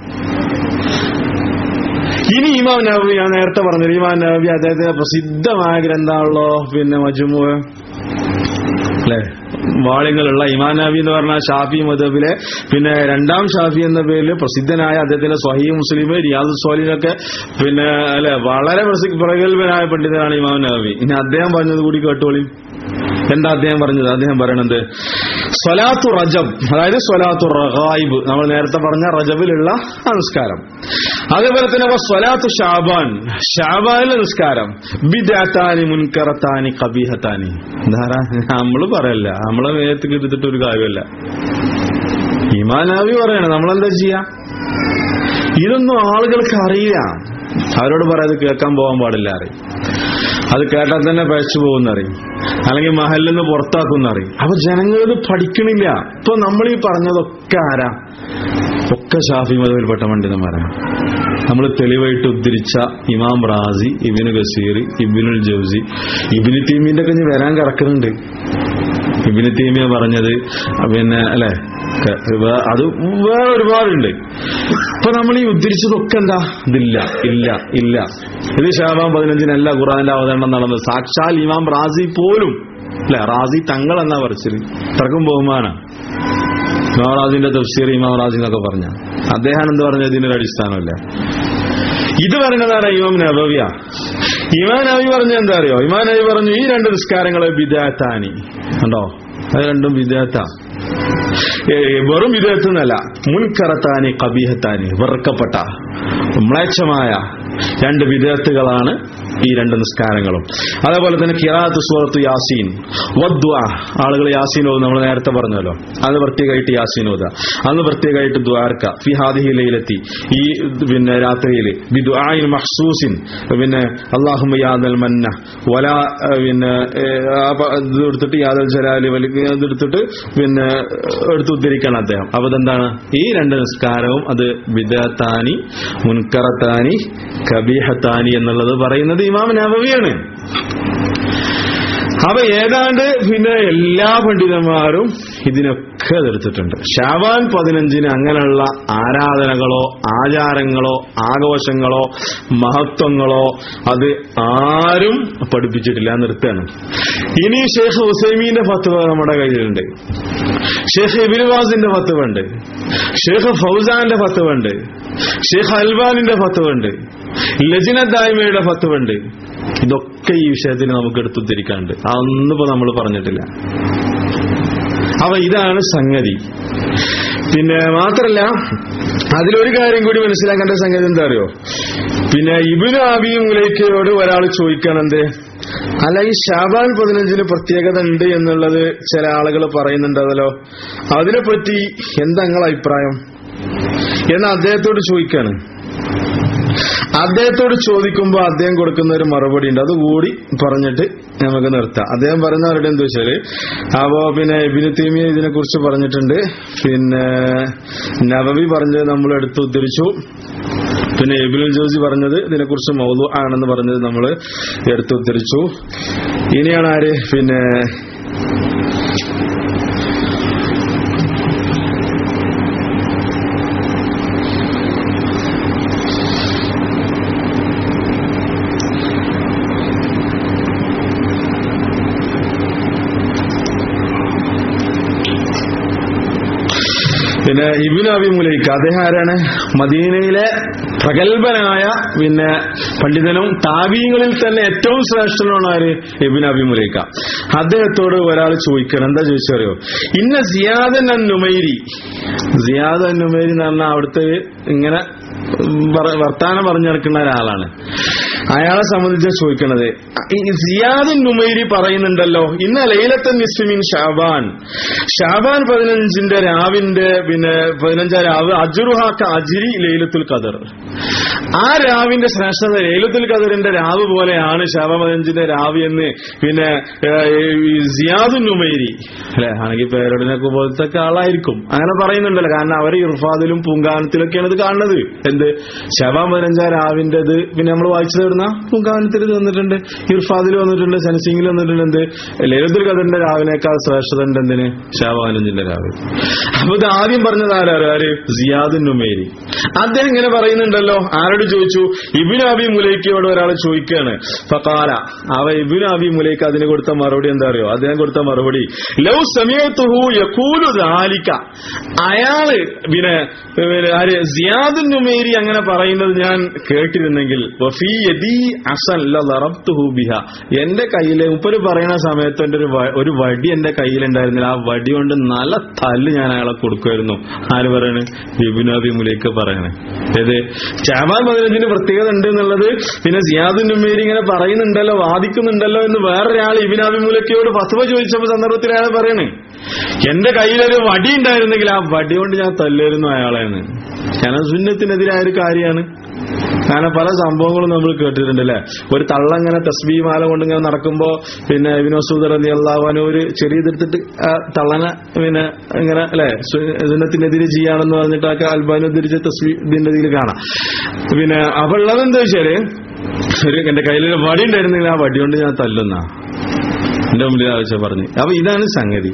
ഇനി ഇമാം നബി ഞാൻ നേരത്തെ പറഞ്ഞത് ഇമാം നബി അദ്ദേഹത്തിന്റെ പ്രസിദ്ധമായ ഗ്രന്ഥമാണല്ലോ പിന്നെ മജുമു അല്ലെ വാള്യങ്ങളുള്ള ഇമാം നബി എന്ന് പറഞ്ഞ ഷാഫി മദബിലെ പിന്നെ രണ്ടാം ഷാഫി എന്ന പേരിൽ പ്രസിദ്ധനായ അദ്ദേഹത്തിന്റെ സ്വഹീ മുസ്ലിം റിയാദ് സ്വാലിനൊക്കെ പിന്നെ അല്ലെ വളരെ പ്രസി- പ്രഗത്ഭനായ പണ്ഡിതനാണ് ഇമാം നബി ഇനി അദ്ദേഹം പറഞ്ഞത് കൂടി കേട്ടോളി എന്താ അദ്ദേഹം പറഞ്ഞത് അദ്ദേഹം പറയണത് സ്വലാത്തു റജബ് അതായത് സ്വലാത്തു റഗായിബ് നമ്മൾ നേരത്തെ പറഞ്ഞ റജബിലുള്ള ആ നിസ്കാരം അതേപോലെ തന്നെ വ സ്വലാത്തു ഷാബാൻ ഷാബാനിലെ നിസ്കാരം ബിദാത്താനി മുൻകറത്താനി കബീഹത്താനി ധാരാ നമ്മള് പറയല്ല നമ്മളെ വേഗത്ത് എടുത്തിട്ട് ഒരു കാര്യമല്ല ഇമാനാവി പറയണ നമ്മളെന്താ ചെയ്യാ ഇതൊന്നും ആളുകൾക്ക് അറിയില്ല അവരോട് പറയാതെ കേൾക്കാൻ പോകാൻ പാടില്ല അറിയും അത് കേട്ടാൽ തന്നെ പഴച്ചു പോകുന്നറിയും അല്ലെങ്കിൽ മഹലിൽ നിന്ന് പുറത്താക്കുന്നറിയും അപ്പൊ ജനങ്ങൾ ഇത് പഠിക്കണില്ല ഇപ്പൊ നമ്മൾ ഈ പറഞ്ഞതൊക്കെ ആരാ ഒക്കെ ഷാഫി മതവിൽപ്പെട്ട പണ്ഡിതന്മാരാണ് നമ്മൾ തെളിവായിട്ട് ഉദ്ധരിച്ച ഇമാം റാസി ഇബിന് ഗസീർ ഇബിനുൽ ജൗസി ഇബിന് തീമിന്റെ ഒക്കെ ഇനി വരാൻ കിടക്കുന്നുണ്ട് ഇബിന് തീമിയ പറഞ്ഞത് പിന്നെ അല്ലെ ക- വേ- അത് വേറെ ഒരുപാടുണ്ട് ഇപ്പൊ നമ്മൾ ഈ ഉദ്ധരിച്ചതൊക്കെ എന്താ ഇതില്ല ഇല്ല ഇല്ല ഇത് ഷാബാൻ പതിനഞ്ചിനല്ല ഖുറാനിന്റെ അവതരണം നടന്നത് സാക്ഷാൽ ഇമാം റാസി പോലും അല്ലെ റാസി തങ്ങൾ എന്നാ പറിച്ചത് ഇത്രക്കും ബഹുമാനം ഇമാം റാസിന്റെ തഫ്സീർ ഇമാം റാസി എന്നൊക്കെ പറഞ്ഞ അദ്ദേഹം എന്ത് പറഞ്ഞ ഇതിനൊരു അടിസ്ഥാനമില്ല ഇത് പറയുന്നതാണ് ഇമാം നബവിയ ഇമാം നബി പറഞ്ഞ എന്താ അറിയോ ഇമാം നബി പറഞ്ഞു ഈ രണ്ട് നിസ്കാരങ്ങളെ ബിദാത്താനി കണ്ടോ അത് രണ്ടും ബിദാത്ത വെറും വിദേഹത്ത് എന്നല്ല മുൻകറത്താനി കബീഹത്താനി വെറുക്കപ്പെട്ട മ്ലേച്ഛമായ രണ്ട് വിദേഹത്തുകളാണ് ഈ രണ്ട് നിസ്കാരങ്ങളും അതേപോലെ തന്നെ കിറാത്ത് സൂറത്ത് യാസീൻ വദ്വ ആളുകൾ യാസീൻ ഓതും നമ്മൾ നേരത്തെ പറഞ്ഞല്ലോ അത് പ്രത്യേകമായിട്ട് യാസീൻ ഓതുക അന്ന് പ്രത്യേകമായിട്ട് ദ്വാർക്ക ഫി ഹാദിഹി ലൈലത്തി ഈ പിന്നെ രാത്രിയിൽ ബി ദുആഇൻ മഖ്സൂസിൻ പിന്നെ അല്ലാഹുമ്മ യാദൽ മന്ന വല ഏഹ്, പിന്നെ ഏഹ്, ആ പ- ഇത് എടുത്തിട്ട് യാദൽ ജലാലി വലി ഇത് എടുത്തിട്ട് പിന്നെ എടുത്ത് ഉദ്ധരിക്കണം അദ്ദേഹം അപ്പൊ ഇതെന്താണ് ഈ രണ്ട് നിസ്കാരവും അത് ബിദത്താനി മുൻകറത്താനി കബീഹത്താനി എന്നുള്ളത് പറയുന്നത് ഇമാം നബവിയാണ് അപ്പൊ ഏതാണ്ട് പിന്നെ എല്ലാ പണ്ഡിതന്മാരും ഇതിനൊക്കെ എതിർത്തിട്ടുണ്ട് ഷാബാൻ പതിനഞ്ചിന് അങ്ങനെയുള്ള ആരാധനകളോ ആചാരങ്ങളോ ആഘോഷങ്ങളോ മഹത്വങ്ങളോ അത് ആരും പഠിപ്പിച്ചിട്ടില്ല നിർത്തുകയാണ് ഇനി ഷെയ്ഖ് ഹുസൈമീന്റെ ഫത്വ നമ്മുടെ കയ്യിലുണ്ട് ഷെയ്ഖ് ഇബിൻവാസിന്റെ ഫത്വ ഉണ്ട് ഷെയ്ഖ് ഫൗസാന്റെ ഫത്വ ഉണ്ട് ഷെയ്ഖ് അൽബാനിന്റെ ഫത്വ ഉണ്ട് ലജിന ദായ്മയുടെ ഫത്വ ഉണ്ട് ഇതൊക്കെ ഈ വിഷയത്തിൽ നമുക്ക് എടുത്തുദ്ധരിക്കാണ്ട് അതൊന്നിപ്പോ നമ്മൾ പറഞ്ഞിട്ടില്ല അപ്പൊ ഇതാണ് സംഗതി പിന്നെ മാത്രല്ല അതിലൊരു കാര്യം കൂടി മനസ്സിലാക്കേണ്ട സംഗതി എന്താ അറിയോ പിന്നെ ഇബിന് ആബിയും മുലൈക്കയോട് ഒരാൾ ചോദിക്കണെന്ത് അല്ല ഈ ഷാബാൻ പതിനഞ്ചിന് പ്രത്യേകത ഉണ്ട് എന്നുള്ളത് ചില ആളുകൾ പറയുന്നുണ്ടല്ലോ അതിനെപ്പറ്റി എന്താ നിങ്ങളെ അഭിപ്രായം എന്ന് അദ്ദേഹത്തോട് ചോദിക്കാണ് അദ്ദേഹത്തോട് ചോദിക്കുമ്പോൾ അദ്ദേഹം കൊടുക്കുന്ന ഒരു മറുപടി ഉണ്ട് അതുകൂടി പറഞ്ഞിട്ട് നമുക്ക് നിർത്താം അദ്ദേഹം പറയുന്ന അവരുടെ എന്താ വെച്ചാല് അപ്പോ പിന്നെ ഇബിന് തീമിയ ഇതിനെ കുറിച്ച് പറഞ്ഞിട്ടുണ്ട് പിന്നെ നവവി പറഞ്ഞത് നമ്മൾ എടുത്ത് ഉദ്ധരിച്ചു പിന്നെ എബിനുൽ ജോസി പറഞ്ഞത് ഇതിനെക്കുറിച്ച് മൗതു ആണെന്ന് പറഞ്ഞത് നമ്മൾ എടുത്ത് ഉദ്ധരിച്ചു ഇനിയാണ് ആര് പിന്നെ പിന്നെ ഇബിൻ അബി മുലൈക്ക് അദ്ദേഹം ആരാണ് മദീനയിലെ പ്രഗത്ഭനായ പിന്നെ പണ്ഡിതനും താബീങ്ങളിൽ തന്നെ ഏറ്റവും ശ്രേഷ്ഠനുമാണ് ആര് ഇബിൻ അബി മുലൈക്ക അദ്ദേഹത്തോട് ഒരാൾ ചോദിക്കണം എന്താ ചോദിച്ചറിയോ ഇന്ന സിയാദൻ അൻ നുമൈരി സിയാദ് അൻ നുമൈരി എന്ന് പറഞ്ഞാൽ അവിടുത്തെ ഇങ്ങനെ പറ- വർത്താനം പറഞ്ഞു നടക്കുന്ന ഒരാളാണ് അയാളെ സംബന്ധിച്ച് ചോദിക്കണത് ഈ സിയാദുൻ നുമൈരി പറയുന്നുണ്ടല്ലോ ഇന്ന ലൈലത്തൻ നിസ്മിൻ ഷാബാൻ ഷാബാൻ പതിനഞ്ചിന്റെ രാവിന്റെ പിന്നെ പതിനഞ്ചാം രാവ് അജുറുഹാക്ക അജിരി ലൈലത്തുൽ ഖദർ ആ രാവിന്റെ ശ്രേഷ്ഠത ലൈലത്തുൽ ഖദറിന്റെ രാവ് പോലെയാണ് ഷാബാൻ പതിനഞ്ചിന്റെ രാവ് എന്ന് പിന്നെ ഏഹ്, ഈ സിയാദുൻ നുമൈരി അല്ലെ ആണെങ്കിൽ പേരോടിനൊക്കെ പോലത്തെ ഒക്കെ ആളായിരിക്കും അങ്ങനെ പറയുന്നുണ്ടല്ലോ കാരണം അവർ ഇർഫാദിലും പൂങ്കാനത്തിലൊക്കെയാണ് ഇത് കാണുന്നത് എന്ത് ശവാൻ പതിനഞ്ചാം രാവിന്റേത് പിന്നെ നമ്മൾ വായിച്ചത് എവിടുന്ന പൂങ്കാനത്തിൽ ഇത് വന്നിട്ടുണ്ട് ഇർഫാദിൽ വന്നിട്ടുണ്ട് സെൻസിംഗിൽ വന്നിട്ടുണ്ട് എന്ത് ലളിതുൽ ഖദറിന്റെ രാവിനേക്കാൾ ശ്രേഷ്ഠത ഉണ്ട് എന്തിന് ഷാബാൻ പതിനഞ്ചിന്റെ രാവിലെ അപ്പൊ ഇത് ആദ്യം പറഞ്ഞത് ആരാ ആര് സിയാദുൻ നുമേരി അദ്ദേഹം ഇങ്ങനെ പറയുന്നുണ്ടല്ലോ ആരോട് ചോദിച്ചു ഇബിൻ അബി മുലൈക്കയോട് ഒരാൾ ചോദിക്കുകയാണ് ഫക്കാല അവ ഇബിൻ അബി മുലൈക്ക് അതിന് കൊടുത്ത മറുപടി എന്താ അറിയോ അദ്ദേഹം കൊടുത്ത മറുപടി ലൗ സമയത്തുഹു യക്കൂലു ദാലിക അയാള് പിന്നെ പിന്നെ ആര് സിയാദുൻ നുമേരി അങ്ങനെ പറയുന്നത് ഞാൻ കേട്ടിരുന്നെങ്കിൽ വഫീ യദീ അസൻ ലറബ്തുഹു ബിഹ എന്റെ കയ്യില് മുപ്പര് പറയുന്ന സമയത്ത് എന്റെ ഒരു വ- ഒരു വടി എന്റെ കയ്യിലുണ്ടായിരുന്നില്ല ആ വടി കൊണ്ട് നല്ല തല്ല് ഞാൻ അയാളെ കൊടുക്കുമായിരുന്നു ആര് പറയണ് ബിബിനബി മുലേക്ക് പറയണേ ഏത് ചാബാൻ പതിനഞ്ചിന് പ്രത്യേകത ഉണ്ട് എന്നുള്ളത് പിന്നെ സിയാദുൻ നുമേരി ഇങ്ങനെ പറയുന്നുണ്ടല്ലോ വാദിക്കുന്നുണ്ടല്ലോ എന്ന് വേറൊരാൾ ഇബിനാബി മുലക്കയോട് ഫത്വ ചോദിച്ചപ്പോ സന്ദർഭത്തിൽ അയാൾ പറയണേ എന്റെ കയ്യിലൊരു വടി ഉണ്ടായിരുന്നെങ്കിൽ ആ വടി കൊണ്ട് ഞാൻ തല്ലായിരുന്നു അയാളെന്ന് കാരണം സുന്നത്തിനെതിരായ ഒരു കാര്യമാണ് കാരണം പല സംഭവങ്ങളും നമ്മൾ കേട്ടിട്ടുണ്ട് അല്ലെ ഒരു തള്ളങ്ങനെ തസ്ബീ മാല കൊണ്ട് ഇങ്ങനെ നടക്കുമ്പോ പിന്നെ വിനോസൂദർ അലി അള്ളാഹുവിന് ഒരു ചെറിയ ഇതെടുത്തിട്ട് ആ തള്ളനെ പിന്നെ ഇങ്ങനെ അല്ലെ സുന്നത്തിനെതിരെ ചെയ്യാണെന്ന് പറഞ്ഞിട്ടൊക്കെ അൽബാനു ഉദ്ധരിച്ച തസ്ബീ ഇതിന്റെ ഇതിൽ കാണാം പിന്നെ അപ്പൊ ഉള്ളത് എന്താ വെച്ചാല് ഒരു എന്റെ കയ്യിൽ ഒരു വടി ഉണ്ടായിരുന്നെങ്കിൽ ആ വടി കൊണ്ട് ഞാൻ തല്ലുന്ന എന്റെ മുമ്പിൽ ആവശ്യം പറഞ്ഞു അപ്പൊ ഇതാണ് സംഗതി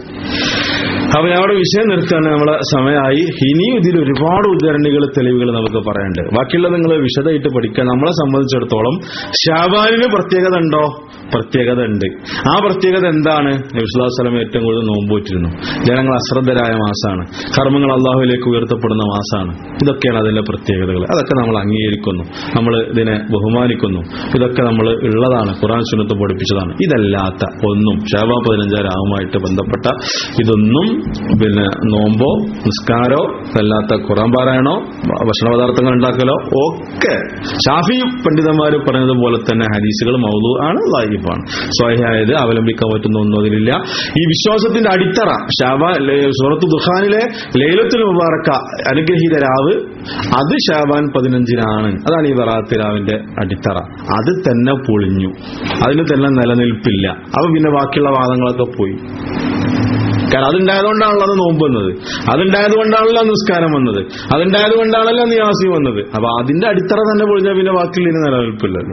അപ്പൊ ഞാൻ അവിടെ വിഷയം നിർത്താൻ നമ്മളെ സമയമായി ഇനിയും ഇതിൽ ഒരുപാട് ഉദാഹരണികൾ തെളിവുകൾ നമുക്ക് പറയാനുണ്ട് ബാക്കിയുള്ളത് നിങ്ങൾ വിശദമായിട്ട് പഠിക്കാൻ നമ്മളെ സംബന്ധിച്ചിടത്തോളം ഷാബാനിന് പ്രത്യേകത ഉണ്ടോ പ്രത്യേകത ഉണ്ട് ആ പ്രത്യേകത എന്താണ് നബിസ്വലം ഏറ്റവും കൂടുതൽ നോമ്പൂറ്റിരുന്നു ജനങ്ങൾ അശ്രദ്ധരായ മാസമാണ് കർമ്മങ്ങൾ അള്ളാഹുവിലേക്ക് ഉയർത്തപ്പെടുന്ന മാസമാണ് ഇതൊക്കെയാണ് അതിന്റെ പ്രത്യേകതകൾ അതൊക്കെ നമ്മൾ അംഗീകരിക്കുന്നു നമ്മൾ ഇതിനെ ബഹുമാനിക്കുന്നു ഇതൊക്കെ നമ്മൾ ഉള്ളതാണ് ഖുറാൻ സുന്നത്ത് പഠിപ്പിച്ചതാണ് ഇതല്ലാത്ത ഒന്നും ഷാബാ പതിനഞ്ചാം രാവുമായിട്ട് ബന്ധപ്പെട്ട ഇതൊന്നും പിന്നെ നോമ്പോ നിസ്കാരോ അല്ലാത്ത ഖുറാൻ പാരായണോ ഭക്ഷണ പദാർത്ഥങ്ങൾ ഉണ്ടാക്കലോ ഒക്കെ ഷാഫി പണ്ഡിതന്മാർ പറഞ്ഞതുപോലെ തന്നെ ഹദീസുകൾ മൗലു ആണ് ലൈഫാണ് സ്വഹിയായത് അവലംബിക്കാൻ പറ്റുന്ന ഒന്നും അതിലില്ല ഈ വിശ്വാസത്തിന്റെ അടിത്തറ ഷാബ സൂറത്ത് ദുഖാനിലെ ലൈലത്തുൽ മുബാറക്ക അനുഗ്രഹീത രാവ് അത് ഷാബാൻ പതിനഞ്ചിനാണ് അതാണ് ഈ വറാത്ത് രാവിന്റെ അടിത്തറ അത് തന്നെ പൊളിഞ്ഞു അതിന് തന്നെ നിലനിൽപ്പില്ല അപ്പൊ പിന്നെ ബാക്കിയുള്ള വാദങ്ങളൊക്കെ പോയി കാരണം അതുണ്ടായതുകൊണ്ടാണല്ലോ അത് നോമ്പ് വന്നത് അതുണ്ടായതുകൊണ്ടാണല്ലോ നിസ്കാരം വന്നത് അതുണ്ടായതുകൊണ്ടാണല്ലോ നിയാസി വന്നത് അപ്പൊ അതിന്റെ അടിത്തറ തന്നെ പൊളിഞ്ഞാൽ പിന്നെ ബാക്കിയുള്ള നിലനിൽപ്പില്ലല്ലോ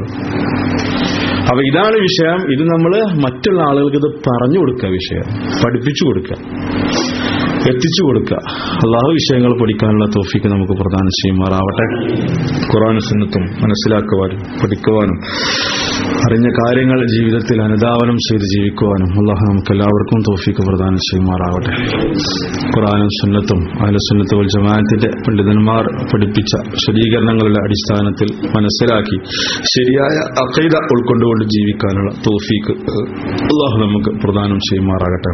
അപ്പൊ ഇതാണ് വിഷയം ഇത് നമ്മൾ മറ്റുള്ള ആളുകൾക്ക് ഇത് പറഞ്ഞു കൊടുക്കുക വിഷയം പഠിപ്പിച്ചു കൊടുക്കുക എത്തിച്ചു കൊടുക്കുക അള്ളാഹു വിഷയങ്ങൾ പഠിക്കാനുള്ള തോഫിക്ക് നമുക്ക് പ്രധാനം ചെയ്യുമാറാവട്ടെ ഖുറാൻ സുന്നത്തും മനസ്സിലാക്കുവാനും പഠിക്കുവാനും അറിഞ്ഞ കാര്യങ്ങൾ ജീവിതത്തിൽ അനുധാവനം ചെയ്ത് ജീവിക്കുവാനും അള്ളാഹു നമുക്ക് എല്ലാവർക്കും തോഫിക്ക് പ്രദാനം ചെയ്യുമാറാവട്ടെ ഖുറാനും സുന്നത്തും അഹ്ല സുന്നത്ത് വൽ ജമാഅത്തിന്റെ പണ്ഡിതന്മാർ പഠിപ്പിച്ച ശരീകരണങ്ങളുടെ അടിസ്ഥാനത്തിൽ മനസ്സിലാക്കി ശരിയായ അഖൈദ ഉൾക്കൊണ്ടുകൊണ്ട് ജീവിക്കാനുള്ള തോഫീക്ക് അള്ളാഹു നമുക്ക് പ്രദാനം ചെയ്യുമാറാകട്ടെ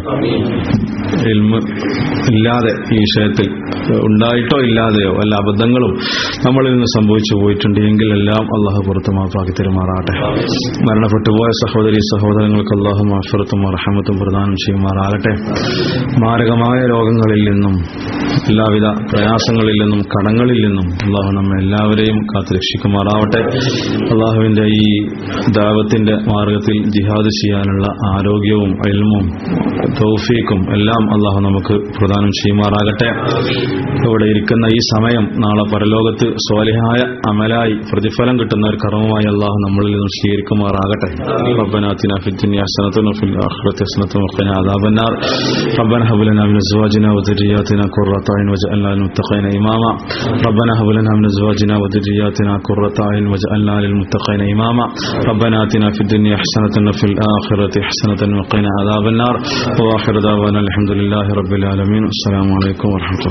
ഇൽമ് ഇല്ലാതെ ഈ വിഷയത്തിൽ ഉണ്ടായിട്ടോ ഇല്ലാതെയോ വല്ല അബദ്ധങ്ങളും നമ്മളിൽ നിന്ന് സംഭവിച്ചു പോയിട്ടുണ്ട് എങ്കിൽ എല്ലാം അള്ളാഹു പുറത്ത് മാപ്പാക്കി തെരുമാറാട്ടെ മരണപ്പെട്ടു പോയ സഹോദരി സഹോദരങ്ങൾക്ക് അള്ളാഹു മാഫറത്തും അർഹമത്തും പ്രദാനം ചെയ്യുമാറാകട്ടെ മാരകമായ രോഗങ്ങളിൽ നിന്നും എല്ലാവിധ പ്രയാസങ്ങളിൽ നിന്നും കടങ്ങളിൽ നിന്നും അള്ളാഹു നമ്മെ എല്ലാവരെയും കാത്തുരക്ഷിക്കുമാറാവട്ടെ അള്ളാഹുവിന്റെ ഈ ദാവത്തിന്റെ മാർഗത്തിൽ ജിഹാദ് ചെയ്യാനുള്ള ആരോഗ്യവും എൽമും തൗഫീക്കും എല്ലാം അള്ളാഹു നമുക്ക് പ്രദാനം ചെയ്യുമാറാകട്ടെ ഇവിടെ ഇരിക്കുന്ന ഈ സമയം നാളെ പരലോകത്ത് സ്വാലിഹായ അമലായി പ്രതിഫലം കിട്ടുന്ന ഒരു കർമ്മമായി അള്ളാഹു നമ്മളിൽ നിന്നും സ്വീകരിക്കുമാറാകട്ടെ ربنا آتنا في الدنيا حسنة وفي الآخرة حسنة وقنا عذاب النار ربنا هب لنا من أزواجنا وذرياتنا قرة أعين واجعلنا للمتقين إماما ربنا هب لنا من أزواجنا وذرياتنا قرة أعين واجعلنا للمتقين إماما ربنا آتنا في الدنيا حسنة وفي الآخرة حسنة وقنا عذاب النار وآخر دعوانا الحمد لله رب العالمين السلام عليكم ورحمة الله